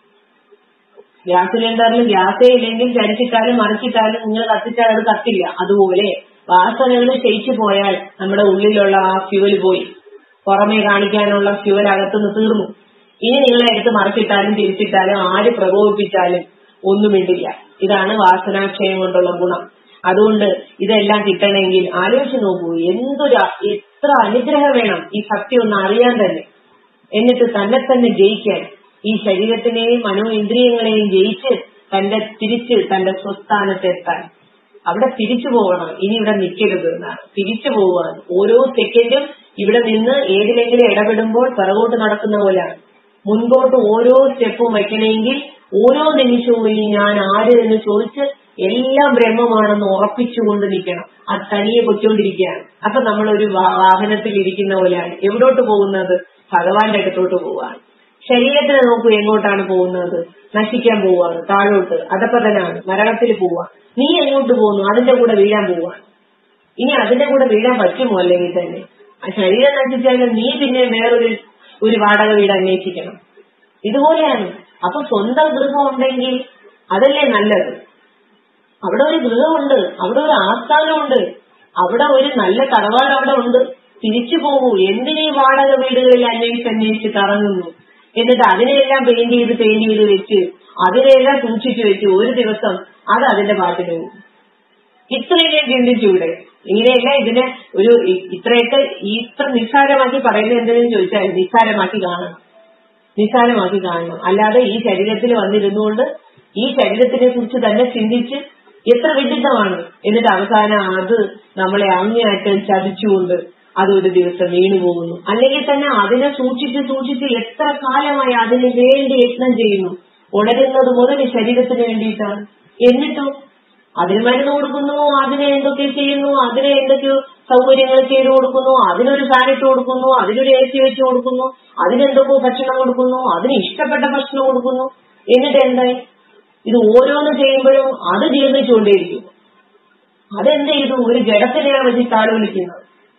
ഗ്യാസ് സിലിണ്ടറിൽ ഗ്യാസേ ഇല്ലെങ്കിൽ ചരിച്ചിട്ടാലും മറിച്ചിട്ടാലും നിങ്ങൾ കത്തിച്ചാൽ അത് കത്തില്ല അതുപോലെ വാസനകൾ ക്ഷയിച്ചു പോയാൽ നമ്മുടെ ഉള്ളിലുള്ള ആ ഫ്യൂവൽ പോയി പുറമേ കാണിക്കാനുള്ള ഫ്യൂവൽ അകത്തുനിന്ന് തീർന്നു ഇനി നിങ്ങളെ എടുത്ത് മറിച്ചിട്ടാലും തിരിച്ചിട്ടാലും ആര് പ്രകോപിപ്പിച്ചാലും ഒന്നും മിണ്ടില്ല ഇതാണ് വാസനാക്ഷയം കൊണ്ടുള്ള ഗുണം അതുകൊണ്ട് ഇതെല്ലാം കിട്ടണമെങ്കിൽ ആലോചിച്ച് നോക്കൂ എന്തൊരു എത്ര അനുഗ്രഹം വേണം ഈ സത്യം ഒന്ന് അറിയാൻ തന്നെ എന്നിട്ട് തന്നെ തന്നെ ജയിക്കാൻ ഈ ശരീരത്തിനെയും മനോ ഇന്ദ്രിയങ്ങളെയും ജയിച്ച് തന്റെ തിരിച്ച് തന്റെ സ്വസ്ഥാനത്തെത്താൻ അവിടെ തിരിച്ചു പോകണം ഇനി ഇവിടെ നിൽക്കരുത് എന്നാണ് തിരിച്ചു പോവാൻ ഓരോ സെക്കൻഡും ഇവിടെ നിന്ന് ഏതിലെങ്കിലും ഇടപെടുമ്പോൾ പിറകോട്ട് നടക്കുന്ന പോലെയാണ് മുൻപോട്ട് ഓരോ സ്റ്റെപ്പും വയ്ക്കണമെങ്കിൽ ഓരോ നിമിഷവും ഇനി ഞാൻ ആര് എന്ന് ചോദിച്ച് എല്ലാം ബ്രഹ്മമാണെന്ന് ഉറപ്പിച്ചുകൊണ്ട് നിൽക്കണം അത് തനിയെ പൊയ്ക്കൊണ്ടിരിക്കുകയാണ് അപ്പൊ നമ്മൾ ഒരു വാഹനത്തിൽ ഇരിക്കുന്ന പോലെയാണ് എവിടോട്ട് പോകുന്നത് ഭഗവാന്റെ അടുത്തോട്ട് പോവാണ് ശരീരത്തിന് നോക്കൂ എങ്ങോട്ടാണ് പോകുന്നത് നശിക്കാൻ പോവാണ് താഴോട്ട് അധപ്പതനാണ് മരണത്തിൽ പോവാ നീ എങ്ങോട്ട് പോകുന്നു അതിന്റെ കൂടെ വീഴാൻ പോവാണ് ഇനി അതിന്റെ കൂടെ വീഴാൻ പറ്റുമോ അല്ലെങ്കിൽ തന്നെ ആ ശരീരം നശിച്ചാലും നീ പിന്നെ വേറൊരു ഒരു വാടക വീട് അന്വേഷിക്കണം ഇതുപോലെയാണ് അപ്പൊ സ്വന്തം ഗൃഹം ഉണ്ടെങ്കിൽ അതല്ലേ നല്ലത് അവിടെ ഒരു ഗൃഹമുണ്ട് അവിടെ ഒരു ആസ്ഥാനമുണ്ട് അവിടെ ഒരു നല്ല തറവാട് അവിടെ ഉണ്ട് തിരിച്ചു പോകൂ എന്തിനീ വാടക വീടുകളിൽ അന്വേഷിച്ച് അന്വേഷിച്ച് കറങ്ങുന്നു എന്നിട്ട് അതിനെല്ലാം പെയിന്റ് ചെയ്ത് പെയിന്റ് ചെയ്ത് വെച്ച് അതിനെല്ലാം സൂക്ഷിച്ചു വെച്ച് ഒരു ദിവസം അത് അതിന്റെ പാട്ടിന് പോകും ഇത്രയെങ്കിലും ചിന്തിച്ചൂടെ ഇങ്ങനെയല്ല ഇതിനെ ഒരു ഇത്രയൊക്കെ ഇത്ര നിസ്സാരമാക്കി പറയുന്നത് എന്തെങ്കിലും ചോദിച്ചാൽ നിസ്സാരമാക്കി കാണണം നിസ്സാരമാക്കി കാണണം അല്ലാതെ ഈ ശരീരത്തിൽ വന്നിരുന്നുകൊണ്ട് ഈ ശരീരത്തിനെ കുറിച്ച് തന്നെ ചിന്തിച്ച് എത്ര വിഡിത്തമാണ് എന്നിട്ട് അവസാനം അത് നമ്മളെ അങ്ങേയറ്റം ചതിച്ചുകൊണ്ട് അത് ഒരു ദിവസം വീണു പോകുന്നു അല്ലെങ്കിൽ തന്നെ അതിനെ സൂക്ഷിച്ച് സൂക്ഷിച്ച് എത്ര കാലമായി അതിന് വേണ്ടി യത്നം ചെയ്യുന്നു ഉണരുന്നത് മുതൽ ശരീരത്തിന് വേണ്ടിയിട്ടാണ് എന്നിട്ടോ അതിന് മരുന്ന് കൊടുക്കുന്നു അതിനെ എന്തൊക്കെ ചെയ്യുന്നു അതിനെ എന്തൊക്കെയോ സൗകര്യങ്ങൾ ചെയ്തു കൊടുക്കുന്നു അതിനൊരു ഫാൻ ഇട്ട് കൊടുക്കുന്നു അതിനൊരു എ സി വെച്ച് കൊടുക്കുന്നു അതിനെന്തൊക്കെയോ ഭക്ഷണം കൊടുക്കുന്നു അതിന് ഇഷ്ടപ്പെട്ട ഭക്ഷണം കൊടുക്കുന്നു എന്നിട്ട് എന്തായി ഇത് ഓരോന്ന് ചെയ്യുമ്പോഴും അത് ജീർണിച്ചുകൊണ്ടേയിരിക്കുന്നു അതെന്ത് ചെയ്തു ഒരു ജഡത്തിനെയാണ് വെച്ച് താലോലിക്കുന്നത്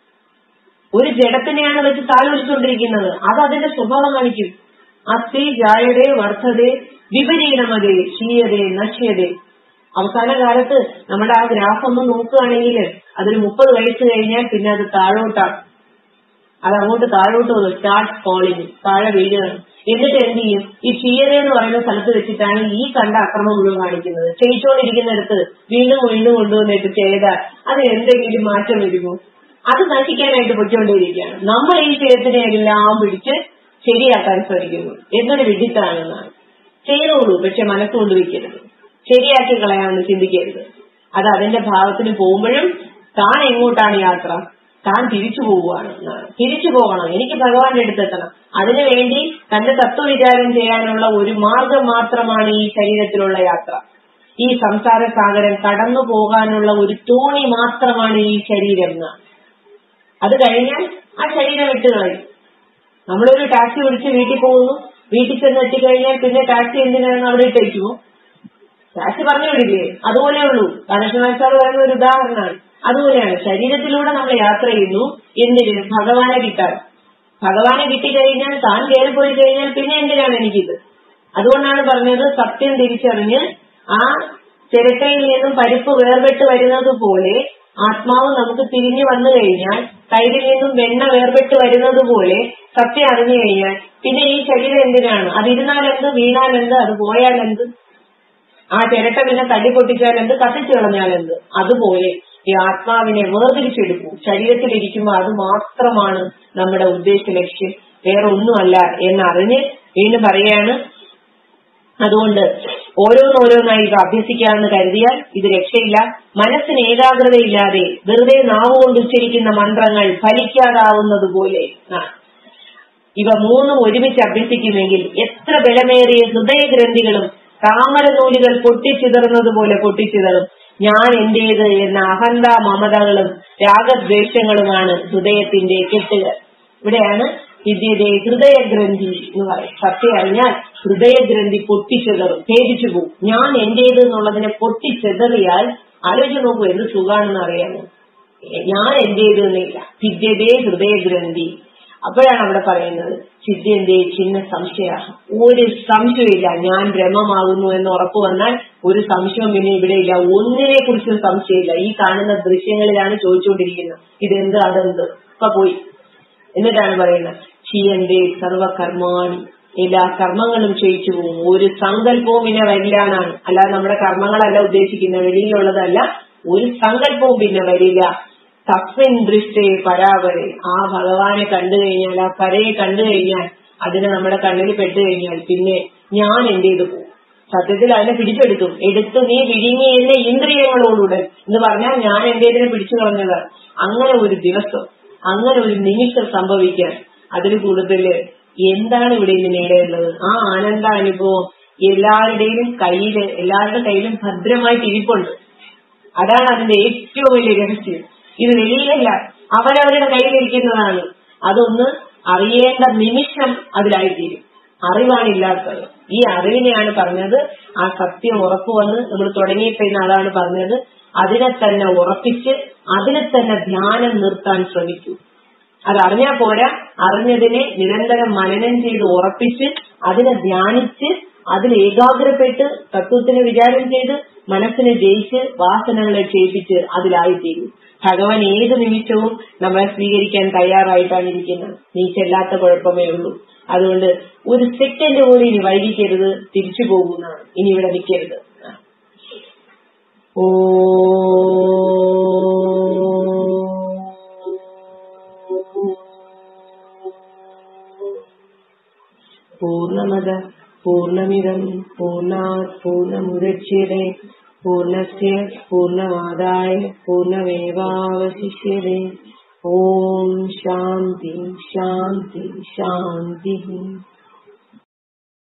ഒരു ജഡത്തിനെയാണ് വെച്ച് താലോലിച്ചുകൊണ്ടിരിക്കുന്നത് അത് അതിന്റെ സ്വഭാവം കാണിക്കും അസ്ഥി ജായതേ വർദ്ധതേ വിപരീതമതേ ക്ഷീയതേ നശ്യതേ അവസാന കാലത്ത് നമ്മുടെ ആ ഗ്രാഫ് ഒന്ന് നോക്കുകയാണെങ്കിൽ അതൊരു മുപ്പത് വയസ്സ് കഴിഞ്ഞാൽ പിന്നെ അത് താഴോട്ടാണ് അത് അങ്ങോട്ട് താഴോട്ട് പോകും സ്റ്റാർട്ട് ഫോളിങ് താഴെ വീഴുകയാണ് എന്നിട്ട് എന്ത് ചെയ്യും ഈ ക്ഷീയത എന്ന് പറയുന്ന സ്ഥലത്ത് വെച്ചിട്ടാണ് ഈ കണ്ട അക്രമം മുഴുവൻ കാണിക്കുന്നത് ക്ഷയിച്ചുകൊണ്ടിരിക്കുന്നിടത്ത് വീണ്ടും വീണ്ടും കൊണ്ടുവന്നിട്ട് ചെയ്താൽ അത് എന്തെങ്കിലും മാറ്റം വരുമോ അത് നശിക്കാനായിട്ട് പൊയ്ക്കൊണ്ടേയിരിക്കുകയാണ് നമ്മൾ ഈ ക്ഷയത്തിനെ എല്ലാം പിടിച്ച് ശരിയാക്കാൻ ശ്രമിക്കുന്നു എന്നൊരു വിഡിത്താണെന്നാണ് ചെയ്തോളൂ പക്ഷെ മനസ്സുകൊണ്ട് വെക്കരുത് ശരിയാക്കി കളയാമെന്ന് ചിന്തിക്കരുത് അത് അതിന്റെ ഭാവത്തിന് പോകുമ്പോഴും താൻ എങ്ങോട്ടാണ് യാത്ര താൻ തിരിച്ചു പോവുകയാണ് എന്നാണ് തിരിച്ചു പോകണം എനിക്ക് ഭഗവാന്റെ അടുത്തെത്തണം അതിനുവേണ്ടി തന്റെ തത്വവിചാരം ചെയ്യാനുള്ള ഒരു മാർഗം മാത്രമാണ് ഈ ശരീരത്തിലുള്ള യാത്ര ഈ സംസാര സാഗരം കടന്നു പോകാനുള്ള ഒരു തോണി മാത്രമാണ് ഈ ശരീരം എന്നാണ് അത് കഴിഞ്ഞാൽ ആ ശരീരം വിട്ട് കളയും നമ്മളൊരു ടാക്സി വിളിച്ച് വീട്ടിൽ പോകുന്നു വീട്ടിൽ ചെന്ന് എത്തിക്കഴിഞ്ഞാൽ പിന്നെ ടാക്സി എന്തിനാണ് അവിടെ ഇട്ടേക്കുമോ രാശി പറഞ്ഞു വിടില്ലേ അതുപോലെ ഉള്ളൂ ബാലകൃഷ്ണനാച്ചാർ പറയുന്ന ഒരു ഉദാഹരണമാണ് അതുപോലെയാണ് ശരീരത്തിലൂടെ നമ്മൾ യാത്ര ചെയ്യുന്നു എന്തിന് ഭഗവാനെ കിട്ടാൻ ഭഗവാനെ കിട്ടിക്കഴിഞ്ഞാൽ താൻ കയറിപ്പോയി കഴിഞ്ഞാൽ പിന്നെ എന്തിനാണ് എനിക്കിത് അതുകൊണ്ടാണ് പറഞ്ഞത് സത്യം തിരിച്ചറിഞ്ഞ് ആ ചിരട്ടയിൽ നിന്നും പരിപ്പ് വേർപെട്ട് വരുന്നത് പോലെ ആത്മാവ് നമുക്ക് തിരിഞ്ഞു വന്നു കഴിഞ്ഞാൽ തൈരിൽ നിന്നും വെണ്ണ വേർപെട്ട് വരുന്നത് പോലെ സത്യം അറിഞ്ഞു കഴിഞ്ഞാൽ പിന്നെ ഈ ശരീരം എന്തിനാണ് അതിരുന്നാലെന്ത് വീണാലെന്ത് അത് പോയാലെന്ത് ആ ചിരട്ട പിന്നെ തല്ലി പൊട്ടിച്ചാലെന്ത് കത്തിച്ചു കളഞ്ഞാലെന്ത് അതുപോലെ ഈ ആത്മാവിനെ വേർതിരിച്ചെടുക്കൂ ശരീരത്തിലിരിക്കുമ്പോൾ അത് മാത്രമാണ് നമ്മുടെ ഉദ്ദേശ ലക്ഷ്യം വേറെ ഒന്നുമല്ല എന്നറിഞ്ഞ് വീണ്ടും പറയാണ് അതുകൊണ്ട് ഓരോന്നോരോന്നായി ഇത് അഭ്യസിക്കാമെന്ന് കരുതിയാൽ ഇത് രക്ഷയില്ല മനസ്സിന് ഏകാഗ്രതയില്ലാതെ വെറുതെ നാവുകൊണ്ട് ഉച്ചരിക്കുന്ന മന്ത്രങ്ങൾ ഫലിക്കാതാവുന്നത് പോലെ ഇവ മൂന്നും ഒരുമിച്ച് അഭ്യസിക്കുമെങ്കിൽ എത്ര ബലമേറിയ ഹൃദയഗ്രന്ഥികളും താമരനൂലുകൾ പൊട്ടിച്ചിതറുന്നതുപോലെ പൊട്ടിച്ചിതറും ഞാൻ എന്റേത് എന്ന അഹന്ത മമതകളും രാഗദ്വേഷങ്ങളുമാണ് ഹൃദയത്തിന്റെ കെട്ടുകൾ ഇവിടെയാണ് വിദ്യയുടെ ഹൃദയഗ്രന്ഥി എന്ന് പറയും സത്യം അറിഞ്ഞാൽ ഹൃദയഗ്രന്ഥി പൊട്ടിച്ചെതറും ഭേദിച്ചു പോകും ഞാൻ എന്റേത് എന്നുള്ളതിനെ പൊട്ടിച്ചെതറിയാൽ ആലോചിച്ച് നോക്കൂ എന്ത് സുഖാണെന്ന് അറിയാമോ ഞാൻ എന്റേത് എന്നില്ല വിദ്യതേ ഹൃദയഗ്രന്ഥി അപ്പോഴാണ് അവിടെ പറയുന്നത് ചിദ്യന്റെ ചിഹ്ന സംശയ ഒരു സംശയമില്ല ഞാൻ ബ്രഹ്മമാകുന്നു എന്ന് ഉറപ്പു വന്നാൽ ഒരു സംശയവും പിന്നെ ഇവിടെ ഇല്ല ഒന്നിനെ കുറിച്ചും സംശയമില്ല ഈ കാണുന്ന ദൃശ്യങ്ങളിലാണ് ചോദിച്ചുകൊണ്ടിരിക്കുന്നത് ഇതെന്ത് അതെന്ത് ഇപ്പൊ പോയി എന്നിട്ടാണ് പറയുന്നത് ചീയന്റെ സർവകർമാണി എല്ലാ കർമ്മങ്ങളും ചെയ്യിച്ചു പോകും ഒരു സങ്കല്പവും പിന്നെ വരില്ല എന്നാണ് അല്ലാതെ നമ്മുടെ കർമ്മങ്ങളല്ല ഉദ്ദേശിക്കുന്നത് വെളിയിലുള്ളതല്ല ഒരു സങ്കല്പവും പിന്നെ വരില്ല തസ്മിൻ ദൃഷ്ടേ പരാപരെ ആ ഭഗവാനെ കണ്ടു കഴിഞ്ഞാൽ ആ പരയെ കണ്ടു കഴിഞ്ഞാൽ അതിന് നമ്മുടെ കണ്ണിൽ പെട്ടു കഴിഞ്ഞാൽ പിന്നെ ഞാൻ എന്റേത് പോകും സത്യത്തിൽ അതിനെ പിടിച്ചെടുക്കും എടുത്ത് നീ വിഴുങ്ങി എന്നെ ഇന്ദ്രിയങ്ങളോടുകൂടെ എന്ന് പറഞ്ഞാൽ ഞാൻ എന്റേതിനെ പിടിച്ചു കളഞ്ഞതാണ് അങ്ങനെ ഒരു ദിവസം അങ്ങനെ ഒരു നിമിഷം സംഭവിക്കാൻ അതിന് കൂടുതൽ എന്താണ് ഇവിടെ ഇന്ന് നേടേണ്ടത് ആ ആനന്ദ അനുഭവം എല്ലാവരുടെയും കയ്യില് എല്ലാവരുടെ കയ്യിലും ഭദ്രമായിട്ട് ഇരിപ്പുണ്ട് അതാണ് അതിന്റെ ഏറ്റവും വലിയ രഹസ്യം ഇത് വെളിയിലല്ല അവരവരുടെ കയ്യിലിരിക്കുന്നതാണ് അതൊന്ന് അറിയേണ്ട നിമിഷം അതിലായിത്തീരും അറിവാണില്ലാത്തത് ഈ അറിവിനെയാണ് പറഞ്ഞത് ആ സത്യം ഉറപ്പുവന്ന് നമ്മൾ തുടങ്ങിയപ്പോ ഇന്ന് അതാണ് പറഞ്ഞത് അതിനെ തന്നെ ഉറപ്പിച്ച് അതിനെ തന്നെ ധ്യാനം നിർത്താൻ ശ്രമിക്കൂ അത് അറിഞ്ഞാൽ പോരാ അറിഞ്ഞതിനെ നിരന്തരം മനനം ചെയ്ത് ഉറപ്പിച്ച് അതിനെ ധ്യാനിച്ച് അതിൽ ഏകാഗ്രപ്പെട്ട് തത്വത്തിന് വിചാരം ചെയ്ത് മനസ്സിനെ ജയിച്ച് വാസനകളെ ക്ഷയിപ്പിച്ച് അതിലായിത്തീരും ഭഗവാൻ ഏത് നിമിഷവും നമ്മളെ സ്വീകരിക്കാൻ തയ്യാറായിട്ടാണ് ഇരിക്കുന്നത് നീ ചെല്ലാത്ത കുഴപ്പമേ ഉള്ളൂ അതുകൊണ്ട് ഒരു സെക്കൻഡ് പോലും ഇനി വൈകിക്കരുത് തിരിച്ചു പോകുന്നതാണ് ഇനി ഇവിടെ നിൽക്കരുത് ഓ പൂർണ്ണമത പൂർണ്ണമിതം പൂർണ്ണാത് പൂർണ്ണമുദച്യത്തെ പൂർണ്ണസ്യ പൂർണ്ണമാദായ പൂർണ്ണമേവാവശിഷ്യത്തെ ഓം ശാന്തി ശാന്തി ശാന്തി